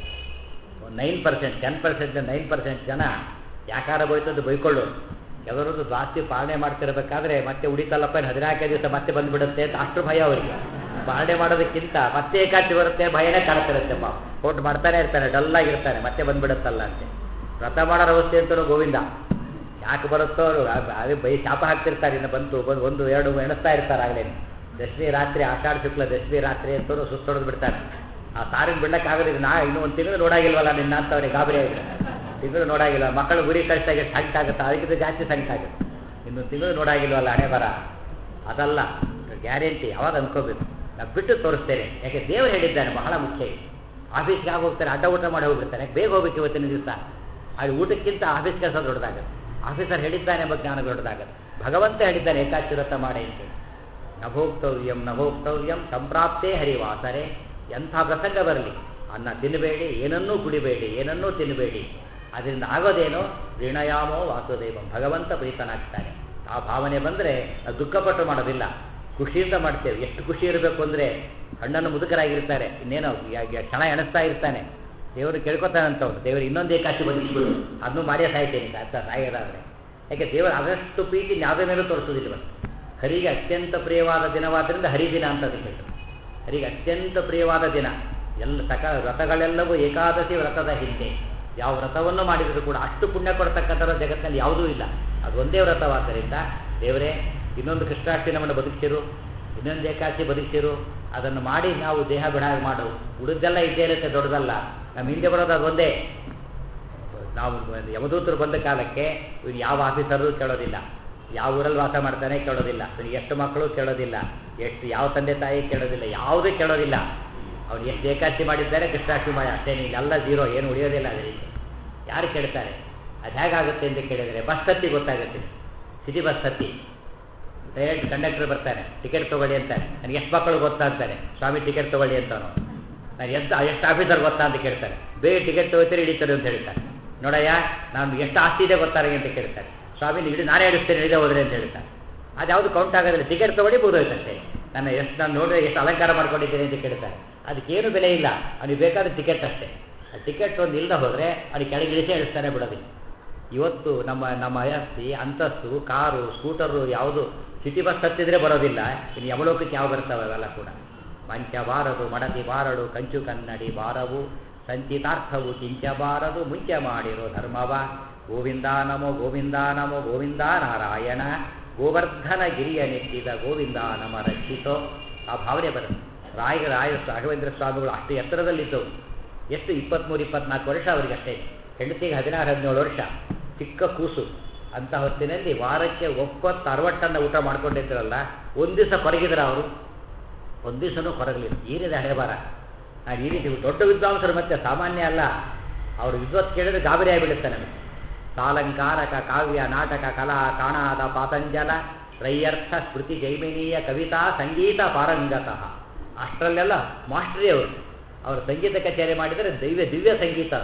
nine percent ten percent nine percent ಜನ ಯಾಕಾರ ಬೈತದ್ದು ಬೈಕೊಳ್ಳೋರು ಕೆಲವರದ್ದು ಜಾಸ್ತಿ ಪಾಲನೆ ಮಾಡ್ತಿರ್ಬೇಕಾದ್ರೆ ಮತ್ತೆ ಉಳಿತಲ್ಲಪ್ಪ ಇನ್ನು ಹದಿನಾಲ್ಕೇ ದಿವಸ ಮತ್ತೆ ಬಂದ್ಬಿಡುತ್ತೆ ಅಂತ ಅಷ್ಟು ಭಯ ಅವರಿಗೆ ಪಾಲನೆ ಮಾಡೋದಕ್ಕಿಂತ ಮತ್ತೆ ಏಕಾಚಿ ಬರುತ್ತೆ ಭಯನೇ ಕಾಡ್ತಿರುತ್ತೆ ಪಾಪ ಕೋಟ್ ಮಾಡ್ತಾನೆ ಇರ್ತಾನೆ ಡಲ್ಲಾಗಿರ್ತಾನೆ ಮತ್ತೆ ಬಂದ್ಬಿಡುತ್ತಲ್ಲ ಅಂತೆ ವ್ರತ ಮಾಡೋರ ಅವಸ್ಥೆ ಅಂತಲೂ ಗೋವಿಂದ ಯಾಕೆ ಬರುತ್ತೋ ಅವರು ಅದೇ ಬೈ ಶಾಪ ಹಾಕ್ತಿರ್ತಾರೆ ಇನ್ನು ಬಂತು ಬಂದು ಒಂದು ಎರಡು ಎಣಿಸ್ತಾ ಇರ್ತಾರೆ ಆಗಲೇ ದಶಮಿ ರಾತ್ರಿ ಆಷಾಢ ಶುಕ್ಲ ದಶಮಿ ರಾತ್ರಿ ಅಂತಲೂ ಸುಸ್ತೊಡೆದು ಬಿಡ್ತಾರೆ ಆ ಸಾರಿನ ಬಿಡ್ಲಕ್ಕಾಗೋದಿಲ್ಲ ನಾ ಇನ್ನೂ ಒಂದು ತಿಂಗಳು ನೋಡಾಗಿಲ್ವಲ್ಲ ನಿನ್ನ ಅಂತ ಅವ್ರಿಗೆ ಗಾಬರಿ ಆಗಿದೆ ತಿಂಗಳು ನೋಡಾಗಿಲ್ಲ ಮಕ್ಕಳು ಗುರಿ ಕಳಿಸಿದಾಗ ಎಷ್ಟು ಸಂಕಟ ಆಗುತ್ತೆ ಅದಕ್ಕಿಂತ ಜಾಸ್ತಿ ಸಂಕಟ ಆಗುತ್ತೆ ಇನ್ನೊಂದು ತಿಂಗಳು ನೋಡಾಗಿಲ್ವಲ್ಲ ಹಣೆ ಬರ ಅದಲ್ಲ ಗ್ಯಾರಂಟಿ ಯಾವಾಗ ಅನ್ಕೋಬೇಕು ನಾವು ಬಿಟ್ಟು ತೋರಿಸ್ತೇನೆ ಯಾಕೆ ದೇವರು ಹೇಳಿದ್ದಾನೆ ಬಹಳ ಮುಖ್ಯ ಆಫೀಸ್ಗೆ ಆಗಿ ಹೋಗ್ತಾರೆ ಅಡ್ಡ ಊಟ ಮಾಡಿ ಹೋಗ್ಬಿಡ್ತಾರೆ ಬೇಗ ಹೋಗ್ಬೇಕು ಇವತ್ತಿನ ದಿವಸ ಅದು ಊಟಕ್ಕಿಂತ ಆಫೀಸ್ ಕೆಲಸ ದೊಡ್ಡದಾಗುತ್ತೆ ಆಫೀಸರ್ ಹೇಳಿದ್ದಾನೆ ಎಂಬ ಜ್ಞಾನ ದೊಡ್ಡದಾಗುತ್ತೆ ಭಗವಂತ ಹೇಳಿದ್ದಾನೆ ಏಕಾಚಿ ವ್ರತ ಮಾಡಿ ಅಂತೇಳಿ ನಭೋಕ್ತವ್ಯಂ ನಭೋಕ್ತವ್ಯಂ ಸಂಪ್ರಾಪ್ತೇ ಹರಿವಾಸರೆ ಎಂಥ ಪ್ರಸಂಗ ಬರಲಿ ಅನ್ನ ತಿನ್ನಬೇಡಿ ಏನನ್ನೂ ಕುಡಿಬೇಡಿ ಏನನ್ನೂ ತಿನ್ನಬೇಡಿ ಅದರಿಂದ ಆಗೋದೇನೋ ಋಣಯಾಮೋ ವಾಸುದೇವಂ ಭಗವಂತ ಪ್ರೀತನಾಗ್ತಾನೆ ಆ ಭಾವನೆ ಬಂದರೆ ನಾವು ದುಃಖಪಟ್ಟು ಮಾಡೋದಿಲ್ಲ ಖುಷಿಯಿಂದ ಮಾಡ್ತೇವೆ ಎಷ್ಟು ಖುಷಿ ಇರಬೇಕು ಅಂದರೆ ಹಣ್ಣನ್ನು ಮುದುಕರಾಗಿರ್ತಾರೆ ಇನ್ನೇನೋ ಯಾ- ಯಾ- ಕ್ಷಣ ಎಣಿಸ್ತಾ ಇರ್ತಾನೆ ದೇವರು ಕೇಳ್ಕೊತಾನಂತವ್ರು ದೇವರು ಇನ್ನೊಂದು ಏಕಾಶಿ ಬದುಕಿಬಿಡು ಅದನ್ನು ಮಾಡೇ ಸಾಯ್ತೇನೆ ಅಂತ ಸಾಯೋದಾದರೆ ಯಾಕೆ ದೇವರು ಅದಷ್ಟು ಪ್ರೀತಿ ಯಾವುದೇ ಮೇಲೂ ತೋರಿಸೋದಿಲ್ಲ ಹರಿಗೆ ಅತ್ಯಂತ ಪ್ರಿಯವಾದ ದಿನವಾದ್ದರಿಂದ ಹರಿದಿನ ಅಂತ ಅದಕ್ಕೆ ಹೆಸರು ಹರಿಗೆ ಅತ್ಯಂತ ಪ್ರಿಯವಾದ ದಿನ ಎಲ್ಲ ಸಕ ವ್ರತಗಳೆಲ್ಲವೂ ಏಕಾದಶಿ ವ್ರತದ ಹಿಂದೆ ಯಾವ ವ್ರತವನ್ನು ಮಾಡಿದರೂ ಕೂಡ ಅಷ್ಟು ಪುಣ್ಯ ಕೊಡ್ತಕ್ಕಂಥರ ಜಗತ್ತಿನಲ್ಲಿ ಯಾವುದೂ ಇಲ್ಲ ಅದು ಒಂದೇ ವ್ರತವಾದ್ದರಿಂದ ದೇವರೇ ಇನ್ನೊಂದು ಕೃಷ್ಣಾಷ್ಟಮಿ ನಮ್ಮನ್ನು ಬದುಕಿಸಿರು ಇನ್ನೊಂದು ಏಕಾದಶಿ ಬದುಕಿಸಿರು ಅದನ್ನು ಮಾಡಿ ನಾವು ದೇಹ ಬಿಡಾಗ ಮಾಡು ಉಳಿದೆಲ್ಲ ಇದ್ದೇ ಇರುತ್ತೆ ದೊಡ್ಡದಲ್ಲ ನಮ್ಮ ಹಿಂದೆ ಬರೋದು ಅದು ಒಂದೇ ನಾವು ಯಮದೂತರು ಬಂದ ಕಾಲಕ್ಕೆ ಇವ್ನು ಯಾವ ಆಫೀಸರು ಕೇಳೋದಿಲ್ಲ ಯಾವ ಊರಲ್ಲಿ ವಾಸ ಮಾಡ್ತಾನೆ ಕೇಳೋದಿಲ್ಲ ಇವ್ನಿಗೆ ಎಷ್ಟು ಮಕ್ಕಳು ಕೇಳೋದಿಲ್ಲ ಎಷ್ಟು ಯಾವ ತಂದೆ ತಾಯಿ ಕೇಳೋದಿಲ್ಲ ಯಾವುದೂ ಕೇಳೋದಿಲ್ಲ ಅವ್ನು ಎಷ್ಟು ಏಕಾದಶಿ ಮಾಡಿದ್ದಾರೆ ಕೃಷ್ಣಾಷ್ಟಮಿ ಮಾಡಿ ಅಷ್ಟೇನು ಇಲ್ಲ ಜೀರೋ ಏನು ಉಳಿಯೋದಿಲ್ಲ ಅದೇ ರೀತಿ ಯಾರು ಕೇಳ್ತಾರೆ ಅದು ಹೇಗಾಗುತ್ತೆ ಅಂತ ಕೇಳಿದರೆ ಬಸ್ ಹತ್ತಿ ಗೊತ್ತಾಗುತ್ತೆ ಸಿಟಿ ಬಸ್ ಹತ್ತಿ ಡೈರೆಕ್ಟ್ ಕಂಡಕ್ಟರ್ ಬರ್ತಾನೆ ಟಿಕೆಟ್ ತೊಗೊಳ್ಳಿ ಅಂತಾನೆ ನನಗೆ ಎಷ್ಟು ಮಕ್ಕಳು ಗೊತ್ತಾ ಅಂತಾನೆ ಸ್ವಾಮಿ ಟಿಕೆಟ್ ತೊಗೊಳ್ಳಿ ಅಂತಾನು ನಾನು ಎಷ್ಟು ಎಷ್ಟು ಆಫೀಸರ್ ಗೊತ್ತಾ ಅಂತ ಕೇಳ್ತಾರೆ ಬೇಗ ಟಿಕೆಟ್ ತೊಗೋತೀರಿ ಹಿಡಿತಾರೆ ಅಂತ ಹೇಳ್ತಾರೆ ನೋಡಯ್ಯ ನಾನು ಎಷ್ಟು ಆಸ್ತಿ ಇದೆ ಗೊತ್ತಾ ನನಗೆ ಅಂತ ಕೇಳ್ತಾರೆ ಸ್ವಾಮಿ ನೀವು ಹಿಡಿ ನಾನೇ ಹಿಡಿಸ್ತೇನೆ ಹಿಡಿದೇ ಹೋದ್ರೆ ಅಂತ ಹೇಳ್ತಾರೆ ಅದು ಯಾವುದು ಕೌಂಟ್ ಆಗೋದಿಲ್ಲ ಟಿಕೆಟ್ ತೊಗೊಳ್ಳಿ ಮುಗಿದೋಯ್ತಂತೆ ನನ್ನ ಎಷ್ಟು ನಾನು ನೋಡಿದ್ರೆ ಎಷ್ಟು ಅಲಂಕಾರ ಮಾಡ್ಕೊಂಡಿದ್ದೀನಿ ಅಂತ ಕೇಳ್ತಾರೆ ಅದಕ್ಕೇನು ಬೆಲೆ ಇಲ್ಲ ಅವ್ನಿಗೆ ಬೇಕಾದ ಟಿಕೆಟ್ ಅಷ್ಟೇ ಆ ಟಿಕೆಟ್ ಒಂದು ಇಲ್ಲದೆ ಹೋದರೆ ಅವ್ನಿಗೆ ಕೆಳಗೆ ಇಳಿಸೇ ಇಳಿಸ್ತಾನೆ ಬಿಡೋದಿಲ್ಲ ಇವತ್ತು ನಮ್ಮ ನಮ್ಮ ಆಸ್ತಿ ಅಂತಸ್ತು ಕಾರು ಸ್ಕೂಟರು ಯಾವುದು ಸಿಟಿ ಬಸ್ ಹತ್ತಿದ್ರೆ ಬರೋದಿಲ್ಲ ಇನ್ನು ಯಮಲೋಕಕ್ಕೆ ಯಾವ ಬರ್ತಾವೆ ಅವೆಲ್ಲ ಕೂಡ ಮಂಚ ಬಾರದು ಮಡದಿ ಬಾರಡು ಕಂಚು ಕನ್ನಡಿ ಬಾರವು ಸಂಚಿತಾರ್ಥವು ಕಿಂಚ ಬಾರದು ಮುಂಚೆ ಮಾಡಿರೋ ಧರ್ಮವ ಗೋವಿಂದ ನಮೋ ಗೋವಿಂದ ನಮೋ ಗೋವಿಂದ ನಾರಾಯಣ ಗೋವರ್ಧನ ಗಿರಿಯ ನೆಟ್ಟಿದ ಗೋವಿಂದ ನಮ ರಕ್ಷಿತೋ ಆ ಭಾವನೆ ಬರುತ್ತೆ ರಾಯ ರಾಯ ರಾಘವೇಂದ್ರ ಸ್ವಾಮಿಗಳು ಅಷ್ಟು ಎತ್ತರದಲ್ಲಿದ್ದವು ಎಷ್ಟು ಇಪ್ಪತ್ತ್ಮೂರು ಇಪ್ಪತ್ನಾಲ್ಕು ವರ್ಷ ಅವರಿಗೆ ಅಷ್ಟೇ ಹೆಂಡತಿಗೆ ಹದಿನಾರು ಹದಿನೇಳು ವರ್ಷ ಚಿಕ್ಕ ಕೂಸು ಅಂತ ಹೊತ್ತಿನಲ್ಲಿ ವಾರಕ್ಕೆ ಒಪ್ಪತ್ತು ಅರವತ್ತನ್ನು ಊಟ ಮಾಡ್ಕೊಂಡಿದ್ರಲ್ಲ ಒಂದು ದಿವಸ ಕೊರಗಿದ್ರ ಅವರು ಒಂದು ದಿವಸನೂ ಕೊರಗಲಿಲ್ಲ ಏನಿದೆ ಹಣೆ ಬಾರ ನಾನು ಈ ರೀತಿ ದೊಡ್ಡ ವಿದ್ವಾಂಸರು ಮತ್ತೆ ಸಾಮಾನ್ಯ ಅಲ್ಲ ಅವರು ವಿದ್ವತ್ ಕೇಳಿದ್ರೆ ಗಾಬರಿ ಆಗಿಬಿಡುತ್ತೆ ನಮಗೆ ಸಾಲಂಕಾರಕ ಕಾವ್ಯ ನಾಟಕ ಕಲಾ ಕಾಣಾದ ಪಾತಂಜಲ ತ್ರಯ್ಯರ್ಥ ಸ್ಮೃತಿ ಜೈಮಿನೀಯ ಕವಿತಾ ಸಂಗೀತ ಪಾರಂಗತಃ ಅಷ್ಟರಲ್ಲೆಲ್ಲ ಮಾಸ್ಟ್ರಿ ಅವರು ಅವರು ಸಂಗೀತ ಕಚೇರಿ ಮಾಡಿದರೆ ದಿವ್ಯ ದಿವ್ಯ ಸಂಗೀತ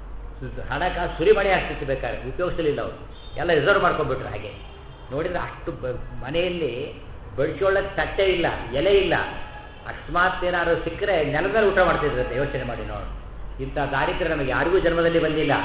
ಹಣಕಾಸು ಸುರಿಮಣೆ ಆಗ್ತಿತ್ತು ಬೇಕಾದ್ರೆ ಉಪಯೋಗಿಸಲಿಲ್ಲ ಅವರು ಎಲ್ಲ ರಿಸರ್ವ್ ಮಾಡ್ಕೊಂಡ್ಬಿಟ್ರು ಹಾಗೆ ನೋಡಿದರೆ ಅಷ್ಟು ಬ- ಮನೆಯಲ್ಲಿ ಬಡಿಸ್ಕೊಳ್ಳೋಕೆ ತಟ್ಟೆ ಇಲ್ಲ ಎಲೆ ಇಲ್ಲ ಅಕಸ್ಮಾತ್ ಏನಾದ್ರು ಸಿಕ್ಕರೆ ನೆಲದ ಮೇಲೆ ಊಟ ಮಾಡ್ತಿದ್ರಂತೆ ಯೋಚನೆ ಮಾಡಿ ನೋಡು ಇಂಥ ದಾರಿದ್ರ್ಯ ನಮಗೆ ಯಾರಿಗೂ ಜನ್ಮದಲ್ಲಿ ಬಂದಿಲ್ಲ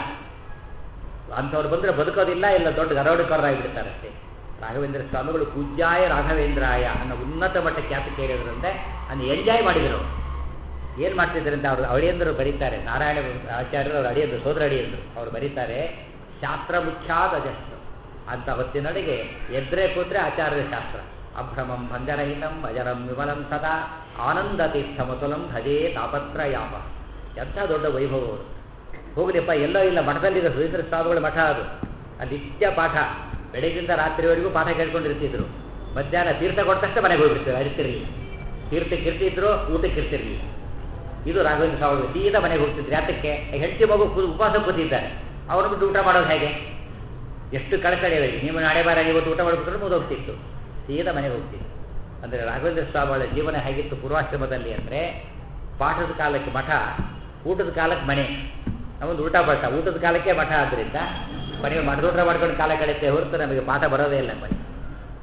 ಅಂಥವ್ರು ಬಂದರೆ ಬದುಕೋದಿಲ್ಲ ಇಲ್ಲ ದೊಡ್ಡ ಗರವಡಿಕರಾಗಿಬಿಡ್ತಾರೆ ಅಷ್ಟೇ ರಾಘವೇಂದ್ರ ಸ್ವಾಮಿಗಳು ಪೂಜ್ಯಾಯ ರಾಘವೇಂದ್ರಾಯ ಅನ್ನೋ ಉನ್ನತ ಮಟ್ಟಕ್ಕೆ ಖ್ಯಾತಿ ಏರಿದ್ರಂತೆ ಅದನ್ನು ಎಂಜಾಯ್ ಮಾಡಿದರು ಏನು ಮಾಡ್ತಿದ್ರಂತೆ ಅವರು ಅಳಿಯಂದರು ಬರೀತಾರೆ ನಾರಾಯಣ ಆಚಾರ್ಯರು ಅವ್ರ ಅಡಿಯಂದರು ಸೋದರ ಅಡಿಯಂದರು ಅವ್ರು ಬರೀತಾರೆ ಶಾಸ್ತ್ರ ಮುಖ್ಯಾದ ಜಸ್ತು ಅಂತ ಹೊತ್ತಿನೊಳಗೆ ಎದ್ರೆ ಕೂತ್ರೆ ಆಚಾರ್ಯ ಶಾಸ್ತ್ರ ಅಭ್ರಮಂ ಭಂಗರಹಿತಂ ಅಜರಂ ವಿಮಲಂ ಸದಾ ಆನಂದ ತೀರ್ಥಮತುಲಂ ಭಜೇ ತಾಪತ್ರಯಾಪ ಎಂಥ ದೊಡ್ಡ ವೈಭವ ಅವರು ಹೋಗ್ಲಿಪ್ಪ ಎಲ್ಲೋ ಇಲ್ಲ ಮಠದಲ್ಲಿದೆ ಸುರೇಂದ್ರ ಸ್ವಾಮಿಗಳ ಮಠ ಅದು ಅಲ್ಲಿ ನಿತ್ಯ ಪಾಠ ಬೆಳಗ್ಗಿಂದ ರಾತ್ರಿವರೆಗೂ ಪಾಠ ಕೇಳ್ಕೊಂಡಿರ್ತಿದ್ರು ಮಧ್ಯಾಹ್ನ ತೀರ್ಥ ಕೊಟ್ಟ ತಕ್ಷಣ ಮನೆಗೆ ಹೋಗ್ಬಿಡ್ತಾರೆ ಅರಿತಿರಲಿಲ್ಲ ತೀರ್ಥಕ್ಕೆ ಇರ್ತಿದ್ರು ಊಟಕ್ಕೆ ಇರ್ತಿರ್ಲಿಲ್ಲ ಇದು ರಾಘವೇಂದ್ರ ಸ್ವಾಮಿಗಳು ಸೀದಾ ಮನೆಗೆ ಹೋಗ್ತಿದ್ರು ಯಾತಕ್ಕೆ ಹೆಂಡತಿ ಮಗು ಕು- ಉಪವಾಸ ಕೂತಿದ್ದಾರೆ ಅವ್ರ ಬಿಟ್ಟು ಊಟ ಮಾಡೋದು ಹೇಗೆ ಎಷ್ಟು ಕಳಕಳಿ ಅವರಿಗೆ ನೀವು ನಾಳೆ ಬಾರ ಇವತ್ತು ಊಟ ಮಾಡ್ಬಿಟ್ರೆ ಮುಗಿದೋಗ್ತಿತ್ತು ಸೀದಾ ಮನೆಗೆ ಹೋಗ್ತಿತ್ತು ಅಂದರೆ ರಾಘವೇಂದ್ರ ಸ್ವಾಮಿಗಳ ಜೀವನ ಹೇಗಿತ್ತು ಪೂರ್ವಾಶ್ರಮದಲ್ಲಿ ಅಂದರೆ ಪಾಠದ ಕಾಲಕ್ಕೆ ಮಠ ಊಟದ ಕಾಲಕ್ಕೆ ಮನೆ ನಮ್ಮದು ಊಟ ಬಟ್ಟ ಊಟದ ಕಾಲಕ್ಕೆ ಮಠ ಆದ್ದರಿಂದ ಮನೆಗೆ ಮಠದೂಟ ಮಾಡ್ಕೊಂಡು ಕಾಲ ಕಳೆಯುತ್ತೆ ಹೊರತು ನಮಗೆ ಪಾಠ ಬರೋದೇ ಇಲ್ಲ ಮನೆ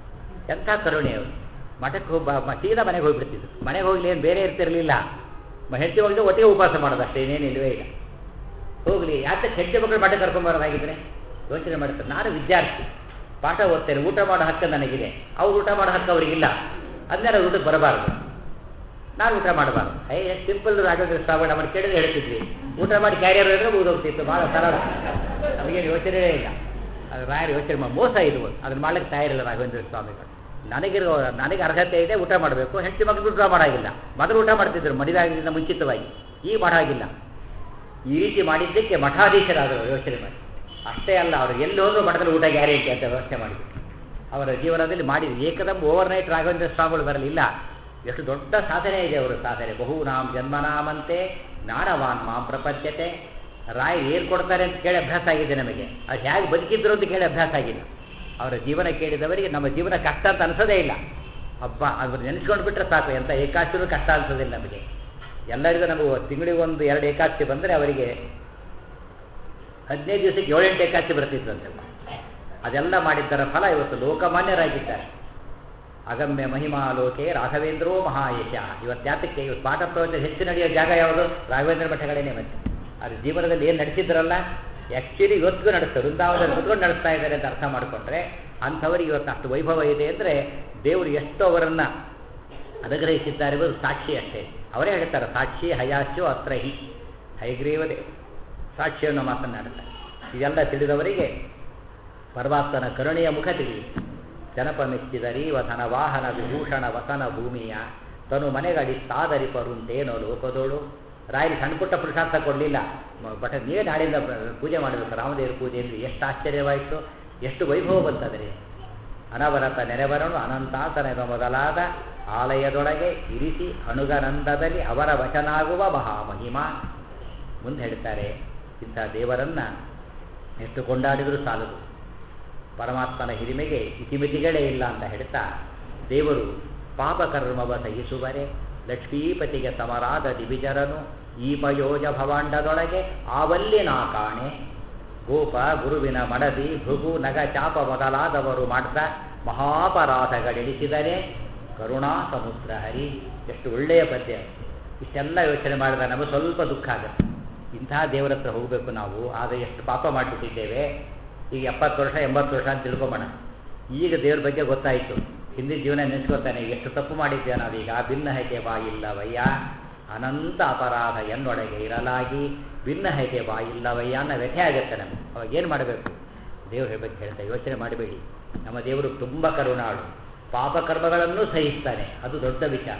ಎಂಥ ಕರುಣೆ ಅವರು ಮಠಕ್ಕೆ ಹೋಗಿ ಬ- ಸೀದಾ ಮನೆಗೆ ಹೋಗ್ಬಿಡ್ತಿದ್ರು ಮನೆಗೆ ಹೋಗ್ಲಿ ಏನು ಬೇರೆ ಇರ್ತಿರಲಿಲ್ಲ ಹೆಂಡತಿ ಹೋಗಿದ್ದು ಒಟ್ಟಿಗೆ ಉಪವಾಸ ಮಾಡೋದು ಅಷ್ಟೇ ಇನ್ನೇನು ಇಲ್ಲವೇ ಇಲ್ಲ ಹೋಗಲಿ ಯಾಕೆ ಹೆಂಡತಿ ಮಕ್ಕಳು ಮಠ ಕರ್ಕೊಂಬರೋದಾಗಿದ್ರೆ ಯೋಚನೆ ಮಾಡ್ತಾರೆ ನಾನು ವಿದ್ಯಾರ್ಥಿ ಪಾಠ ಓದ್ತೇನೆ ಊಟ ಮಾಡೋ ಹಕ್ಕು ನನಗಿದೆ ಅವ್ರು ಊಟ ಮಾಡೋ ಹಕ್ಕು ಅವರಿಗಿಲ್ಲ ಅದನ್ನೆಲ್ಲ ಊಟಕ್ಕೆ ಬರಬಾರ್ದು ನಾನು ಊಟ ಮಾಡಬಾರ್ದು ಐ ಸಿಂಪಲ್ ರಾಘವೇಂದ್ರ ಶ್ರಾವಣ ಮಾಡಿ ಕೇಳಿದ್ರೆ ಹೇಳ್ತಿದ್ವಿ ಊಟ ಮಾಡಿ ಕ್ಯಾರಿಯರ್ ಇದ್ರೆ ಮುಗಿದೋಗ್ತಿತ್ತು ಭಾಳ ಸರಳ ನಮಗೇನು ಯೋಚನೆಯೇ ಇಲ್ಲ ಅದು ರಾಯರು ಯೋಚನೆ ಮಾಡಿ ಮೋಸ ಇದು ಅದನ್ನ ಮಾಡ್ಲಿಕ್ಕೆ ತಯಾರಿಲ್ಲ ರಾಘವೇಂದ್ರ ಸ್ವಾಮಿಗಳು ನನಗಿರೋ ನನಗೆ ಅರ್ಹತೆ ಇದೆ ಊಟ ಮಾಡಬೇಕು ಹೆಂಡತಿ ಮಕ್ಕಳು ಊಟ ಮಾಡೋಂಗಿಲ್ಲ ಮೊದಲು ಊಟ ಮಾಡ್ತಿದ್ರು ಮಡಿದಾಗಿದ್ದ ಮುಂಚಿತವಾಗಿ ಈಗ ಮಾಡಾಗಿಲ್ಲ ಈ ರೀತಿ ಮಾಡಿದ್ದಕ್ಕೆ ಮಠಾಧೀಶರಾದರು ಯೋಚನೆ ಮಾಡಿ ಅಷ್ಟೇ ಅಲ್ಲ ಅವರು ಎಲ್ಲಿ ಹೋದ್ರು ಮಠದಲ್ಲಿ ಊಟ ಗ್ಯಾರಂಟಿ ಅಂತ ವ್ಯವಸ್ಥೆ ಮಾಡಿದ್ರು ಅವರ ಜೀವನದಲ್ಲಿ ಮಾಡಿದ್ರು ಏಕದಂ ಓವರ್ ನೈಟ್ ರಾಘವೇಂದ್ರ ಸ್ವಾಮಿಗಳು ಬರಲಿಲ್ಲ ಎಷ್ಟು ದೊಡ್ಡ ಸಾಧನೆ ಇದೆ ಅವರ ಸಾಧನೆ ಬಹುನಾಮ್ ಜನ್ಮನಾಮಂತೆ ಜ್ಞಾನವಾನ್ ಮಾಂ ಪ್ರಪಂಚತೆ ರಾಯ್ ಏನು ಕೊಡ್ತಾರೆ ಅಂತ ಕೇಳಿ ಅಭ್ಯಾಸ ಆಗಿದೆ ನಮಗೆ ಅದು ಹೇಗೆ ಬದುಕಿದ್ರು ಅಂತ ಕೇಳಿ ಅಭ್ಯಾಸ ಆಗಿಲ್ಲ ಅವರ ಜೀವನ ಕೇಳಿದವರಿಗೆ ನಮ್ಮ ಜೀವನ ಕಷ್ಟ ಅಂತ ಅನಿಸೋದೇ ಇಲ್ಲ ಹಬ್ಬ ಅದ್ರ ನೆನೆಸ್ಕೊಂಡು ಬಿಟ್ರೆ ಸಾಕು ಎಂಥ ಏಕಾದಶಿನೂ ಕಷ್ಟ ಅನಿಸೋದಿಲ್ಲ ನಮಗೆ ಎಲ್ಲರಿಗೂ ನಮಗೆ ತಿಂಗಳಿಗೆ ಒಂದು ಎರಡು ಏಕಾದಶಿ ಬಂದರೆ ಅವರಿಗೆ ಹದಿನೈದು ದಿವಸಕ್ಕೆ ಏಳೆಂಟು ಏಕಾದಶಿ ಬರ್ತಿದ್ರಂತೆಲ್ಲ ಅದೆಲ್ಲ ಮಾಡಿದ್ದರ ಫಲ ಇವತ್ತು ಲೋಕಮಾನ್ಯರಾಗಿದ್ದಾರೆ ಅಗಮ್ಯ ಮಹಿಮಾ ಲೋಕೆ ರಾಘವೇಂದ್ರೋ ಮಹಾಯಶ ಇವತ್ತು ಯಾತಕ್ಕೆ ಇವತ್ತು ಪಾಠ ಪ್ರವಚನ ಹೆಚ್ಚು ನಡೆಯೋ ಜಾಗ ಯಾವುದು ರಾಘವೇಂದ್ರ ಮಠಗಳೇನೆ ಮತ್ತೆ ಅದು ಜೀವನದಲ್ಲಿ ಏನು ನಡೆಸಿದ್ರಲ್ಲ ಆ್ಯಕ್ಚುಲಿ ಇವತ್ತಿಗೂ ನಡೆಸ್ತಾರೆ ವೃಂದಾವನದಲ್ಲಿ ಕುತ್ಕೊಂಡು ನಡೆಸ್ತಾ ಇದ್ದಾರೆ ಅಂತ ಅರ್ಥ ಮಾಡಿಕೊಂಡ್ರೆ ಅಂಥವರಿಗೆ ಇವತ್ತು ಅಷ್ಟು ವೈಭವ ಇದೆ ಅಂದರೆ ದೇವರು ಎಷ್ಟು ಅವರನ್ನು ಅನುಗ್ರಹಿಸಿದ್ದಾರೆ ಎಂಬುದು ಸಾಕ್ಷಿ ಅಷ್ಟೇ ಅವರೇ ಹೇಳ್ತಾರೆ ಸಾಕ್ಷಿ ಹಯಾಸ್ಯೋ ಅತ್ರ ಹಿ ಹೈಗ್ರೀವದೇ ಸಾಕ್ಷಿಯನ್ನು ಮಾತನಾಡುತ್ತಾರೆ ಇದೆಲ್ಲ ತಿಳಿದವರಿಗೆ ಪರಮಾತ್ಮನ ಕರುಣೆಯ ಮುಖ ತಿಳಿಯಿತು ಜನಪ ಮೆಚ್ಚಿದರೀವ ಧನ ವಾಹನ ವಿಭೂಷಣ ವಸನ ಭೂಮಿಯ ತನು ಮನೆಗಡಿ ಸಾದರಿ ಪರುಂತೇನೋ ಲೋಕದೋಳು ರಾಯಲಿ ಸಣ್ಣ ಪುಟ್ಟ ಪುರುಷಾರ್ಥ ಕೊಡಲಿಲ್ಲ ಬಟ್ ನೀವೇ ನಾಡಿಂದ ಪೂಜೆ ಮಾಡಬೇಕು ರಾಮದೇವರ ಪೂಜೆ ಅಂದರೆ ಎಷ್ಟು ಆಶ್ಚರ್ಯವಾಯಿತು ಎಷ್ಟು ವೈಭವ ಬಂತದರೆ ಅನವರತ ನೆರೆವರನು ಅನಂತಾಸನೆವ ಮೊದಲಾದ ಆಲಯದೊಳಗೆ ಇರಿಸಿ ಅನುಗನಂದದಲ್ಲಿ ಅವರ ವಚನಾಗುವ ಮಹಾಮಹಿಮ ಮುಂದೆ ಹೇಳ್ತಾರೆ ಇಂಥ ದೇವರನ್ನ ಎಷ್ಟು ಕೊಂಡಾಡಿದರೂ ಸಾಲದು ಪರಮಾತ್ಮನ ಹಿರಿಮೆಗೆ ಇತಿಮಿತಿಗಳೇ ಇಲ್ಲ ಅಂತ ಹೇಳ್ತಾ ದೇವರು ಪಾಪಕರ್ಮವ ಸಹಿಸುವರೆ ಲಕ್ಷ್ಮೀಪತಿಗೆ ಸಮರಾದ ದಿವಿಜರನು ಈ ಪಯೋಜ ಭವಾಂಡದೊಳಗೆ ಆವಲ್ಲಿ ನಾ ಕಾಣೆ ಗೋಪ ಗುರುವಿನ ಮಡದಿ ಭೃಗು ನಗ ಚಾಪ ಮೊದಲಾದವರು ಮಾಡ್ತಾ ಮಹಾಪರಾಧಗಳೆಣಿಸಿದರೆ ಕರುಣಾ ಸಮುದ್ರ ಹರಿ ಎಷ್ಟು ಒಳ್ಳೆಯ ಪದ್ಯ ಇಷ್ಟೆಲ್ಲ ಯೋಚನೆ ಮಾಡಿದ್ರೆ ನಮಗೆ ಸ್ವಲ್ಪ ದುಃಖ ಆಗುತ್ತೆ ಇಂತಹ ದೇವರ ಹತ್ರ ಹೋಗಬೇಕು ನಾವು ಆದರೆ ಎಷ್ಟು ಪಾಪ ಮಾಡಿಬಿಟ್ಟಿದ್ದೇವೆ ಈಗ ಎಪ್ಪತ್ತು ವರ್ಷ ಎಂಬತ್ತು ವರ್ಷ ಅಂತ ತಿಳ್ಕೊಬೋಣ ಈಗ ದೇವ್ರ ಬಗ್ಗೆ ಗೊತ್ತಾಯಿತು ಹಿಂದಿನ ಜೀವನ ನೆನೆಸ್ಕೊತಾನೆ ಎಷ್ಟು ತಪ್ಪು ಮಾಡಿದ್ದೆ ನಾವೀಗ ಭಿನ್ನ ಹೆಗೆ ಬಾಯಿಲ್ಲವಯ್ಯ ಅನಂತ ಅಪರಾಧ ಎನ್ನೊಳಗೆ ಇರಲಾಗಿ ಭಿನ್ನ ಹೆಗೆ ಬಾಯಿಲ್ಲವಯ್ಯ ಅನ್ನೋ ವ್ಯಥೆ ಆಗುತ್ತೆ ನಮಗೆ ಅವಾಗ ಏನು ಮಾಡಬೇಕು ದೇವ್ರ ಬಗ್ಗೆ ಹೇಳ್ತಾ ಯೋಚನೆ ಮಾಡಬೇಡಿ ನಮ್ಮ ದೇವರು ತುಂಬ ಕರುಣಾಳು ಪಾಪಕರ್ಮಗಳನ್ನು ಸಹಿಸ್ತಾನೆ ಅದು ದೊಡ್ಡ ವಿಚಾರ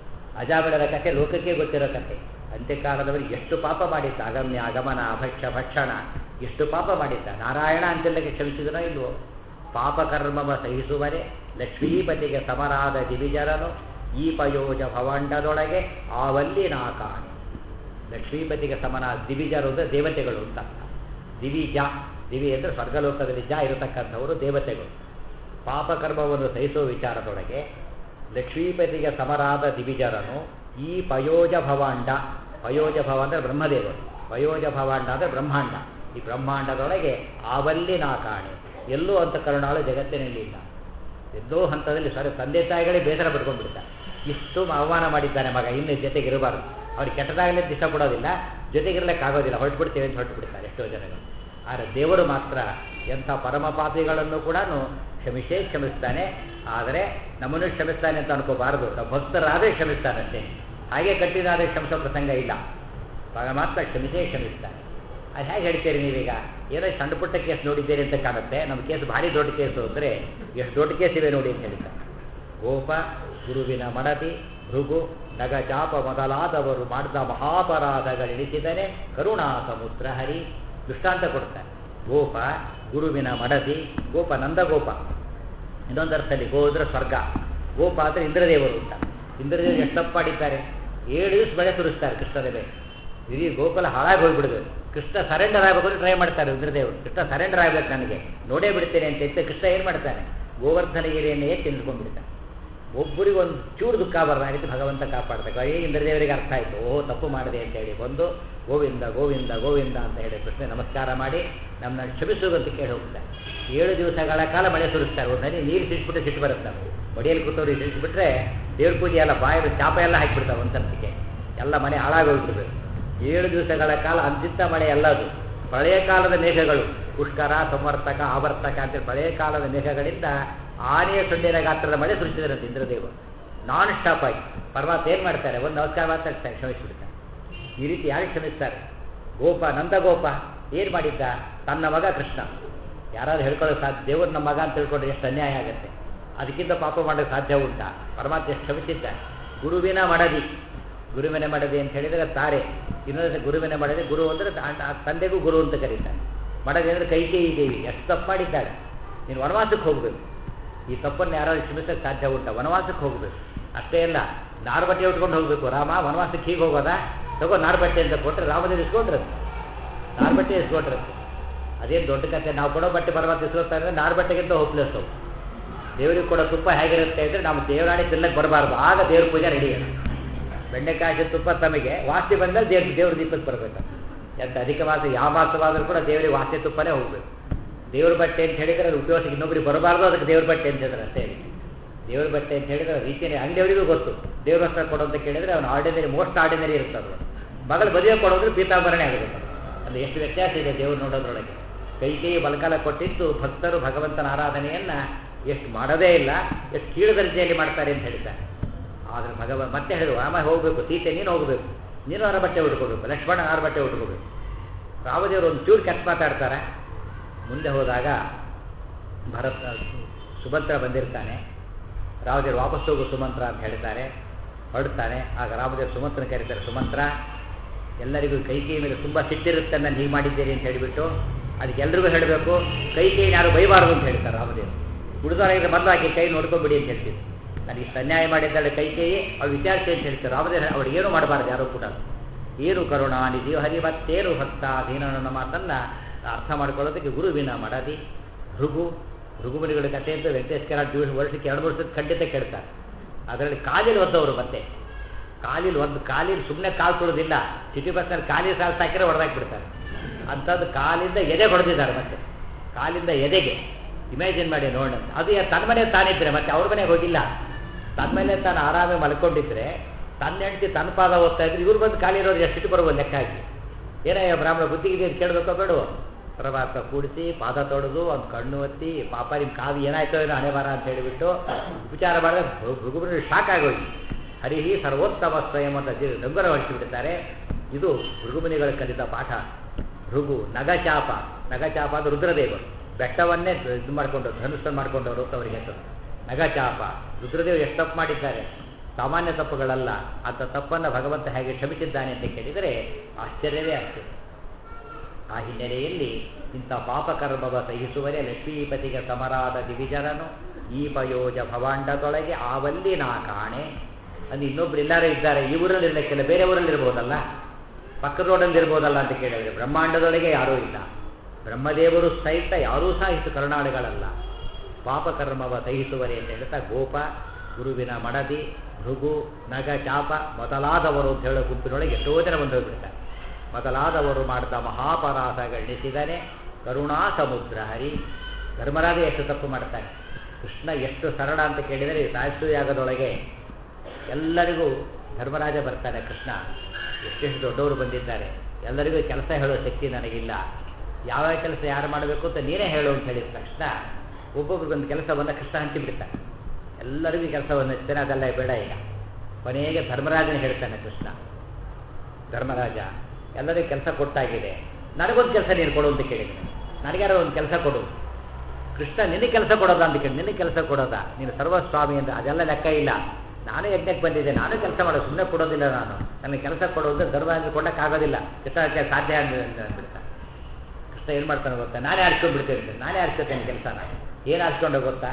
ಅಜಾಬಳರ ಕಥೆ ಲೋಕಕ್ಕೆ ಗೊತ್ತಿರೋ ಕಥೆ ಅಂತ್ಯಕಾಲದವರಿಗೆ ಎಷ್ಟು ಪಾಪ ಮಾಡಿದ್ದ ಅಗಮ್ಯ ಆಗಮನ ಭಕ್ಷ್ಯ ಭಕ್ಷಣ ಎಷ್ಟು ಪಾಪ ಮಾಡಿದ್ದ ನಾರಾಯಣ ಅಂತೆಲ್ಲಕ್ಕೆ ಕ್ಷಮಿಸಿದನೋ ಇಲ್ವೋ ಪಾಪಕರ್ಮವ ಸಹಿಸುವರೆ ಲಕ್ಷ್ಮೀಪತಿಗೆ ಸಮರಾದ ದಿವಿಜರನು ಈ ಪಯೋಜ ಭವಾಂಡದೊಳಗೆ ಆವಲ್ಲಿ ನಾ ಕಾಣೆ ಲಕ್ಷ್ಮೀಪತಿಗೆ ಸಮನ ದಿವಿಜರು ಅಂದರೆ ದೇವತೆಗಳು ಅಂತ ದಿವಿಜ ದಿವಿ ಅಂದರೆ ಸ್ವರ್ಗಲೋಕದಲ್ಲಿ ಜ ಇರತಕ್ಕಂಥವರು ದೇವತೆಗಳು ಪಾಪಕರ್ಮವನ್ನು ಸಹಿಸುವ ವಿಚಾರದೊಳಗೆ ಲಕ್ಷ್ಮೀಪತಿಗೆ ಸಮರಾದ ದಿವಿಜರನು ಈ ಪಯೋಜ ಭವಾಂಡ ಪಯೋಜ ಭವ ಅಂದರೆ ಬ್ರಹ್ಮದೇವರು ಪಯೋಜ ಭವಾಂಡ ಅಂದರೆ ಬ್ರಹ್ಮಾಂಡ ಈ ಬ್ರಹ್ಮಾಂಡದೊಳಗೆ ಆವಲ್ಲಿ ನಾ ಕಾಣೆ ಎಲ್ಲೂ ಅಂತ ಕರುಣಾಳು ಜಗತ್ತಿನಲ್ಲಿ ಇಲ್ಲ ಎಲ್ಲೋ ಹಂತದಲ್ಲಿ ಸರಿ ತಂದೆ ತಾಯಿಗಳೇ ಬೇಸರ ಪಡ್ಕೊಂಡ್ಬಿಡ್ತಾರೆ ಇಷ್ಟು ಅವಮಾನ ಮಾಡಿದ್ದಾನೆ ಮಗ ಇನ್ನು ಜೊತೆಗಿರಬಾರ್ದು ಅವ್ರಿಗೆ ಕೆಟ್ಟದಾಗಲೇ ದಿಷ್ಟ ಕೊಡೋದಿಲ್ಲ ಜೊತೆಗಿರ್ಲಿಕ್ಕಾಗೋದಿಲ್ಲ ಹೊರಟ್ಬಿಡ್ತೇವೆ ಅಂತ ಹೊರಟುಬಿಡ್ತಾರೆ ಎಷ್ಟೋ ಜನಗಳು ಆದರೆ ದೇವರು ಮಾತ್ರ ಎಂಥ ಪರಮ ಪಾಪಿಗಳನ್ನು ಕೂಡ ಕ್ಷಮಿಸೇ ಕ್ಷಮಿಸ್ತಾನೆ ಆದರೆ ನಮ್ಮನ್ನು ಕ್ಷಮಿಸ್ತಾನೆ ಅಂತ ಅನ್ಕೋಬಾರದು ನಾವು ಭಕ್ತರಾದರೆ ಕ್ಷಮಿಸ್ತಾನಷ್ಟೇ ಹಾಗೆ ಕಟ್ಟಿದಾದರೆ ಕ್ಷಮಿಸೋ ಪ್ರಸಂಗ ಇಲ್ಲ ಪರಮಾತ್ಮ ಕ್ಷಮಿಸೇ ಕ್ಷಮಿಸ್ತಾನೆ ಅದು ಹೇಗೆ ಹೇಳ್ತೀರಿ ನೀವೀಗ ಏನೋ ಸಣ್ಣ ಪುಟ್ಟ ಕೇಸ್ ನೋಡಿದ್ದೀರಿ ಅಂತ ಕಾಣುತ್ತೆ ನಮ್ಮ ಕೇಸ್ ಭಾರಿ ದೊಡ್ಡ ಕೇಸು ಅಂದರೆ ಎಷ್ಟು ದೊಡ್ಡ ಕೇಸ್ ಇವೆ ನೋಡಿ ಅಂತ ಹೇಳ್ತಾರೆ ಗೋಪ ಗುರುವಿನ ಮಡದಿ ಭೃಗು ನಗ ಚಾಪ ಮೊದಲಾದವರು ಮಾಡಿದ ಮಹಾಪರಾಧಗಳೆಣಿಸಿದರೆ ಕರುಣಾ ಸಮುದ್ರ ಹರಿ ದೃಷ್ಟಾಂತ ಕೊಡ್ತಾರೆ ಗೋಪ ಗುರುವಿನ ಮಡದಿ ಗೋಪ ನಂದಗೋಪ ಇನ್ನೊಂದು ಅರ್ಥದಲ್ಲಿ ಗೋ ಅಂದರೆ ಸ್ವರ್ಗ ಗೋಪ ಅಂದರೆ ಇಂದ್ರದೇವರು ಅಂತ ಇಂದ್ರದೇವರು ಎಷ್ಟು ತಪ್ಪು ಮಾಡಿದ್ದಾರೆ ಏಳು ದಿವಸ ಬೆಳೆ ಸುರಿಸ್ತಾರೆ ಕೃಷ್ಣನ ಮೇಲೆ ಇಡೀ ಗೋಕುಲ ಹಾಳಾಗಿ ಹೋಗ್ಬಿಡುದು ಕೃಷ್ಣ ಸರೆಂಡರ್ ಆಗಬೇಕು ಅಂತ ಟ್ರೈ ಮಾಡ್ತಾರೆ ಇಂದ್ರದೇವರು ಕೃಷ್ಣ ಸರೆಂಡರ್ ಆಗ್ಬೇಕು ನನಗೆ ನೋಡೇ ಬಿಡ್ತೇನೆ ಅಂತ ಎತ್ತ ಕೃಷ್ಣ ಏನು ಮಾಡ್ತಾನೆ ಗೋವರ್ಧನ ಏರಿಯನ್ನೇ ತಿನ್ಸ್ಕೊಂಡ್ಬಿಡ್ತಾನೆ ಒಬ್ಬರಿಗೆ ಒಂದು ಚೂರು ದುಃಖ ಬರದಾಗಿತ್ತು ಭಗವಂತ ಕಾಪಾಡ್ಬೇಕು ಅದೇ ಇಂದ್ರದೇವರಿಗೆ ಅರ್ಥ ಆಯಿತು ಓ ತಪ್ಪು ಮಾಡಿದೆ ಅಂತ ಹೇಳಿ ಬಂದು ಗೋವಿಂದ ಗೋವಿಂದ ಗೋವಿಂದ ಅಂತ ಹೇಳಿ ಕೃಷ್ಣ ನಮಸ್ಕಾರ ಮಾಡಿ ನಮ್ಮನ್ನ ಕ್ಷಮಿಸುವುದು ಅಂತ ಕೇಳಿ ಹೋಗ್ತಾರೆ ಏಳು ದಿವಸಗಳ ಕಾಲ ಮಳೆ ಸುರಿಸ್ತಾರೆ ಒಂದು ಹನಿ ನೀರು ಸಿಡಿಸ್ಬಿಟ್ಟು ಸಿಟ್ಟು ಬರುತ್ತೆ ನಮಗೆ ಮಡಿಯಲ್ಲಿ ಕೂತವ್ರಿಗೆ ಸಿಡಿಸ್ಬಿಟ್ರೆ ದೇವ್ರ ಪೂಜೆ ಎಲ್ಲ ಬಾಯಲ್ಲಿ ಚಾಪ ಎಲ್ಲ ಹಾಕಿಬಿಡ್ತಾರೆ ಒಂದು ಸರ್ತಿಗೆ ಎಲ್ಲ ಮನೆ ಹಾಳಾಗೋಗ್ಬಿಡ್ಬೇಕು ಏಳು ದಿವಸಗಳ ಕಾಲ ಅಂತಿಂತ ಮಳೆ ಎಲ್ಲದು ಪ್ರಳಯ ಕಾಲದ ಮೇಘಗಳು ಪುಷ್ಕರ ಸಂವರ್ತಕ ಆವರ್ತಕ ಅಂತೇಳಿ ಪ್ರಳಯ ಕಾಲದ ಮೇಘಗಳಿಂದ ಆನೆಯ ಸೊಂಡಿನ ಗಾತ್ರದ ಮಳೆ ಸುರಿಸಿದ್ರಂತೆ ಇಂದ್ರದೇವ ನಾನ್ ಸ್ಟಾಪ್ ಆಗಿ ಪರಮಾತ್ಮ ಏನು ಮಾಡ್ತಾರೆ ಒಂದು ನಮಸ್ಕಾರ ಮಾತಾಡ್ತಾರೆ ಕ್ಷಮಿಸ್ಬಿಡ್ತಾರೆ ಈ ರೀತಿ ಯಾರು ಕ್ಷಮಿಸ್ತಾರೆ ಗೋಪ ನಂದಗೋಪ ಏನು ಮಾಡಿದ್ದ ತನ್ನ ಮಗ ಕೃಷ್ಣ ಯಾರಾದ್ರೂ ಹೇಳ್ಕೊಳ್ಳೋಕೆ ಸಾಧ್ಯ ದೇವರು ನಮ್ಮ ಮಗ ಅಂತ ತಿಳ್ಕೊಂಡ್ರೆ ಎಷ್ಟು ಅನ್ಯಾಯ ಆಗುತ್ತೆ ಅದಕ್ಕಿಂತ ಪಾಪ ಮಾಡೋಕ್ಕೆ ಸಾಧ್ಯ ಉಂಟಾ ಪರಮಾತ್ಮ ಎಷ್ಟು ಕ್ಷಮಿಸಿದ್ದ ಗುರುವಿನ ಮಡದಿ ಗುರುವಿನ ಮಡದಿ ಅಂತ ಹೇಳಿದರೆ ತಾರೆ ಇನ್ನೊಂದು ಗುರುವಿನ ಮಡದಿ ಗುರು ಅಂದರೆ ತಂದೆಗೂ ಗುರು ಅಂತ ಕರೀತಾರೆ ಮಡದಿ ಅಂದರೆ ಕೈಕೇಯಿ ದೇವಿ ಎಷ್ಟು ತಪ್ಪು ಮಾಡಿದ್ದಾಳೆ ನೀನು ವನವಾಸಕ್ಕೆ ಹೋಗಬೇಕು ಈ ತಪ್ಪನ್ನು ಯಾರಾದ್ರೂ ಕ್ಷಮಿಸಕ್ಕೆ ಸಾಧ್ಯ ಉಂಟಾ ವನವಾಸಕ್ಕೆ ಹೋಗಬೇಕು ಅಷ್ಟೇ ಅಲ್ಲ ನಾರ್ಬಟ್ಟೆ ಉಟ್ಕೊಂಡು ಹೋಗಬೇಕು ರಾಮ ವನವಾಸಕ್ಕೆ ಹೀಗೆ ಹೋಗೋದಾ ತಗೋ ನಾರ್ಬಟ್ಟೆ ಅಂತ ಕೊಟ್ಟರೆ ರಾಮದೇವ್ ಇಸ್ಕೊಂಡ್ರದ್ದು ನಾರ್ಬಟ್ಟೆ ಇಸ್ಕೊಂಡ್ರದ್ದು ಅದೇನು ದೊಡ್ಡ ಕಥೆ ನಾವು ಕೊಡೋ ಬಟ್ಟೆ ಪರಮಾತ್ಮ ಇಸ್ಕೊತಾ ಇದ್ರೆ ನಾರ್ಬಟ್ಟೆಗಿಂತ ಹೋಪ್ಲೆಸ್ ಅವು ದೇವರಿಗೆ ಕೊಡೋ ತುಪ್ಪ ಹೇಗಿರುತ್ತೆ ಅಂದರೆ ನಮ್ಮ ದೇವರಾಣಿ ತಿನ್ನಕ್ಕೆ ಬರಬಾರ್ದು ಆಗ ದೇವ್ರ ಪೂಜೆ ರೆಡಿ ಬೆಂಡೆಕಾಯಿ ತುಪ್ಪ ತಮಗೆ ವಾಸ್ತಿ ಬಂದಲ್ಲಿ ದೇವ್ರ ದೇವ್ರ ದೀಪಕ್ಕೆ ಬರಬೇಕು ಎಂತ ಅಧಿಕ ಮಾಸ ಯಾವ ಮಾಸವಾದರೂ ಕೂಡ ದೇವರಿಗೆ ವಾಸ್ತಿ ತುಪ್ಪನೇ ಹೋಗಬೇಕು ದೇವ್ರ ಬಟ್ಟೆ ಅಂತ ಹೇಳಿದರೆ ಅದು ಉಪಯೋಗಕ್ಕೆ ಇನ್ನೊಬ್ರಿಗೆ ಬರಬಾರ್ದು ಅದಕ್ಕೆ ದೇವ್ರ ಬಟ್ಟೆ ಅಂತ ಹೇಳಿದ್ರೆ ಅಷ್ಟೇ ದೇವ್ರ ಬಟ್ಟೆ ಅಂತ ಹೇಳಿದ್ರೆ ರೀತಿಯೇ ಅಂಗಡಿಯವರಿಗೂ ಗೊತ್ತು ದೇವ್ರ ವಸ್ತ್ರ ಕೊಡು ಅಂತ ಕೇಳಿದರೆ ಅವನು ಆರ್ಡಿನರಿ ಮೋಸ್ಟ್ ಆರ್ಡಿನರಿ ಇರ್ತದೆ ಮಗಳು ಮದುವೆ ಕೊಡೋದ್ರೆ ಪೀತಾಂಬರಣೆ ಆಗಬೇಕು ಅದು ಎಷ್ಟು ವ್ಯತ್ಯಾಸ ಇದೆ ದೇವ್ರು ನೋಡೋದ್ರೊಳಗೆ ಕೈ ಕೈ ಬಲಕಾಲ ಕೊಟ್ಟಿದ್ದು ಭಕ್ತರು ಭಗವಂತನ ಆರಾಧನೆಯನ್ನು ಎಷ್ಟು ಮಾಡೋದೇ ಇಲ್ಲ ಎಷ್ಟು ಕೀಳು ದರ್ಜೆಯಲ್ಲಿ ಮಾಡ್ತಾರೆ ಅಂತ ಹೇಳಿದ್ದಾರೆ ಆದರೆ ಭಗವ ಮತ್ತೆ ಹೇಳಿದ್ರು ರಾಮ ಹೋಗಬೇಕು ಸೀತೆ ನೀನು ಹೋಗಬೇಕು ನೀನು ಆರ ಬಟ್ಟೆ ಉಟ್ಕೋಬೇಕು ಲಕ್ಷ್ಮಣ ಆರು ಬಟ್ಟೆ ಉಟ್ಕೋಬೇಕು ರಾಮದೇವರು ಒಂದು ಚೂರು ಕೆಟ್ಟ ಮಾತಾಡ್ತಾರೆ ಮುಂದೆ ಹೋದಾಗ ಭರತ್ ಸುಮಂತ್ರ ಬಂದಿರ್ತಾನೆ ರಾಮದೇವರು ವಾಪಸ್ ಹೋಗು ಸುಮಂತ್ರ ಅಂತ ಹೇಳ್ತಾರೆ ಹೊರಡ್ತಾನೆ ಆಗ ರಾಮದೇವರು ಸುಮಂತ್ರನ ಕರೀತಾರೆ ಸುಮಂತ್ರ ಎಲ್ಲರಿಗೂ ಕೈ ಕೈ ಮೇಲೆ ತುಂಬ ಸಿಟ್ಟಿರುತ್ತೆ ನಾನು ಹೀಗೆ ಮಾಡಿದ್ದೀರಿ ಅಂತ ಹೇಳಿಬಿಟ್ಟು ಅದಕ್ಕೆ ಎಲ್ರಿಗೂ ಹೇಳಬೇಕು ಕೈ ಕೈ ಯಾರು ಬೈಬಾರ್ದು ಅಂತ ಹೇಳ್ತಾರೆ ರಾಮದೇವರು ಉಳಿದವರಾಗಿದ್ರೆ ಮೊದಲು ಆಕೆ ಕೈ ನೋಡ್ಕೊಂಬಿಡಿ ಅಂತ ಹೇಳ್ತಿದ್ರು ನನಗೆ ಇಷ್ಟು ಅನ್ಯಾಯ ಮಾಡಿದ್ದಾಳೆ ಕೈ ಕೈ ಅವಳು ವಿಚಾರಿಸಿ ಅಂತ ಹೇಳ್ತಾರೆ ರಾಮದೇವರು ಅವಳು ಏನೂ ಮಾಡಬಾರ್ದು ಯಾರೂ ಕೂಡ ಏನು ಕರುಣಾನಿಧಿ ಹರಿ ಮತ್ತೇನು ಭಕ್ತ ಅಧೀನನ ಮಾತನ್ನು ಅರ್ಥ ಮಾಡ್ಕೊಳ್ಳೋದಕ್ಕೆ ಗುರುವಿನ ಮಡದಿ ಭೃಗು ಭೃಗುಮುನಿಗಳ ಕಥೆ ಅಂತ ವೆಂಕಟೇಶ್ ಕೆರಾಟ್ ದಿವಸ ವರ್ಷಕ್ಕೆ ಎರಡು ವರ್ಷದ ಖಂಡಿತ ಕೇಳ್ತಾರೆ ಅದರಲ್ಲಿ ಕಾಲಿಲ್ ಒದ್ದವರು ಮತ್ತೆ ಕಾಲಿಲ್ ಒಂದು ಕಾಲಿಲ್ ಸುಮ್ಮನೆ ಕಾಲು ತುಳಿದಿಲ್ಲ ಸಿಟಿ ಬಸ್ನಲ್ಲಿ ಕಾಲಿನ ಸಾಲು ಸಾಕಿದ್ರೆ ಹೊಡೆದಾಕ್ಬಿಡ್ತಾರೆ ಅಂಥದ್ದು ಕಾಲಿಂದ ಎದೆ ಹೊಡೆದಿದ್ದಾರೆ ಮತ್ತೆ ಕಾಲಿಂದ ಎದೆಗೆ ಇಮ್ಯಾಜಿನ್ ಮಾಡಿ ನೋಡೋಣ ಅದು ತನ್ನ ಮನೆ ತಾನಿದ್ರೆ ಮತ್ತೆ ಅವ್ರ ಮನೆಗೆ ಹೋಗಿಲ್ಲ ತನ್ನ ಮೇಲೆ ತಾನು ಆರಾಮೆ ಮಲ್ಕೊಂಡಿದ್ರೆ ತನ್ನ ಹೆಂಡತಿ ತನ್ನ ಪಾದ ಓದ್ತಾ ಇದ್ರೆ ಇವ್ರು ಬಂದು ಕಾಲಿರೋರು ಎಷ್ಟು ಬರ್ಬೋದು ಲೆಕ್ಕ ಹಾಕಿ ಏನಯ್ಯ ಬ್ರಾಹ್ಮಣ ಬುದ್ಧಿಗೆ ಕೇಳಬೇಕೋ ಬೇಡವೋ ಪ್ರಭಾತ ಕೂಡಿಸಿ ಪಾದ ತೊಳೆದು ಒಂದು ಕಣ್ಣು ಒತ್ತಿ ಪಾಪ ನಿಮ್ಮ ಕಾವಿ ಏನಾಯ್ತೋ ಏನೋ ಹಣೆ ಬರ ಅಂತ ಹೇಳಿಬಿಟ್ಟು ವಿಚಾರ ಮಾಡಿದ್ರೆ ಭೃಗುಬರು ಶಾಕ್ ಆಗೋಗಿ ಹರಿಹಿ ಸರ್ವೋತ್ತಮ ಸ್ವಯಂ ಅಂತ ಡಂಗರ ಹೊಡಿಸಿಬಿಡ್ತಾರೆ ಇದು ಭೃಗುಮುನಿಗಳು ಕಲಿತ ಪಾಠ ಭೃಗು ನಗಚಾಪ ನಗಚಾಪ ಅದು ರುದ್ರದೇವರು ಬೆಟ್ಟವನ್ನೇ ಇದು ಮಾಡಿಕೊಂಡು ಧನುಷ್ಠ ಮಾಡಿಕೊಂಡವರು ಅಂತ ಅವರಿಗೆ ಹೆಸರು ನಗಚಾಪ ರುದ್ರದೇವರು ಎಷ್ಟು ತಪ್ಪು ಮಾಡಿದ್ದಾರೆ ಸಾಮಾನ್ಯ ತಪ್ಪುಗಳಲ್ಲ ಅಂಥ ತಪ್ಪನ್ನು ಭಗವಂತ ಹೇಗೆ ಕ್ಷಮಿಸಿದ್ದಾನೆ ಅಂತ ಕೇಳಿದರೆ ಆಶ್ಚರ್ಯವೇ ಆಶ್ಚರ್ಯ ಆ ಹಿನ್ನೆಲೆಯಲ್ಲಿ ಇಂಥ ಪಾಪಕರ್ಮವ ಸಹಿಸುವರೆ ಲಕ್ಷ್ಮೀಪತಿಗೆ ಸಮರಾದ ದಿವಿಜರನು ಈ ಪಯೋಜ ಭವಾಂಡದೊಳಗೆ ಆವಲ್ಲಿ ನಾ ಕಾಣೆ ಅದು ಇನ್ನೊಬ್ರು ಎಲ್ಲಾರು ಇದ್ದಾರೆ ಈ ಊರಲ್ಲಿ ಇರಲಿಕ್ಕಿಲ್ಲ ಬೇರೆ ಊರಲ್ಲಿ ಇರ್ಬೋದಲ್ಲ ಪಕ್ಕದ ರೋಡಲ್ಲಿ ಇರ್ಬೋದಲ್ಲ ಅಂತ ಕೇಳಿದ್ರೆ ಬ್ರಹ್ಮಾಂಡದೊಳಗೆ ಯಾರೂ ಇಲ್ಲ ಬ್ರಹ್ಮದೇವರು ಸಹಿತ ಯಾರೂ ಸಹ ಇಷ್ಟು ಕರುಣಾಳುಗಳಲ್ಲ ಪಾಪಕರ್ಮವ ಸಹಿಸುವರೆ ಅಂತ ಹೇಳ್ತಾ ಗೋಪ ಗುರುವಿನ ಮಡದಿ ಭೃಗು ನಗ ಚಾಪ ಮೊದಲಾದವರು ಅಂತ ಹೇಳೋ ಗುಂಪಿನೊಳಗೆ ಎಷ್ಟೋ ಜನ ಬಂದು ಹೋಗ್ಬಿಡ್ತಾರೆ ಮೊದಲಾದವರು ಮಾಡಿದ ಮಹಾಪರಾಧಗಣಿಸಿದರೆ ಕರುಣಾ ಸಮುದ್ರ ಹರಿ ಧರ್ಮರಾಜ ಎಷ್ಟು ತಪ್ಪು ಮಾಡ್ತಾನೆ ಕೃಷ್ಣ ಎಷ್ಟು ಸರಳ ಅಂತ ಕೇಳಿದರೆ ಸಾಯಿಸು ಯಾಗದೊಳಗೆ ಎಲ್ಲರಿಗೂ ಧರ್ಮರಾಜ ಬರ್ತಾನೆ ಕೃಷ್ಣ ಎಷ್ಟೆಷ್ಟು ದೊಡ್ಡವರು ಬಂದಿದ್ದಾರೆ ಎಲ್ಲರಿಗೂ ಕೆಲಸ ಹೇಳೋ ಶಕ್ತಿ ನನಗಿಲ್ಲ ಯಾವ ಕೆಲಸ ಯಾರು ಮಾಡಬೇಕು ಅಂತ ನೀನೇ ಹೇಳು ಅಂತ ಹೇಳಿದ ತಕ್ಷಣ ಒಬ್ಬೊಬ್ರಿಗೆ ಒಂದು ಕೆಲಸ ಬಂದ ಕೃಷ್ಣ ಹಂಚಿಬಿಡ್ತಾನೆ ಎಲ್ಲರಿಗೂ ಕೆಲಸವನ್ನು ಹಚ್ತಾನೆ ಅದೆಲ್ಲ ಬೇಡ ಈಗ ಕೊನೆಗೆ ಧರ್ಮರಾಜನ ಹೇಳ್ತಾನೆ ಕೃಷ್ಣ ಧರ್ಮರಾಜ ಎಲ್ಲರಿಗೂ ಕೆಲಸ ಕೊಟ್ಟಾಗಿದೆ ನನಗೊಂದು ಕೆಲಸ ನೀನು ಕೊಡು ಅಂತ ಕೇಳಿದ್ದೀನಿ ನನಗ್ಯಾರೋ ಒಂದು ಕೆಲಸ ಕೊಡು ಕೃಷ್ಣ ನಿನಗೆ ಕೆಲಸ ಕೊಡೋದ ಅಂತ ಕೇಳಿ ನಿನಗೆ ಕೆಲಸ ಕೊಡೋದ ನೀನು ಸರ್ವಸ್ವಾಮಿ ಅಂತ ಅದೆಲ್ಲ ಲೆಕ್ಕ ಇಲ್ಲ ನಾನು ಯಜ್ಞಕ್ಕೆ ಬಂದಿದ್ದೆ ನಾನು ಕೆಲಸ ಮಾಡೋ ಸುಮ್ಮನೆ ಕೊಡೋದಿಲ್ಲ ನಾನು ನನಗೆ ಕೆಲಸ ಕೊಡೋದು ಧರ್ಮರಾಜ ಕೊಡೋಕ್ಕಾಗೋದಿಲ್ಲ ಕೃಷ್ಣಕ್ಕೆ ಸಾಧ್ಯ ಅಂದ್ಬಿಡ್ತಾ ಕೃಷ್ಣ ಏನು ಮಾಡ್ತಾನೆ ಗೊತ್ತಾ ನಾನೇ ಆಡ್ಸ್ಕೊಂಡ್ಬಿಡ್ತೇನೆ ನಾನೇ ಆಡ್ಸ್ಕೊತೇನೆ ಕೆಲಸನ ಏನು ಆಡ್ಸ್ಕೊಂಡೋ ಗೊತ್ತಾ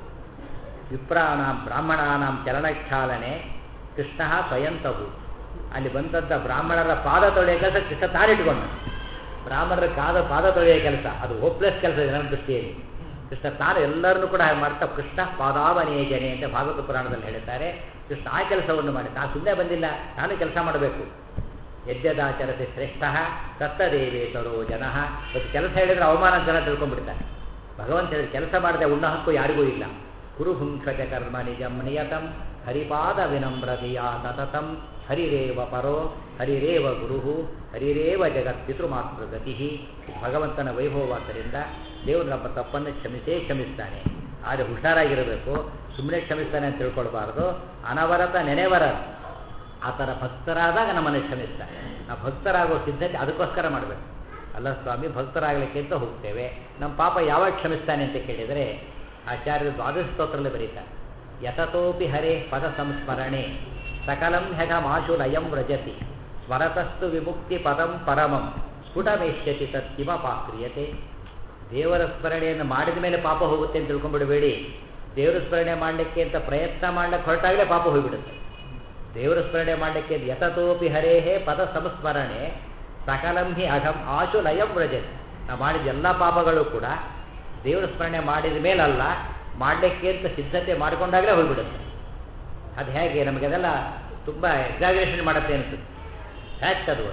ವಿಪ್ರಾಣಾಂ ಬ್ರಾಹ್ಮಣಾನಾಂ ಚಲನಕ್ಷಾಲನೆ ಕೃಷ್ಣ ಸ್ವಯಂತವು ಅಲ್ಲಿ ಬಂದದ್ದ ಬ್ರಾಹ್ಮಣರ ಪಾದ ತೊಳೆಯ ಕೆಲಸ ಕೃಷ್ಣ ತಾನಿಟ್ಕೊಂಡ ಬ್ರಾಹ್ಮಣರ ಕಾದ ಪಾದ ತೊಳೆಯ ಕೆಲಸ ಅದು ಹೋಪ್ಲೆಸ್ ಕೆಲಸ ಇದೆ ನನ್ನ ದೃಷ್ಟಿಯಲ್ಲಿ ಕೃಷ್ಣ ತಾನು ಎಲ್ಲರನ್ನೂ ಕೂಡ ಹಾಗೆ ಮಾಡ್ತಾ ಕೃಷ್ಣ ಪಾದಾವನೇಜನೆ ಅಂತ ಭಾಗವತ ಪುರಾಣದಲ್ಲಿ ಹೇಳ್ತಾರೆ ಕೃಷ್ಣ ಆ ಕೆಲಸವನ್ನು ಮಾಡಿ ನಾನು ಸುಮ್ಮನೆ ಬಂದಿಲ್ಲ ನಾನು ಕೆಲಸ ಮಾಡಬೇಕು ಯಜ್ಞದಾಚರತೆ ಶ್ರೇಷ್ಠ ಸತ್ತದೇವೇತರೋ ಜನ ಮತ್ತು ಕೆಲಸ ಹೇಳಿದ್ರೆ ಅವಮಾನ ಜನ ತಿಳ್ಕೊಂಡ್ಬಿಡ್ತಾರೆ ಭಗವಂತ ಹೇಳಿದ ಕೆಲಸ ಮಾಡದೆ ಉಣ್ಣ ಹಕ್ಕು ಯಾರಿಗೂ ಇಲ್ಲ ಕುರುಹುಂಕ್ಷಜ ಕರ್ಮ ನಿಜಂ ನಿಯತಂ ಹರಿಪಾದ ವಿನಮ್ರತೆಯ ಸತತಂ ಹರಿರೇವ ಪರೋ ಹರಿರೇವ ಗುರು ಹರಿರೇವ ಜಗತ್ ಪಿತೃಮಾತೃ ಗತಿ ಭಗವಂತನ ವೈಭವವಾದ್ದರಿಂದ ದೇವರು ನಮ್ಮ ತಪ್ಪನ್ನು ಕ್ಷಮಿಸೇ ಕ್ಷಮಿಸ್ತಾನೆ ಆದರೆ ಹುಷಾರಾಗಿರಬೇಕು ಸುಮ್ಮನೆ ಕ್ಷಮಿಸ್ತಾನೆ ಅಂತ ತಿಳ್ಕೊಳ್ಬಾರ್ದು ಅನವರತ ನೆನೆವರ ಆ ಥರ ಭಕ್ತರಾದಾಗ ನಮ್ಮನ್ನು ಕ್ಷಮಿಸ್ತಾನೆ ನಾವು ಭಕ್ತರಾಗೋ ಸಿದ್ಧತೆ ಅದಕ್ಕೋಸ್ಕರ ಮಾಡಬೇಕು ಅಲ್ಲ ಸ್ವಾಮಿ ಭಕ್ತರಾಗಲಿಕ್ಕೆ ಅಂತ ಹೋಗ್ತೇವೆ ನಮ್ಮ ಪಾಪ ಯಾವಾಗ ಕ್ಷಮಿಸ್ತಾನೆ ಅಂತ ಕೇಳಿದರೆ ಆಚಾರ್ಯರು ದ್ವಾದಶ ಸ್ತೋತ್ರದಲ್ಲಿ ಬರೀತಾರೆ ಯತತೋಪಿ ಹರೇ ಪದ ಸಂಸ್ಮರಣೆ ಸಕಲಂ ಹೆಗಮಾಶು ಲಯಂ ವ್ರಜತಿ ಸ್ಮರತಸ್ತು ವಿಮುಕ್ತಿ ಪದಂ ಪರಮಂ ಸ್ಫುಟಮೇಷ್ಯತಿ ತತ್ತಿಮ ಪಾಕ್ರಿಯತೆ ದೇವರ ಸ್ಮರಣೆಯನ್ನು ಮಾಡಿದ ಮೇಲೆ ಪಾಪ ಹೋಗುತ್ತೆ ಅಂತ ತಿಳ್ಕೊಂಡ್ಬಿಡಬೇಡಿ ದೇವರ ಸ್ಮರಣೆ ಮಾಡಲಿಕ್ಕೆ ಅಂತ ಪ್ರಯತ್ನ ಮಾಡಲಿಕ್ಕೆ ಹೊರಟಾಗಲೇ ಪಾಪ ಹೋಗಿಬಿಡುತ್ತೆ ದೇವರ ಸ್ಮರಣೆ ಮಾಡಲಿಕ್ಕೆ ಯತತೋಪಿ ಹರೇಹೇ ಪದ ಸಂಸ್ಮರಣೆ ಸಕಲಂ ಹಿ ಅಘಂ ಆಶು ಲಯಂ ವ್ರಜತಿ ನಾವು ಮಾಡಿದ ಎಲ್ಲ ಪಾಪಗಳು ಕೂಡ ದೇವರ ಸ್ಮರಣೆ ಮಾಡಿದ ಮೇಲಲ್ಲ ಮಾಡಲಿಕ್ಕೆ ಅಂತ ಸಿದ್ಧತೆ ಮಾಡಿಕೊಂಡಾಗಲೇ ಹೋಗ್ಬಿಡುತ್ತೆ ಅದು ಹೇಗೆ ನಮಗದೆಲ್ಲ ತುಂಬ ಎಕ್ಸಾಗ್ರೇಷನ್ ಮಾಡುತ್ತೆ ಅನಿಸುತ್ತೆ ಫ್ಯಾಕ್ಟ್ ಅದು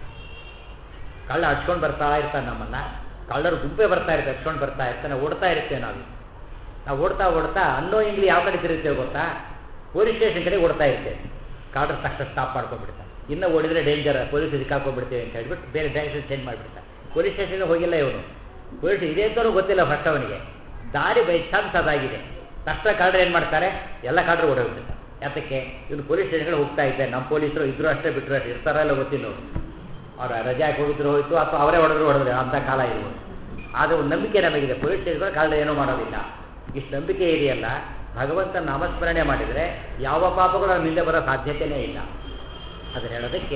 ಕಳ್ಳ ಹಚ್ಕೊಂಡು ಬರ್ತಾ ಇರ್ತಾನೆ ನಮ್ಮನ್ನ ಕಳ್ಳರು ಗುಂಪೆ ಬರ್ತಾ ಇರ್ತಾರೆ ಹಚ್ಕೊಂಡು ಬರ್ತಾ ಇರ್ತಾನೆ ಓಡ್ತಾ ಇರ್ತೇವೆ ನಾವು ನಾವು ಓಡ್ತಾ ಓಡ್ತಾ ಅನ್ನೋ ಇಂಗ್ಲಿ ಯಾವ ಕಡೆ ತಿರುಗ್ತೇವೆ ಗೊತ್ತಾ ಪೊಲೀಸ್ ಸ್ಟೇಷನ್ ಕಡೆ ಓಡ್ತಾ ಇರ್ತೇವೆ ಕಾಡ್ರ್ ತಕ್ಷಣ ಸ್ಟಾಪ್ ಮಾಡ್ಕೊಂಡ್ಬಿಡ್ತಾರೆ ಇನ್ನೂ ಓಡಿದ್ರೆ ಡೇಂಜರ್ ಪೊಲೀಸ್ ಸಿಕ್ಕಾಕೊಂಡ್ಬಿಡ್ತೇವೆ ಅಂತ ಹೇಳ್ಬಿಟ್ಟು ಬೇರೆ ಡೈರೆಕ್ಷನ್ ಚೇಂಜ್ ಮಾಡಿಬಿಡ್ತಾರೆ ಪೊಲೀಸ್ ಸ್ಟೇಷನ್ಗೆ ಹೋಗಿಲ್ಲ ಇವನು ಪೊಲೀಸ್ ಇದೆ ಅಂತಲೂ ಗೊತ್ತಿಲ್ಲ ಫಸ್ಟ್ ಅವನಿಗೆ ದಾರಿ ಬೈ ಚಾನ್ಸ್ ಅದಾಗಿದೆ ತಕ್ಷಣ ಕಾಡ್ರು ಏನು ಮಾಡ್ತಾರೆ ಎಲ್ಲ ಕಾಡ್ರು ಓಡೋಗ್ಬಿಡ್ತಾರೆ ಯಾತಕ್ಕೆ ಇವನು ಪೊಲೀಸ್ ಸ್ಟೇಷನ್ಗಳು ಹೋಗ್ತಾ ಇದ್ದೆ ನಮ್ಮ ಪೊಲೀಸರು ಇದ್ರು ಅಷ್ಟೇ ಬಿಟ್ಟರು ಅಷ್ಟೇ ಇರ್ತಾರಲ್ಲ ಗೊತ್ತಿಲ್ಲ ಅವರು ಅವ್ರು ರಜೆ ಹಾಕಿ ಹೋಗಿದ್ರು ಹೋಯ್ತು ಅಥವಾ ಅವರೇ ಹೊಡೆದ್ರು ಹೊಡೆದ್ರು ಅಂಥ ಕಾಲ ಇರ್ಬೋದು ಆದರೆ ಒಂದು ನಂಬಿಕೆ ನಮಗಿದೆ ಪೊಲೀಸ್ ಸ್ಟೇಷನ್ಗಳು ಕಾಲ ಏನೂ ಮಾಡೋದಿಲ್ಲ ಇಷ್ಟು ನಂಬಿಕೆ ಇದೆಯಲ್ಲ ಭಗವಂತನ ನಾಮಸ್ಮರಣೆ ಮಾಡಿದರೆ ಯಾವ ಪಾಪಗಳು ನಮ್ಮ ಹಿಂದೆ ಬರೋ ಸಾಧ್ಯತೆಯೇ ಇಲ್ಲ ಅದನ್ನು ಹೇಳೋದಕ್ಕೆ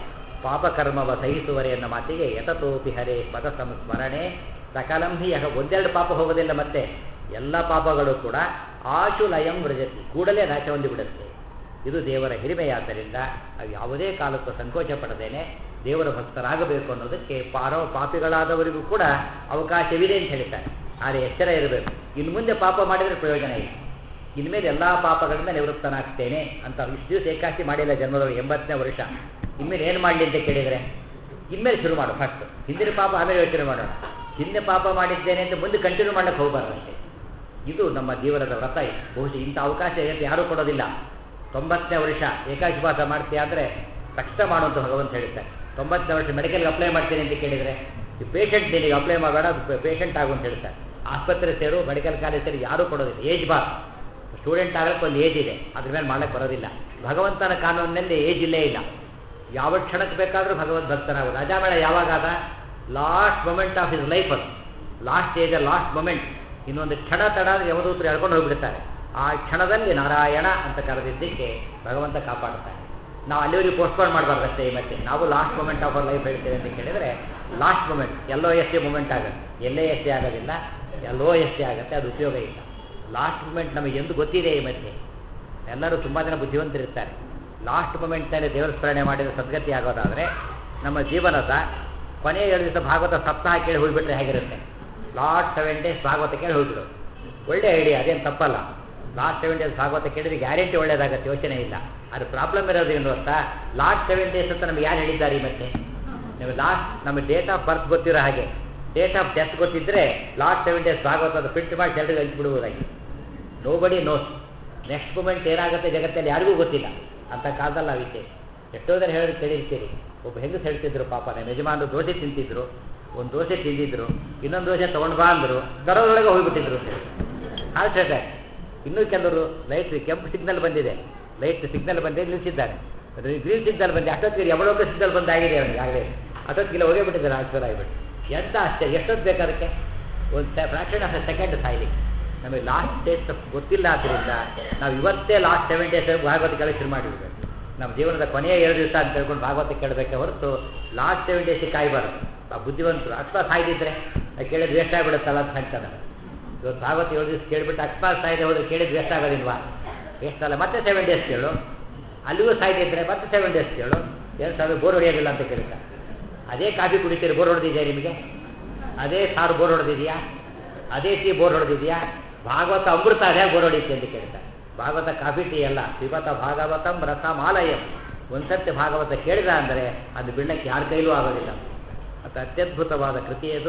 ಪಾಪಕರ್ಮವ ಸಹಿಸುವರೆ ಅನ್ನೋ ಮಾತಿಗೆ ಯತತೋಪಿ ಹರೇ ಪದ ಸಂಸ್ಮರಣೆ ಸಕಲಂ ಹಿ ಯಹ ಒಂದೆರಡು ಪಾಪ ಹೋಗೋದಿಲ್ಲ ಮತ್ತೆ ಎಲ್ಲ ಪಾಪಗಳು ಕೂಡ ಆಶು ಲಯಂ ವ್ರಜತಿ ಕೂಡಲೇ ನಾಶ ಹೊಂದಿ ಬಿಡುತ್ತೆ ಇದು ದೇವರ ಹಿರಿಮೆಯಾದ್ದರಿಂದ ನಾವು ಯಾವುದೇ ಕಾಲಕ್ಕೂ ಸಂಕೋಚ ಪಡದೇನೆ ದೇವರ ಭಕ್ತರಾಗಬೇಕು ಅನ್ನೋದಕ್ಕೆ ಪಾರೋ ಪಾಪಿಗಳಾದವರಿಗೂ ಕೂಡ ಅವಕಾಶವಿದೆ ಅಂತ ಹೇಳ್ತಾರೆ ಆದರೆ ಎಚ್ಚರ ಇರಬೇಕು ಇನ್ನು ಮುಂದೆ ಪಾಪ ಮಾಡಿದರೆ ಪ್ರಯೋಜನ ಇಲ್ಲ ಇನ್ಮೇಲೆ ಎಲ್ಲ ಪಾಪಗಳಿಂದ ನಿವೃತ್ತನಾಗ್ತೇನೆ ಅಂತ ಇಷ್ಟು ದಿವಸ ಏಕಾಶಿ ಮಾಡಿಲ್ಲ ಜನ್ಮದೊಳಗೆ ಎಂಬತ್ತನೇ ವರ್ಷ ಇನ್ಮೇಲೆ ಏನು ಮಾಡಲಿ ಅಂತ ಕೇಳಿದರೆ ಇನ್ಮೇಲೆ ಶುರು ಮಾಡು ಫಸ್ಟ್ ಹಿಂದಿನ ಪಾಪ ಆಮೇಲೆ ಯೋಚನೆ ಮಾಡೋಣ ಹಿಂದೆ ಪಾಪ ಮಾಡಿದ್ದೇನೆ ಅಂತ ಮುಂದೆ ಕಂಟಿನ್ಯೂ ಮಾಡಕ್ಕೆ ಹೋಗಬಾರ್ದು ಅಷ್ಟೇ ಇದು ನಮ್ಮ ಜೀವನದ ವ್ರತ ಇದು ಬಹುಶಃ ಇಂಥ ಅವಕಾಶ ಇವತ್ತು ಯಾರೂ ಕೊಡೋದಿಲ್ಲ ತೊಂಬತ್ತನೇ ವರ್ಷ ಏಕಾಶಿಪಾಸ ಮಾಡ್ತೀಯ ಅಂದರೆ ತಕ್ಷಣ ಮಾಡುವಂಥ ಭಗವಂತ ಹೇಳ್ತಾರೆ ತೊಂಬತ್ತನೇ ವರ್ಷ ಮೆಡಿಕಲ್ಗೆ ಅಪ್ಲೈ ಮಾಡ್ತೀನಿ ಅಂತ ಕೇಳಿದರೆ ಈ ಪೇಷಂಟ್ ನಿನಗೆ ಅಪ್ಲೈ ಮಾಡಬೇಡ ಪೇಷಂಟ್ ಆಗು ಅಂತ ಹೇಳ್ತಾರೆ ಆಸ್ಪತ್ರೆ ಸೇರು ಮೆಡಿಕಲ್ ಕಾಲೇಜ್ ಸೇರಿ ಯಾರೂ ಕೊಡೋದಿಲ್ಲ ಏಜ್ ಬಾರ್ ಸ್ಟೂಡೆಂಟ್ ಆಗಲಿಕ್ಕೆ ಒಂದು ಏಜ್ ಇದೆ ಅದ್ರ ಮೇಲೆ ಮಾಡಕ್ಕೆ ಬರೋದಿಲ್ಲ ಭಗವಂತನ ಕಾನೂನಿನಲ್ಲಿ ಏಜ್ ಇಲ್ಲೇ ಇಲ್ಲ ಯಾವ ಕ್ಷಣಕ್ಕೆ ಬೇಕಾದರೂ ಭಗವದ್ ಭಕ್ತನಾಗೋದು ರಜಾಮೇಳ ಯಾವಾಗಾದ last moment of his life ಅದು ಲಾಸ್ಟ್ ಏಜ್ ಲಾಸ್ಟ್ ಮೊಮೆಂಟ್ ಇನ್ನೊಂದು ಕ್ಷಣ ತಡ ಅಂದರೆ ಯಮದೂತರು ಎಳ್ಕೊಂಡು ಹೋಗ್ಬಿಡ್ತಾರೆ ಆ ಕ್ಷಣದಲ್ಲಿ ನಾರಾಯಣ ಅಂತ ಕರೆದಿದ್ದಕ್ಕೆ ಭಗವಂತ ಕಾಪಾಡ್ತಾನೆ ನಾವು ಅಲ್ಲಿವರೆಗೆ ಪೋಸ್ಟ್ಪೋನ್ ಮಾಡಬಾರ್ದು ಅಷ್ಟೇ ಮತ್ತೆ ನಾವು last moment of our life ಹೇಳ್ತೇವೆ ಅಂತ ಕೇಳಿದರೆ ಲಾಸ್ಟ್ ಮೊಮೆಂಟ್ ಎಲ್ಲೋ ಎಸ್ ಸಿ ಮೂಮೆಂಟ್ ಆಗುತ್ತೆ ಎಲ್ಲೇ ಎಸ್ ಸಿ ಆಗೋದಿಲ್ಲ ಎಲ್ಲೋ ಎಸ್ ಸಿ ಆಗುತ್ತೆ ಅದು ಉಪಯೋಗ ಇಲ್ಲ ಲಾಸ್ಟ್ ಮೂಮೆಂಟ್ ನಮಗೆ ಎಂದು ಗೊತ್ತಿದೆ ಈ ಮಧ್ಯೆ ಎಲ್ಲರೂ ತುಂಬ ಜನ ಬುದ್ಧಿವಂತರಿರ್ತಾರೆ ಲಾಸ್ಟ್ ಮೂಮೆಂಟ್ನಲ್ಲಿ ದೇವರ ಸ್ಮರಣೆ ಮಾಡಿದ ಸದ್ಗತಿ ಆಗೋದಾದರೆ ನಮ್ಮ ಜೀವನದ ಕೊನೆಯ ಏಳು ದಿವಸ ಭಾಗವತ ಸಪ್ತಾಹ ಕೇಳಿ ಹೋಗಿಬಿಟ್ರೆ ಹೇಗಿರುತ್ತೆ ಲಾಸ್ಟ್ ಸೆವೆನ್ ಡೇಸ್ ಭಾಗವತ ಕೇಳಿ ಹೋಗ್ಬಿಡು ಒಳ್ಳೆ ಐಡಿಯಾ ಅದೇನು ತಪ್ಪಲ್ಲ ಲಾಸ್ಟ್ ಸೆವೆನ್ ಡೇಸ್ ಭಾಗವತ ಕೇಳಿದ್ರೆ ಗ್ಯಾರಂಟಿ ಒಳ್ಳೇದಾಗತ್ತೆ ಯೋಚನೆ ಇಲ್ಲ ಅದು ಪ್ರಾಬ್ಲಮ್ ಇರೋದು ಏನು ಗೊತ್ತಾ ಲಾಸ್ಟ್ ಸೆವೆನ್ ಡೇಸ್ ಅಂತ ನಮ್ಗೆ ಯಾರು ಹೇಳಿದ್ದಾರೆ ಮತ್ತೆ ನೀವು ಲಾಸ್ಟ್ ನಮಗೆ ಡೇಟ್ ಆಫ್ ಬರ್ತ್ ಗೊತ್ತಿರೋ ಹಾಗೆ ಡೇಟ್ ಆಫ್ ಡೆತ್ ಗೊತ್ತಿದ್ದರೆ ಲಾಸ್ಟ್ ಸೆವೆನ್ ಡೇಸ್ ಭಾಗವತದ ಪ್ರಿಂಟ್ ಮಾಡಿ ಎಲ್ಲರಿಗೂ ಹಂಚಿಬಿಡುವುದಾಗಿ nobody knows next moment ಏನಾಗುತ್ತೆ ಜಗತ್ತಲ್ಲಿ ಯಾರಿಗೂ ಗೊತ್ತಿಲ್ಲ ಅಂತ ಕಾಲದಲ್ಲಿ ನಾವಿದ್ದೆ ಎಷ್ಟೋ ಜನ ಹೇಳೋದು ಕೇಳಿರ್ತೀರಿ ಒಬ್ಬ ಹೆಂಗಸ್ ಹೇಳ್ತಿದ್ರು ಪಾಪ ನಮ್ಮ ಯಜಮಾನರು ದೋಸೆ ತಿಂತಿದ್ರು ಒಂದು ದೋಸೆ ತಿಂದಿದ್ರು ಇನ್ನೊಂದು ದೋಸೆ ತೊಗೊಂಡು ಬಾ ಅಂದರು ತರೋದ್ರೊಳಗೆ ಹೋಗ್ಬಿಟ್ಟಿದ್ರು ಅಂತ ಹೇಳಿ ಹಾರ್ಟ್ ಅಟ್ಯಾಕ್ ಇನ್ನೂ ಕೆಲವರು ಲೈಟ್ ಕೆಂಪು ಸಿಗ್ನಲ್ ಬಂದಿದೆ ಲೈಟ್ ಸಿಗ್ನಲ್ ಬಂದಿದೆ ನಿಲ್ಲಿಸಿದ್ದಾರೆ ಗ್ರೀನ್ ಸಿಗ್ನಲ್ ಬಂದಿದೆ ಅಷ್ಟೊತ್ತಿಗೆ ಯಾವಳೋಕ ಸಿಗ್ನಲ್ ಬಂದಾಗಿದೆ ಅವನಿಗೆ ಆಗಲೇ ಅಷ್ಟೊತ್ತಿಗೆ ಹೋಗೇ ಬಿಟ್ಟಿದ್ದಾರೆ ಆಶ್ಚರ್ಯ ಆಗಿಬಿಟ್ಟು ಎಂತ ಆಶ್ಚರ್ಯ ಎಷ್ಟೊತ್ತು ಬೇಕು ಅದಕ್ಕೆ ಒಂದು ಫ್ರಾಕ್ಷನ್ ಆಫ್ ಎ ಸೆಕೆಂಡ್ ಸಾಯ್ಲಿ ನಮಗೆ ಲಾಸ್ಟ್ ಡೇಸ್ ಗೊತ್ತಿಲ್ಲ ಆದ್ದರಿಂದ ನಾವು ಇವತ್ತೇ ಲಾಸ್ಟ್ ಸೆವೆನ್ ಡೇಸ್ ಭಾಗವತ ಕೇಳಕ್ಕೆ ಶುರು ಮಾಡಿಬಿಡ್ಬೇಕು ನಮ್ಮ ಜೀವನದ ಕೊನೆಯ ಎರಡು ದಿವಸ ಅಂತ ಹೇಳ್ಕೊಂಡು ಭಾಗವತ ಕೇಳಬೇಕೆ ಹೊರತು ಲಾಸ್ಟ್ ಸೆವೆನ್ ಡೇಸಿಗೆ ಕಾಯಬಾರ್ದು ಆ ಬುದ್ಧಿವಂತರು ಅಕಸ್ಮಾತ್ ಸಾಯ್ದಿದ್ರೆ ಅದು ಕೇಳಿದ್ರೆ ವೇಸ್ಟ್ ಆಗಿಬಿಡುತ್ತಲ್ಲ ಅಂತ ಹೇಳ್ತಾನೆ ಇವತ್ತು ಭಾಗವತ ಏಳು ದಿವಸ ಕೇಳಿಬಿಟ್ಟು ಅಕಸ್ಮಾತ್ ಸಾಯ್ದೆ ಹೋದ್ರೆ ಕೇಳಿದ್ರೆ ವೇಸ್ಟ್ ಆಗೋದಿಲ್ವಾ ವೇಸ್ಟ್ ಅಲ್ಲ ಮತ್ತೆ ಸೆವೆನ್ ಡೇಸ್ ಕೇಳು ಅಲ್ಲಿಗೂ ಸಾಯ್ದಿದ್ರೆ ಮತ್ತೆ ಸೆವೆನ್ ಡೇಸ್ ಕೇಳು ಎರಡು ಸಾವಿರ ಬೋರ್ ಹೊಡೆಯೋದಿಲ್ಲ ಅಂತ ಕೇಳ್ತಾರೆ ಅದೇ ಕಾಫಿ ಕುಡಿತೀರಿ ಬೋರ್ ಹೊಡೆದಿದೆಯಾ ನಿಮಗೆ ಅದೇ ಸಾರು ಬೋರ್ ಹೊಡೆದಿದೆಯಾ ಅದೇ ಟೀ ಬೋರ್ ಹೊಡೆದಿದೆಯಾ ಭಾಗವತ ಅಮೃತ ಅದೇ ಬೋರ್ ಹೊಡಿತೆ ಅಂತ ಕೇಳ್ತಾರೆ ಭಾಗವತ ಕಾಫಿ ಟೀ ಅಲ್ಲ ಪಿಬತ ಭಾಗವತಂ ರಸಮಾಲಯಂ ಒಂದ್ಸರ್ತಿ ಭಾಗವತ ಕೇಳಿದ ಅಂದರೆ ಅದು ಬಿಡಕ್ಕೆ ಯಾರ ಕೈಲೂ ಆಗೋದಿಲ್ಲ ಮತ್ತು ಅತ್ಯದ್ಭುತವಾದ ಕೃತಿ ಅದು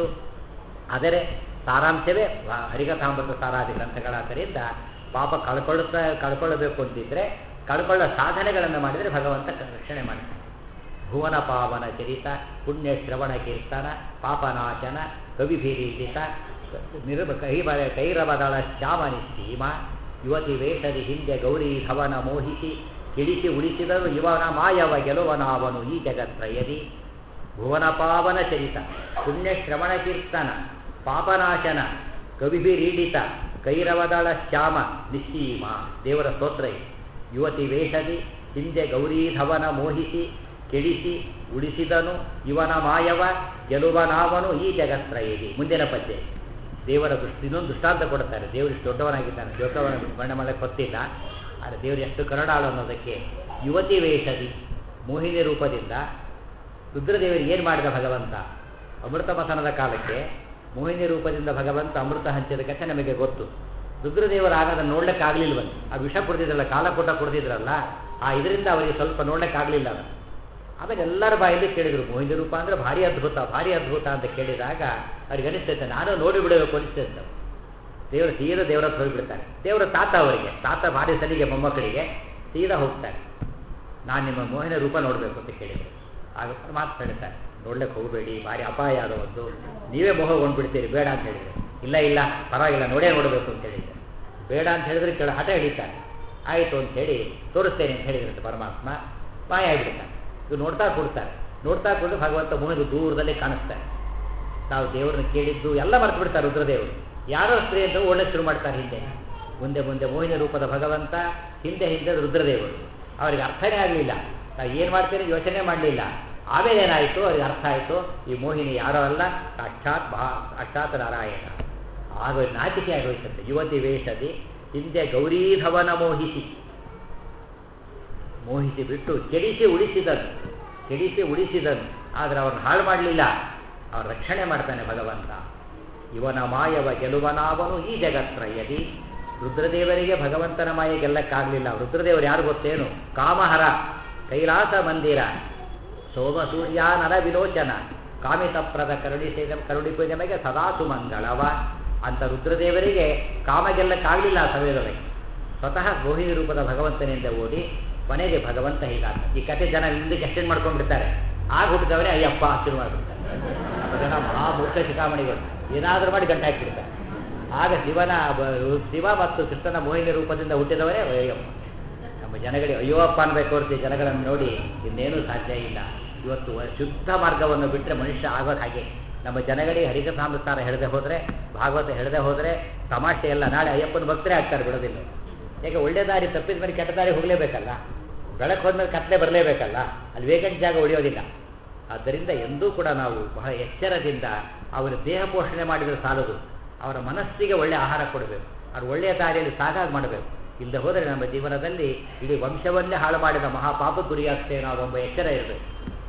ಅದರೇ ಸಾರಾಂಶವೇ ಭಾ- ಹರಿಕಥಾಮೃತ ಸಾರಾದಿ ಗ್ರಂಥಗಳಾದ್ದರಿಂದ ಪಾಪ ಕಳ್ಕೊಳ್ಳುತ್ತಾ ಕಳ್ಕೊಳ್ಳಬೇಕು ಅಂತಿದ್ರೆ ಕಳ್ಕೊಳ್ಳೋ ಸಾಧನೆಗಳನ್ನು ಮಾಡಿದರೆ ಭಗವಂತ ಕ- ರಕ್ಷಣೆ ಮಾಡ್ತಾನೆ ಭುವನ ಪಾವನ ಚರಿತ ಪುಣ್ಯ ಶ್ರವಣ ಕೀರ್ತನ ಪಾಪನಾಶನ ಕವಿಭಿರೀಡಿತ ನಿರ್ಮ ಕೈಬರ ಕೈರವದಳ ಶ್ಯಾಮ ನಿಶ್ಚೀಮ ಯುವತಿ ವೇಷದಿ ಹಿಂದೆ ಗೌರಿ ಧವನ ಮೋಹಿಸಿ ಕಿಡಿಸಿ ಉಳಿಸಿದರು ಇವನ ಮಾಯವ ಗೆಲುವನಾವನು ಈ ಜಗತ್ರಯದಿ ಭುವನ ಪಾವನ ಚರಿತ ಪುಣ್ಯ ಶ್ರವಣ ಕೀರ್ತನ ಪಾಪನಾಶನ ಕವಿಭಿರೀಡಿತ ಕೈರವದಳ ಶ್ಯಾಮ ನಿಶ್ಚೀಮ ದೇವರ ಸ್ತೋತ್ರ ಇದು. ಯುವತಿ ವೇಷದಿ ಹಿಂದೆ ಗೌರೀಧವನ ಮೋಹಿಸಿ ಕೆಡಿಸಿ ಉಳಿಸಿದನು ಇವನ ಮಾಯವ ಗೆಲುವನಾವನು ಈ ಜಗತ್ರಯದಿ ಮುಂದಿನ ಪದ್ಯ ದೇವರ ದೃಷ್ಟಿ ಇನ್ನೊಂದು ದೃಷ್ಟಾಂತ ಕೊಡ್ತಾರೆ ದೇವರು ಇಷ್ಟು ದೊಡ್ಡವನಾಗಿದ್ದಾನೆ ಶ್ಲೋಕವನ್ನು ವರ್ಣನೆ ಮಾಡಕ್ಕೆ ಗೊತ್ತಿಲ್ಲ ಆದರೆ ದೇವರು ಎಷ್ಟು ಕರುಣಾಳು ಅನ್ನೋದಕ್ಕೆ ಯುವತಿ ವೇಷದಿ ಮೋಹಿನಿ ರೂಪದಿಂದ ರುದ್ರದೇವರಿಗೆ ಏನು ಮಾಡಿದ ಭಗವಂತ ಅಮೃತ ಮಥನದ ಕಾಲಕ್ಕೆ ಮೋಹಿನಿ ರೂಪದಿಂದ ಭಗವಂತ ಅಮೃತ ಹಂಚಿದ ಕಥೆ ನಮಗೆ ಗೊತ್ತು ರುದ್ರದೇವರ ಆಗೋದನ್ನು ನೋಡ್ಲಿಕ್ಕಾಗಲಿಲ್ವಂತೆ ಆ ವಿಷ ಕುಡಿದಿದ್ರಲ್ಲ ಕಾಲಕೂಟ ಕುಡಿದಿದ್ರಲ್ಲ ಆ ಇದರಿಂದ ಅವರಿಗೆ ಸ್ವಲ್ಪ ನೋಡ್ಲಿಕ್ಕಾಗಲಿಲ್ಲ ಅದು ಆಮೇಲೆ ಎಲ್ಲರ ಬಾಯಲ್ಲಿ ಕೇಳಿದರು ಮೋಹಿನಿ ರೂಪ ಅಂದರೆ ಭಾರಿ ಅದ್ಭುತ ಭಾರಿ ಅದ್ಭುತ ಅಂತ ಕೇಳಿದಾಗ ಅವ್ರಿಗೆ ಅನಿಸ್ತೈತೆ ನಾನು ನೋಡಿ ಬಿಡಬೇಕು ಅನಿಸ್ತೈತೆ ದೇವರು ಸೀದಾ ದೇವರ ಹತ್ರ ಹೋಗಿಬಿಡ್ತಾರೆ ದೇವರ ತಾತ ಅವರಿಗೆ ತಾತ ಭಾರಿ ಸಲಿಗೆ ಮೊಮ್ಮಕ್ಕಳಿಗೆ ಸೀದಾ ಹೋಗ್ತಾರೆ ನಾನು ನಿಮ್ಮ ಮೋಹಿನ ರೂಪ ನೋಡಬೇಕು ಅಂತ ಕೇಳಿದರು ಆಗ ಮಾತು ಹೇಳ್ತಾರೆ ನೋಡ್ಲಿಕ್ಕೆ ಹೋಗಬೇಡಿ ಭಾರಿ ಅಪಾಯ ಅದು ಒಂದು ನೀವೇ ಮೋಹಗೊಂಡ್ಬಿಡ್ತೀರಿ ಬೇಡ ಅಂತ ಹೇಳಿದ್ರು ಇಲ್ಲ ಇಲ್ಲ ಪರವಾಗಿಲ್ಲ ನೋಡೇ ನೋಡಬೇಕು ಅಂತ ಹೇಳಿದ್ರು ಬೇಡ ಅಂತ ಹೇಳಿದ್ರೆ ಕೆಳ ಹಠ ಹಿಡಿತಾರೆ ಆಯಿತು ಅಂತ ಹೇಳಿ ತೋರಿಸ್ತೇನೆ ಅಂತ ಹೇಳಿದ್ರಂತೆ ಪರಮಾತ್ಮ ಮಾಯ ಆಗಿಬಿಡ್ತಾನೆ ಇವ್ರು ನೋಡ್ತಾ ಕೊಡ್ತಾರೆ ನೋಡ್ತಾ ಕೊಂಡು ಭಗವಂತ ಮೋಹಿನ ದೂರದಲ್ಲಿ ಕಾಣಿಸ್ತಾರೆ ತಾವು ದೇವರನ್ನ ಕೇಳಿದ್ದು ಎಲ್ಲ ಮರ್ತು ಬಿಡ್ತಾರೆ ರುದ್ರದೇವರು ಯಾರೋ ಸ್ತ್ರೀ ಅಂತ ಓಡಕ್ಕೆ ಶುರು ಮಾಡ್ತಾರೆ ಹಿಂದೆ ಮುಂದೆ ಮುಂದೆ ಮೋಹಿನ ರೂಪದ ಭಗವಂತ ಹಿಂದೆ ಹಿಂದೆ ರುದ್ರದೇವರು ಅವರಿಗೆ ಅರ್ಥನೇ ಆಗಲಿಲ್ಲ ನಾವು ಏನು ಮಾಡ್ತೀರಿ ಯೋಚನೆ ಮಾಡಲಿಲ್ಲ ಆಮೇಲೆ ಏನಾಯಿತು ಅವ್ರಿಗೆ ಅರ್ಥ ಆಯಿತು ಈ ಮೋಹಿನಿ ಯಾರೋ ಅಲ್ಲ ಸಾಕ್ಷಾತ್ ಭಾ ಸಾಕ್ಷಾತ್ ನಾರಾಯಣ ಆಗ ನಾಚಿಕೆ ಆಗೋಯ್ತಂತೆ ಯುವತಿ ವೇಷದಿ ಹಿಂದೆ ಗೌರೀಧವನ ಮೋಹಿಸಿ ಮೋಹಿಸಿ ಬಿಟ್ಟು ಕೆಡಿಸಿ ಉಳಿಸಿದನು ಕೆಡಿಸಿ ಉಳಿಸಿದನು ಆದರೆ ಅವ್ರನ್ನ ಹಾಳು ಮಾಡಲಿಲ್ಲ ಅವ್ರ ರಕ್ಷಣೆ ಮಾಡ್ತಾನೆ ಭಗವಂತ ಇವನ ಮಾಯವ ಗೆಲುವನಾವನು ಈ ಜಗತ್ರಯದಿ ರುದ್ರದೇವರಿಗೆ ಭಗವಂತನ ಮಾಯ ಗೆಲ್ಲಕ್ಕಾಗಲಿಲ್ಲ ರುದ್ರದೇವರು ಯಾರು ಗೊತ್ತೇನು ಕಾಮಹರ ಕೈಲಾಸ ಮಂದಿರ ಸೋಮ ಸೂರ್ಯ ನರ ವಿಲೋಚನ ಕಾಮಿತಪ್ರದ ಕರುಣಿಸಿದ ಕರುಣಿಪು ನಮಗೆ ಸದಾ ಸುಮಂಗಳವ ಅಂತ ರುದ್ರದೇವರಿಗೆ ಕಾಮ ಗೆಲ್ಲಕ್ಕಾಗಲಿಲ್ಲ ಆ ಸಮಯದೊಳಗೆ ಸ್ವತಃ ರೋಹಿಣಿ ರೂಪದ ಭಗವಂತನಿಂದ ಓಡಿ ಕೊನೆಗೆ ಭಗವಂತ ಹೀಗಾದ ಈ ಕಥೆ ಜನ ಮುಂದಕ್ಕೆ ಎಕ್ಸ್ಟೆಂಡ್ ಮಾಡ್ಕೊಂಡ್ಬಿಡ್ತಾರೆ ಆಗ ಹುಟ್ಟಿದವರೇ ಅಯ್ಯಪ್ಪ ಶುರು ಮಾಡಿಬಿಡ್ತಾರೆ ಜನ ಮಹಾಮೂರ್ಖ ಶಿಖಾಮಣಿಗಳು ಏನಾದರೂ ಮಾಡಿ ಗಂಟೆ ಹಾಕಿಬಿಡ್ತಾರೆ ಆಗ ಶಿವನ ಬ- ಶಿವ ಮತ್ತು ಕೃಷ್ಣನ ಮೋಹಿನಿ ರೂಪದಿಂದ ಹುಟ್ಟಿದವರೇ ಅಯ್ಯಪ್ಪ ನಮ್ಮ ಜನಗಳಿಗೆ ಅಯ್ಯೋ ಅಪ್ಪ ಅನ್ಬೇಕು ಹೊರತು ಜನಗಳನ್ನು ನೋಡಿ ಇನ್ನೇನೂ ಸಾಧ್ಯ ಇಲ್ಲ ಇವತ್ತು ವ- ಶುದ್ಧ ಮಾರ್ಗವನ್ನು ಬಿಟ್ಟರೆ ಮನುಷ್ಯ ಆಗೋದು ಹಾಗೆ ನಮ್ಮ ಜನಗಳಿಗೆ ಹರಿಕಥಾಮೃತಾರ ಹೇಳದೆ ಹೋದರೆ ಭಾಗವತ ಹೇಳದೆ ಹೋದರೆ ತಮಾಷೆ ಎಲ್ಲ ನಾಳೆ ಅಯ್ಯಪ್ಪನ ಭಕ್ತರೇ ಆಗ್ತಾರೆ ಬಿಡೋದಿಲ್ಲ ಯಾಕೆ ಒಳ್ಳೆ ದಾರಿ ತಪ್ಪಿದ ಮೇಲೆ ಕೆಟ್ಟ ದಾರಿ ಹೋಗಲೇಬೇಕಲ್ಲ ಬೆಳಕು ಹೋದ್ಮೇಲೆ ಕತ್ತಲೆ ಬರಲೇಬೇಕಲ್ಲ ಅಲ್ಲಿ ವೇಕೆಂಟ್ ಜಾಗ ಉಳಿಯೋದಿಲ್ಲ ಆದ್ದರಿಂದ ಎಂದೂ ಕೂಡ ನಾವು ಬಹಳ ಎಚ್ಚರದಿಂದ ಅವರ ದೇಹ ಪೋಷಣೆ ಮಾಡಿದರೆ ಸಾಲದು ಅವರ ಮನಸ್ಸಿಗೆ ಒಳ್ಳೆಯ ಆಹಾರ ಕೊಡಬೇಕು ಅವ್ರು ಒಳ್ಳೆಯ ದಾರಿಯಲ್ಲಿ ಸಾಗಾಗಿ ಮಾಡಬೇಕು ಇಲ್ಲದೆ ಹೋದರೆ ನಮ್ಮ ಜೀವನದಲ್ಲಿ ಇಡೀ ವಂಶವನ್ನೇ ಹಾಳು ಮಾಡಿದ ಮಹಾಪಾಪ ಗುರಿಯಾಗ್ತೇವೆ ನಾವು ಒಬ್ಬ ಎಚ್ಚರ ಇರಬೇಕು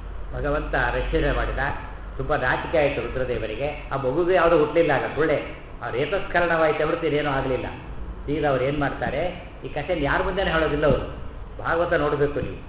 ಭಗವಂತ ರಕ್ಷಣೆ ಮಾಡಿದ ತುಂಬ ನಾಚಿಕೆ ಆಯಿತು ರುದ್ರದೇವರಿಗೆ ಆ ಮಗುಗೆ ಯಾವುದೋ ಹುಟ್ಟಲಿಲ್ಲ ಆಗ ಸುಳ್ಳೆ ಅವ್ರ ಏತಸ್ಕರಣವಾಯಿತು ಹೊರತು ಇನ್ನೇನೂ ಆಗಲಿಲ್ಲ ಸೀದಾ ಅವ್ರು ಏನು ಮಾಡ್ತಾರೆ ಈ ಕಥೆಯನ್ನು ಯಾರ ಮುಂದೆನೇ ಹೇಳೋದಿಲ್ಲ ಅವರು ಭಾಗವತ ನೋಡಬೇಕು ನೀವು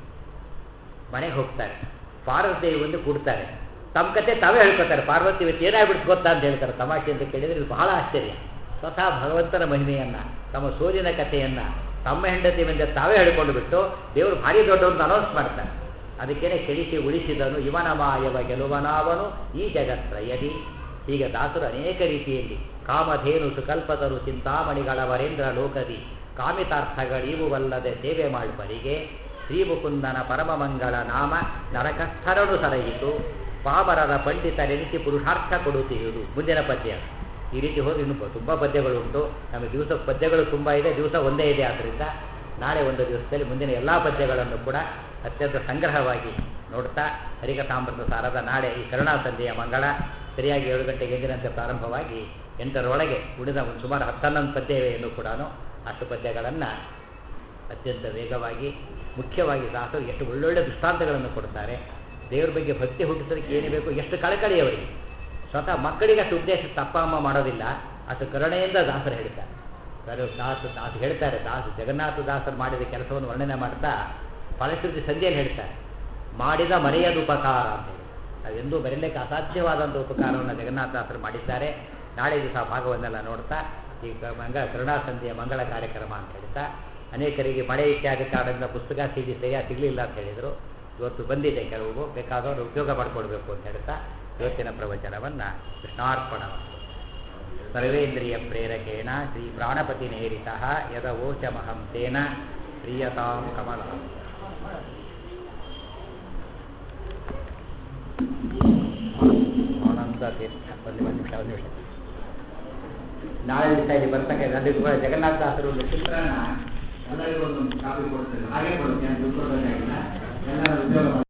ಮನೆಗೆ ಹೋಗ್ತಾರೆ ಪಾರ್ವತಿ ಒಂದು ಕೂಡ್ತಾರೆ ತಮ್ಮ ಕತೆ ತಾವೇ ಹೇಳ್ಕೊತಾರೆ ಪಾರ್ವತಿ ಇವತ್ತು ಏನಾಗ್ಬಿಡ್ತು ಗೊತ್ತಾ ಅಂತ ಹೇಳ್ತಾರೆ ತಮಾಷೆ ಅಂತ ಕೇಳಿದ್ರೆ ಇದು ಬಹಳ ಆಶ್ಚರ್ಯ ಸ್ವತಃ ಭಗವಂತನ ಮಹಿಮೆಯನ್ನ ತಮ್ಮ ಸೂರ್ಯನ ಕಥೆಯನ್ನ ತಮ್ಮ ಹೆಂಡತಿ ಮುಂದೆ ತಾವೇ ಹೇಳ್ಕೊಂಡು ಬಿಟ್ಟು ದೇವರು ಭಾರಿ ದೊಡ್ಡವನ್ನ ಅನೌನ್ಸ್ ಮಾಡ್ತಾರೆ ಅದಕ್ಕೇನೆ ಕೆಡಿಸಿ ಉಳಿಸಿದನು ಇವನ ಮಾಯವ ಗೆಲುವನಾವನು ಈ ಜಗತ್ರಯದಿ ಹೀಗೆ ದಾಸರು ಅನೇಕ ರೀತಿಯಲ್ಲಿ ಕಾಮಧೇನು ಸುಕಲ್ಪತರು ಚಿಂತಾಮಣಿಗಳ ವರೇಂದ್ರ ಲೋಕದಿ ಕಾಮಿತಾರ್ಥಗಳಿವುವಲ್ಲದೆ ಸೇವೆ ಮಾಡುವರಿಗೆ ಶ್ರೀಮುಕುಂದನ ಪರಮಮಂಗಳ ನಾಮ ನರಕಸ್ಥರನು ಸರಯಿತು ಪಾಮರರ ಪಂಡಿತರೆನಿಸಿ ಪುರುಷಾರ್ಥ ಕೊಡುತ್ತಿರುವುದು ಮುಂದಿನ ಪದ್ಯ ಈ ರೀತಿ ಹೋದ್ರೆ ಇನ್ನು ತುಂಬ ಪದ್ಯಗಳುಂಟು ನಮಗೆ ದಿವಸ ಪದ್ಯಗಳು ತುಂಬ ಇದೆ ದಿವಸ ಒಂದೇ ಇದೆ ಆದ್ದರಿಂದ ನಾಳೆ ಒಂದು ದಿವಸದಲ್ಲಿ ಮುಂದಿನ ಎಲ್ಲ ಪದ್ಯಗಳನ್ನು ಕೂಡ ಅತ್ಯಂತ ಸಂಗ್ರಹವಾಗಿ ನೋಡ್ತಾ ಹರಿಕಥಾಮೃತ ಸಾರದ ನಾಳೆ ಈ ಕರುಣಾ ಸಂಧ್ಯೆಯ ಮಂಗಳ ಸರಿಯಾಗಿ ಏಳು ಗಂಟೆಗೆ ಎಂದಿನಂತೆ ಪ್ರಾರಂಭವಾಗಿ ಎಂಟರೊಳಗೆ ಉಳಿದ ಒಂದು ಸುಮಾರು ಹತ್ತನ್ನೊಂದು ಪದ್ಯ ಇವೆ ಇನ್ನೂ ಕೂಡ ಅಷ್ಟು ಪದ್ಯಗಳನ್ನು ಅತ್ಯಂತ ವೇಗವಾಗಿ ಮುಖ್ಯವಾಗಿ ದಾಸರು ಎಷ್ಟು ಒಳ್ಳೊಳ್ಳೆ ದೃಷ್ಟಾಂತಗಳನ್ನು ಕೊಡ್ತಾರೆ ದೇವ್ರ ಬಗ್ಗೆ ಭಕ್ತಿ ಹುಟ್ಟಿಸೋದಕ್ಕೆ ಏನು ಬೇಕು ಎಷ್ಟು ಕಳಕಳಿ ಅವರಿಗೆ ಸ್ವತಃ ಮಕ್ಕಳಿಗೆ ಅಷ್ಟು ಉಪದೇಶ ತಪ್ಪ ಅಮ್ಮ ಮಾಡೋದಿಲ್ಲ ಅದು ಕರುಣೆಯಿಂದ ದಾಸರು ಹೇಳ್ತಾರೆ ಕರು ದಾಸ ದಾಸ ಹೇಳ್ತಾರೆ ದಾಸ ಜಗನ್ನಾಥ ದಾಸರು ಮಾಡಿದ ಕೆಲಸವನ್ನು ವರ್ಣನೆ ಮಾಡ್ತಾ ಫಲಶ್ರುತಿ ಸಂಧಿಯಲ್ಲಿ ಹೇಳ್ತಾರೆ ಮಾಡಿದ ಮರೆಯದ ಉಪಕಾರ ಅಂತ ಹೇಳಿ ಅದೆಂದೂ ಬರೀಲಿಕ್ಕೆ ಅಸಾಧ್ಯವಾದಂಥ ಉಪಕಾರವನ್ನು ಜಗನ್ನಾಥದಾಸರು ಮಾಡಿದ್ದಾರೆ ನಾಳೆ ದಿವಸ ಆ ಭಾಗವನ್ನೆಲ್ಲ ನೋಡ್ತಾ ಈ ಕ- ಮಂಗ ಕರುಣಾಸಂಧಿಯ ಮಂಗಳ ಕಾರ್ಯಕ್ರಮ ಅಂತ ಹೇಳ್ತಾ ಅನೇಕರಿಗೆ ಮಳೆ ಇತ್ಯಾದಿ ಕಾರಣದಿಂದ ಪುಸ್ತಕ ಸಿ ಡಿ ಸರಿಯಾಗಿ ಸಿಗಲಿಲ್ಲ ಅಂತ ಹೇಳಿದರು ಇವತ್ತು ಬಂದಿದೆ ಕೆಲವು ಬೇಕಾದವರು ಉಪಯೋಗ ಮಾಡಿಕೊಡ್ಬೇಕು ಅಂತ ಹೇಳ್ತಾ ಇವತ್ತಿನ ಪ್ರವಚನವನ್ನು ಕೃಷ್ಣಾರ್ಪಣ ಸರ್ವೇಂದ್ರಿಯ ಪ್ರೇರಕೇಣ ಶ್ರೀ ಪ್ರಾಣಪತಿ ನೇರಿತ ಯದವೋಚಮಹಂ ತೇನ ಪ್ರಿಯತಾಂ ಕಮಲ ಆನಂದ ತೀರ್ಥ ಒಂದು ಒಂದು ನಿಮಿಷ ಒಂದು ನಿಮಿಷ ನಾಳೆ ದಿವಸ ಇಲ್ಲಿ ಬರ್ತಕ್ಕ ಅಲ್ಲಿ ಕೂಡ ಜಗನ್ನಾಥದಾಸರು ಒಂದು ಚಿತ್ರನ ಎಲ್ಲರಿಗೂ ಒಂದು ಕಾಪಿ ಕೊಡ್ತೇನೆ ಹಾಗೆ ಕೊಡ್ತೇನೆ ದುಡ್ಡು ಕೊಡಬೇಕಾಗಿಲ್ಲ ಎಲ್ಲರೂ ಉದ್ಯೋಗ ಮಾಡಿ